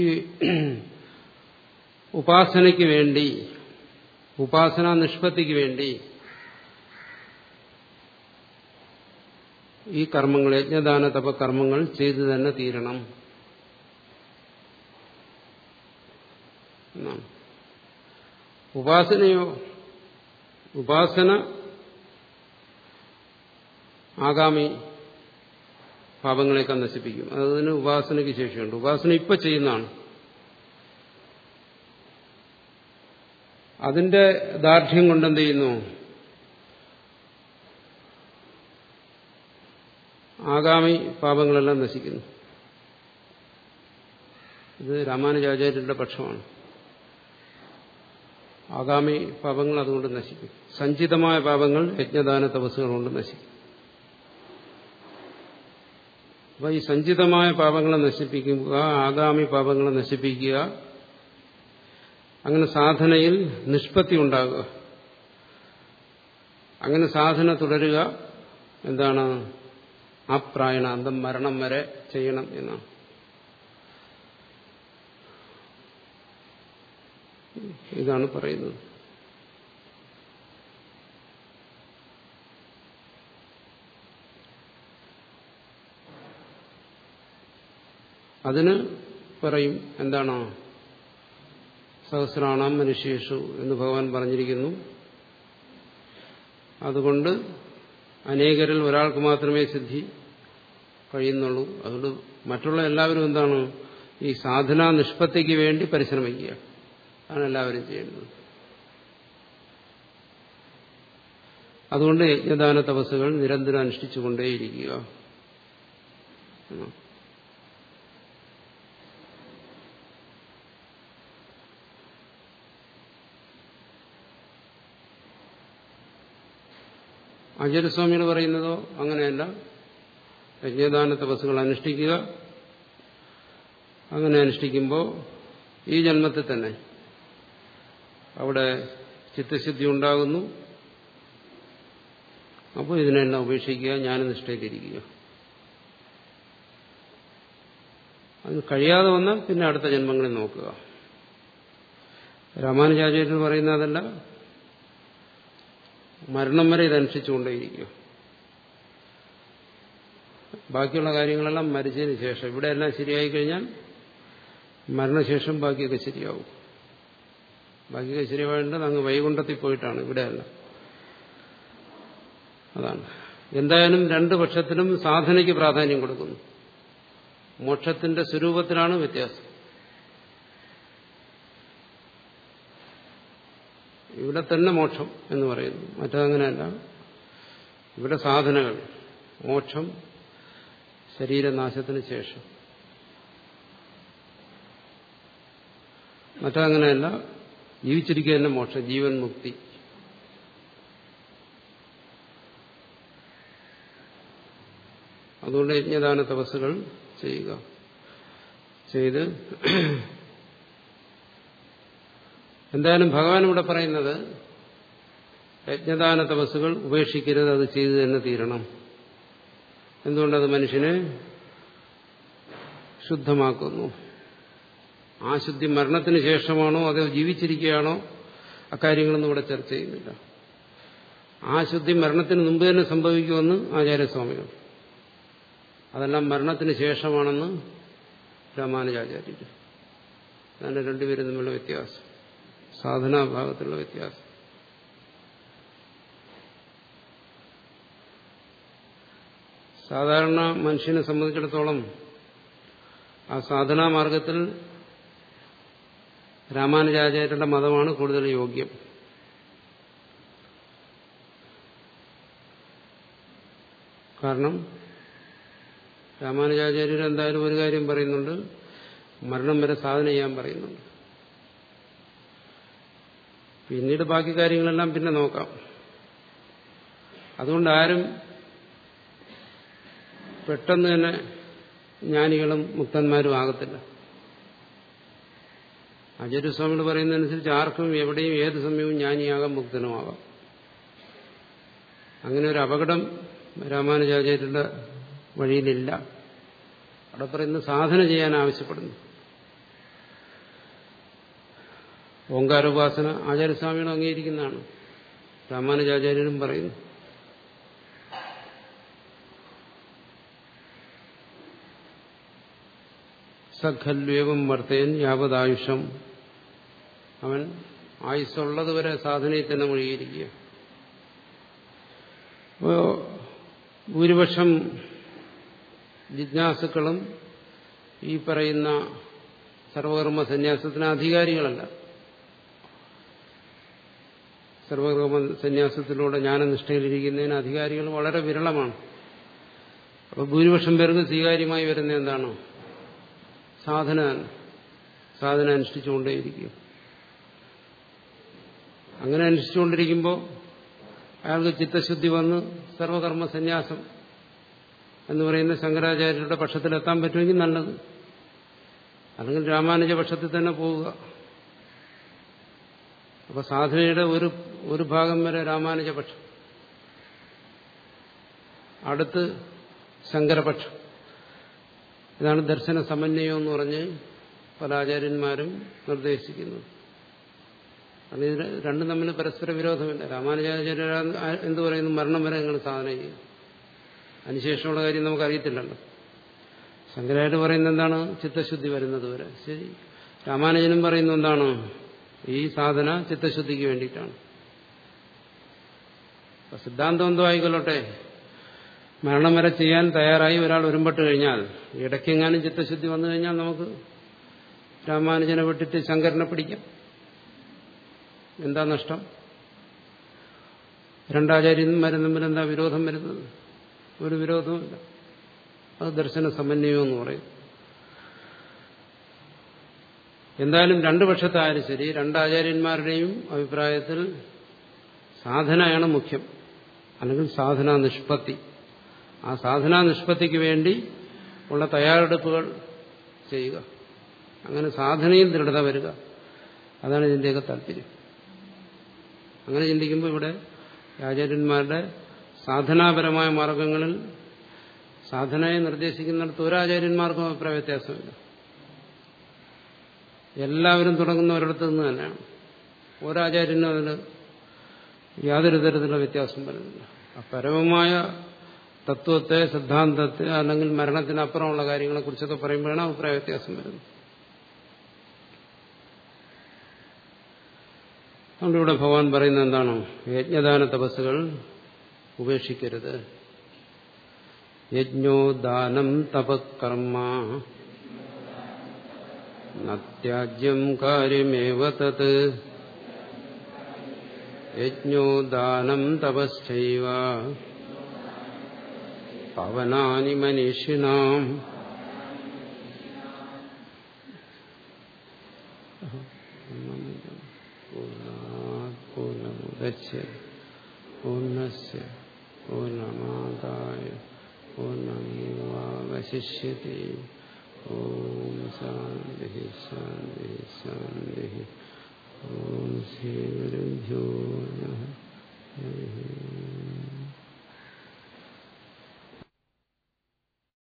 ഉപാസനയ്ക്ക് വേണ്ടി ഉപാസന നിഷ്പത്തിക്ക് വേണ്ടി ഈ കർമ്മങ്ങൾ യജ്ഞദാന തപ കർമ്മങ്ങൾ ചെയ്തു തന്നെ തീരണം എന്നാണ് ഉപാസനയോ ഉപാസന ആഗാമി പാപങ്ങളെയൊക്കെ നശിപ്പിക്കും അതിന് ഉപാസനയ്ക്ക് ശേഷിയുണ്ട് ഉപാസന ഇപ്പൊ ചെയ്യുന്നതാണ് അതിന്റെ ദാർഢ്യം കൊണ്ടെന്ത് ചെയ്യുന്നു ആഗാമി പാപങ്ങളെല്ലാം നശിക്കുന്നു ഇത് രാമാനുജാചാര്യരുടെ പക്ഷമാണ് ആഗാമി പാപങ്ങൾ അതുകൊണ്ട് നശിക്കും സഞ്ചിതമായ പാപങ്ങൾ യജ്ഞദാന തപസ്സുകൾ കൊണ്ട് നശിക്കും അപ്പൊ ഈ സഞ്ചിതമായ പാപങ്ങളെ നശിപ്പിക്കുക ആഗാമി പാപങ്ങളെ നശിപ്പിക്കുക അങ്ങനെ സാധനയിൽ നിഷ്പത്തി ഉണ്ടാകുക അങ്ങനെ സാധന തുടരുക എന്താണ് അപ്രായണാന്തം മരണം വരെ ചെയ്യണം എന്നാണ് ഇതാണ് പറയുന്നത് അതിന് പറയും എന്താണോ സഹസ്രാണാം മനുഷ്യേഷു എന്ന് ഭഗവാൻ പറഞ്ഞിരിക്കുന്നു അതുകൊണ്ട് അനേകരിൽ ഒരാൾക്ക് മാത്രമേ സിദ്ധി കഴിയുന്നുള്ളൂ അതുകൊണ്ട് മറ്റുള്ള എല്ലാവരും എന്താണ് ഈ സാധനാ നിഷ്പത്തിക്ക് വേണ്ടി പരിശ്രമിക്കുക അതാണ് എല്ലാവരും ചെയ്യുന്നത് അതുകൊണ്ട് യജ്ഞദാന തപസ്സുകൾ നിരന്തരം അനുഷ്ഠിച്ചുകൊണ്ടേയിരിക്കുക ആചാര്യസ്വാമികൾ പറയുന്നതോ അങ്ങനെയല്ല യജ്ഞദാന തപസ്സുകൾ അനുഷ്ഠിക്കുക അങ്ങനെ അനുഷ്ഠിക്കുമ്പോൾ ഈ ജന്മത്തിൽ തന്നെ അവിടെ ചിത്തശുദ്ധി ഉണ്ടാകുന്നു അപ്പോൾ ഇതിനെല്ലാം ഉപേക്ഷിക്കുക ജ്ഞാനനിഷ്ഠയിലിരിക്കുക അത് കഴിയാതെ വന്നാൽ പിന്നെ അടുത്ത ജന്മങ്ങളിൽ നോക്കുക രാമാനുജാചാര്യർ പറയുന്ന അതല്ല മരണം വരെ ഇതനുസരിച്ചുകൊണ്ടേയിരിക്കുക ബാക്കിയുള്ള കാര്യങ്ങളെല്ലാം മരിച്ചതിന് ശേഷം ഇവിടെ എല്ലാം ശരിയായി കഴിഞ്ഞാൽ മരണശേഷം ബാക്കിയൊക്കെ ശരിയാവും ബാക്കിയൊക്കെ ശരിയാവേണ്ടത് അങ്ങ് വൈകുണ്ഠത്തിൽ പോയിട്ടാണ് ഇവിടെയല്ല അതാണ് എന്തായാലും രണ്ടു പക്ഷത്തിലും സാധനയ്ക്ക് പ്രാധാന്യം കൊടുക്കുന്നു മോക്ഷത്തിന്റെ സ്വരൂപത്തിലാണ് വ്യത്യാസം ഇവിടെ തന്നെ മോക്ഷം എന്ന് പറയുന്നു മറ്റതങ്ങനെയല്ല ഇവിടെ സാധനകൾ മോക്ഷം ശരീരനാശത്തിന് ശേഷം മറ്റങ്ങനെയല്ല ജീവിച്ചിരിക്കുക തന്നെ മോക്ഷം ജീവൻ മുക്തി അതുകൊണ്ട് യജ്ഞദാന തപസ്സുകൾ ചെയ്യുക ചെയ്ത് എന്തായാലും ഭഗവാൻ ഇവിടെ പറയുന്നത് യജ്ഞദാന തപസ്സുകൾ ഉപേക്ഷിക്കരുത് അത് ചെയ്തു തന്നെ തീരണം എന്തുകൊണ്ടത് മനുഷ്യനെ ശുദ്ധമാക്കുന്നു ആ ശുദ്ധി മരണത്തിന് ശേഷമാണോ അതോ ജീവിച്ചിരിക്കുകയാണോ അക്കാര്യങ്ങളൊന്നും ഇവിടെ ചർച്ച ചെയ്യുന്നില്ല ആ ശുദ്ധി മരണത്തിന് മുമ്പ് തന്നെ സംഭവിക്കുമെന്ന് ആചാര്യസ്വാമികൾ അതെല്ലാം മരണത്തിന് ശേഷമാണെന്ന് രാമാനുജാചാര്യർ അതാണ് രണ്ടുപേരും തമ്മിലുള്ള വ്യത്യാസം സാധനാഭാഗത്തുള്ള വ്യത്യാസം സാധാരണ മനുഷ്യനെ സംബന്ധിച്ചിടത്തോളം ആ സാധനാ മാർഗത്തിൽ രാമാനുജാചാര്യരുടെ മതമാണ് കൂടുതൽ യോഗ്യം കാരണം രാമാനുജാചാര്യർ എന്തായാലും ഒരു കാര്യം പറയുന്നുണ്ട് മരണം വരെ സാധന ചെയ്യാൻ പറയുന്നുണ്ട് പിന്നീട് ബാക്കി കാര്യങ്ങളെല്ലാം പിന്നെ നോക്കാം അതുകൊണ്ട് ആരും പെട്ടെന്ന് തന്നെ ജ്ഞാനികളും മുക്തന്മാരും ആകത്തില്ല ആചാര്യസ്വാമികൾ പറയുന്നതനുസരിച്ച് ആർക്കും എവിടെയും ഏത് സമയവും ജ്ഞാനിയാകാം മുക്തനുമാകാം അങ്ങനെ ഒരു അപകടം രാമാനുജാചാര്യരുടെ വഴിയിലില്ല അവിടെ പറയുന്ന സാധന ചെയ്യാൻ ആവശ്യപ്പെടുന്നു ഓങ്കാരോപാസന ആചാര്യസ്വാമികൾ അംഗീകരിക്കുന്നതാണ് രാമാനുജാചാര്യരും പറയുന്നു സഖല്വേവം വർത്തേൻ യാവതായുഷം അവൻ ആയുസ്സുള്ളതുവരെ സാധനയിൽ തന്നെ മുഴുകിയിരിക്കുക അപ്പോൾ ഭൂരിപക്ഷം ജിജ്ഞാസുക്കളും ഈ പറയുന്ന സർവകർമ്മ സന്യാസത്തിന് അധികാരികളല്ല സർവകർമ്മ സന്യാസത്തിലൂടെ ജ്ഞാനനിഷ്ഠയിലിരിക്കുന്നതിന് അധികാരികൾ വളരെ വിരളമാണ് അപ്പോൾ ഭൂരിപക്ഷം പേർക്ക് സ്വീകാര്യമായി വരുന്ന എന്താണ് സാധന സാധന അനുഷ്ഠിച്ചുകൊണ്ടേയിരിക്കും അങ്ങനെ അനുഷ്ഠിച്ചുകൊണ്ടിരിക്കുമ്പോൾ അയാൾക്ക് ചിത്തശുദ്ധി വന്ന് സർവകർമ്മ സന്യാസം എന്ന് പറയുന്ന ശങ്കരാചാര്യരുടെ പക്ഷത്തിലെത്താൻ പറ്റുമെങ്കിൽ നല്ലത് അല്ലെങ്കിൽ രാമാനുജ പക്ഷത്തിൽ തന്നെ പോവുക അപ്പൊ സാധനയുടെ ഒരു ഒരു ഭാഗം വരെ രാമാനുജ പക്ഷം അടുത്ത് ശങ്കരപക്ഷം ഇതാണ് ദർശന സമന്വയം എന്ന് പറഞ്ഞ് പല ആചാര്യന്മാരും നിർദ്ദേശിക്കുന്നത് അത് ഇത് രണ്ടും തമ്മിൽ പരസ്പര വിരോധമില്ല രാമാനുജാചാര്യ എന്ത് പറയുന്നു മരണം വരെ നിങ്ങൾ സാധന ചെയ്യും അതിനുശേഷമുള്ള കാര്യം നമുക്കറിയത്തില്ലല്ലോ ശങ്കരായിട്ട് പറയുന്നത് എന്താണ് ചിത്തശുദ്ധി വരുന്നത് വരെ ശരി രാമാനുജനും പറയുന്നത് എന്താണ് ഈ സാധന ചിത്തശുദ്ധിക്ക് വേണ്ടിയിട്ടാണ് അപ്പൊ സിദ്ധാന്തം എന്തോ ആയിക്കൊള്ളട്ടെ മരണം വരെ ചെയ്യാൻ തയ്യാറായി ഒരാൾ ഒരുമ്പെട്ട് കഴിഞ്ഞാൽ ഇടയ്ക്കെങ്ങാനും ചിത്തശുദ്ധി വന്നു കഴിഞ്ഞാൽ നമുക്ക് രാമാനുജനെ വിട്ടിട്ട് ശങ്കരനെ പിടിക്കാം എന്താ നഷ്ടം രണ്ടാചാര്യന്മാരും തമ്മിൽ എന്താ വിരോധം വരുന്നത് ഒരു വിരോധവുമില്ല അത് ദർശന സമന്വയം എന്ന് പറയും എന്തായാലും രണ്ടു പക്ഷത്തായാലും ശരി രണ്ടാചാര്യന്മാരുടെയും അഭിപ്രായത്തിൽ സാധനയാണ് മുഖ്യം അല്ലെങ്കിൽ സാധനാ നിഷ്പത്തി ആ സാധനാ നിഷ്പത്തിക്ക് വേണ്ടി ഉള്ള തയ്യാറെടുപ്പുകൾ ചെയ്യുക അങ്ങനെ സാധനയിൽ ദൃഢത വരിക അതാണ് ഇതിൻ്റെയൊക്കെ താല്പര്യം അങ്ങനെ ചിന്തിക്കുമ്പോൾ ഇവിടെ ആചാര്യന്മാരുടെ സാധനാപരമായ മാർഗങ്ങളിൽ സാധനയെ നിർദ്ദേശിക്കുന്നിടത്ത് ഒരാചാര്യന്മാർക്കും അഭിപ്രായ വ്യത്യാസമില്ല എല്ലാവരും തുടങ്ങുന്ന ഒരിടത്തു നിന്ന് തന്നെയാണ് ഒരാചാര്യനും അതിന് യാതൊരു തരത്തിലുള്ള വ്യത്യാസം വരുന്നില്ല ആ പരമമായ തത്വത്തെ സിദ്ധാന്തത്തെ അല്ലെങ്കിൽ മരണത്തിനപ്പുറമുള്ള കാര്യങ്ങളെക്കുറിച്ചൊക്കെ പറയുമ്പോഴാണ് അഭിപ്രായ വ്യത്യാസം വരുന്നത് അതുകൊണ്ട് ഇവിടെ ഭഗവാൻ പറയുന്നത് എന്താണ് യജ്ഞദാന തപസ്സുകൾ ഉപേക്ഷിക്കരുത് യജ്ഞോദാനം തപകർമ്മ നത്യാജ്യം കാര്യമേവ തത് യജ്ഞോദാനം തപശ്ചൈവ പവനാനി മനീഷിനാം പൂർണ്ണമുദച്യ പൂർണ്ണസ്യ പൂർണ്ണമാദായ പൂർണ്ണമേവാവശിഷ്യത്തെ ഓം ശാന്തി ശാന്തി ശാന്തി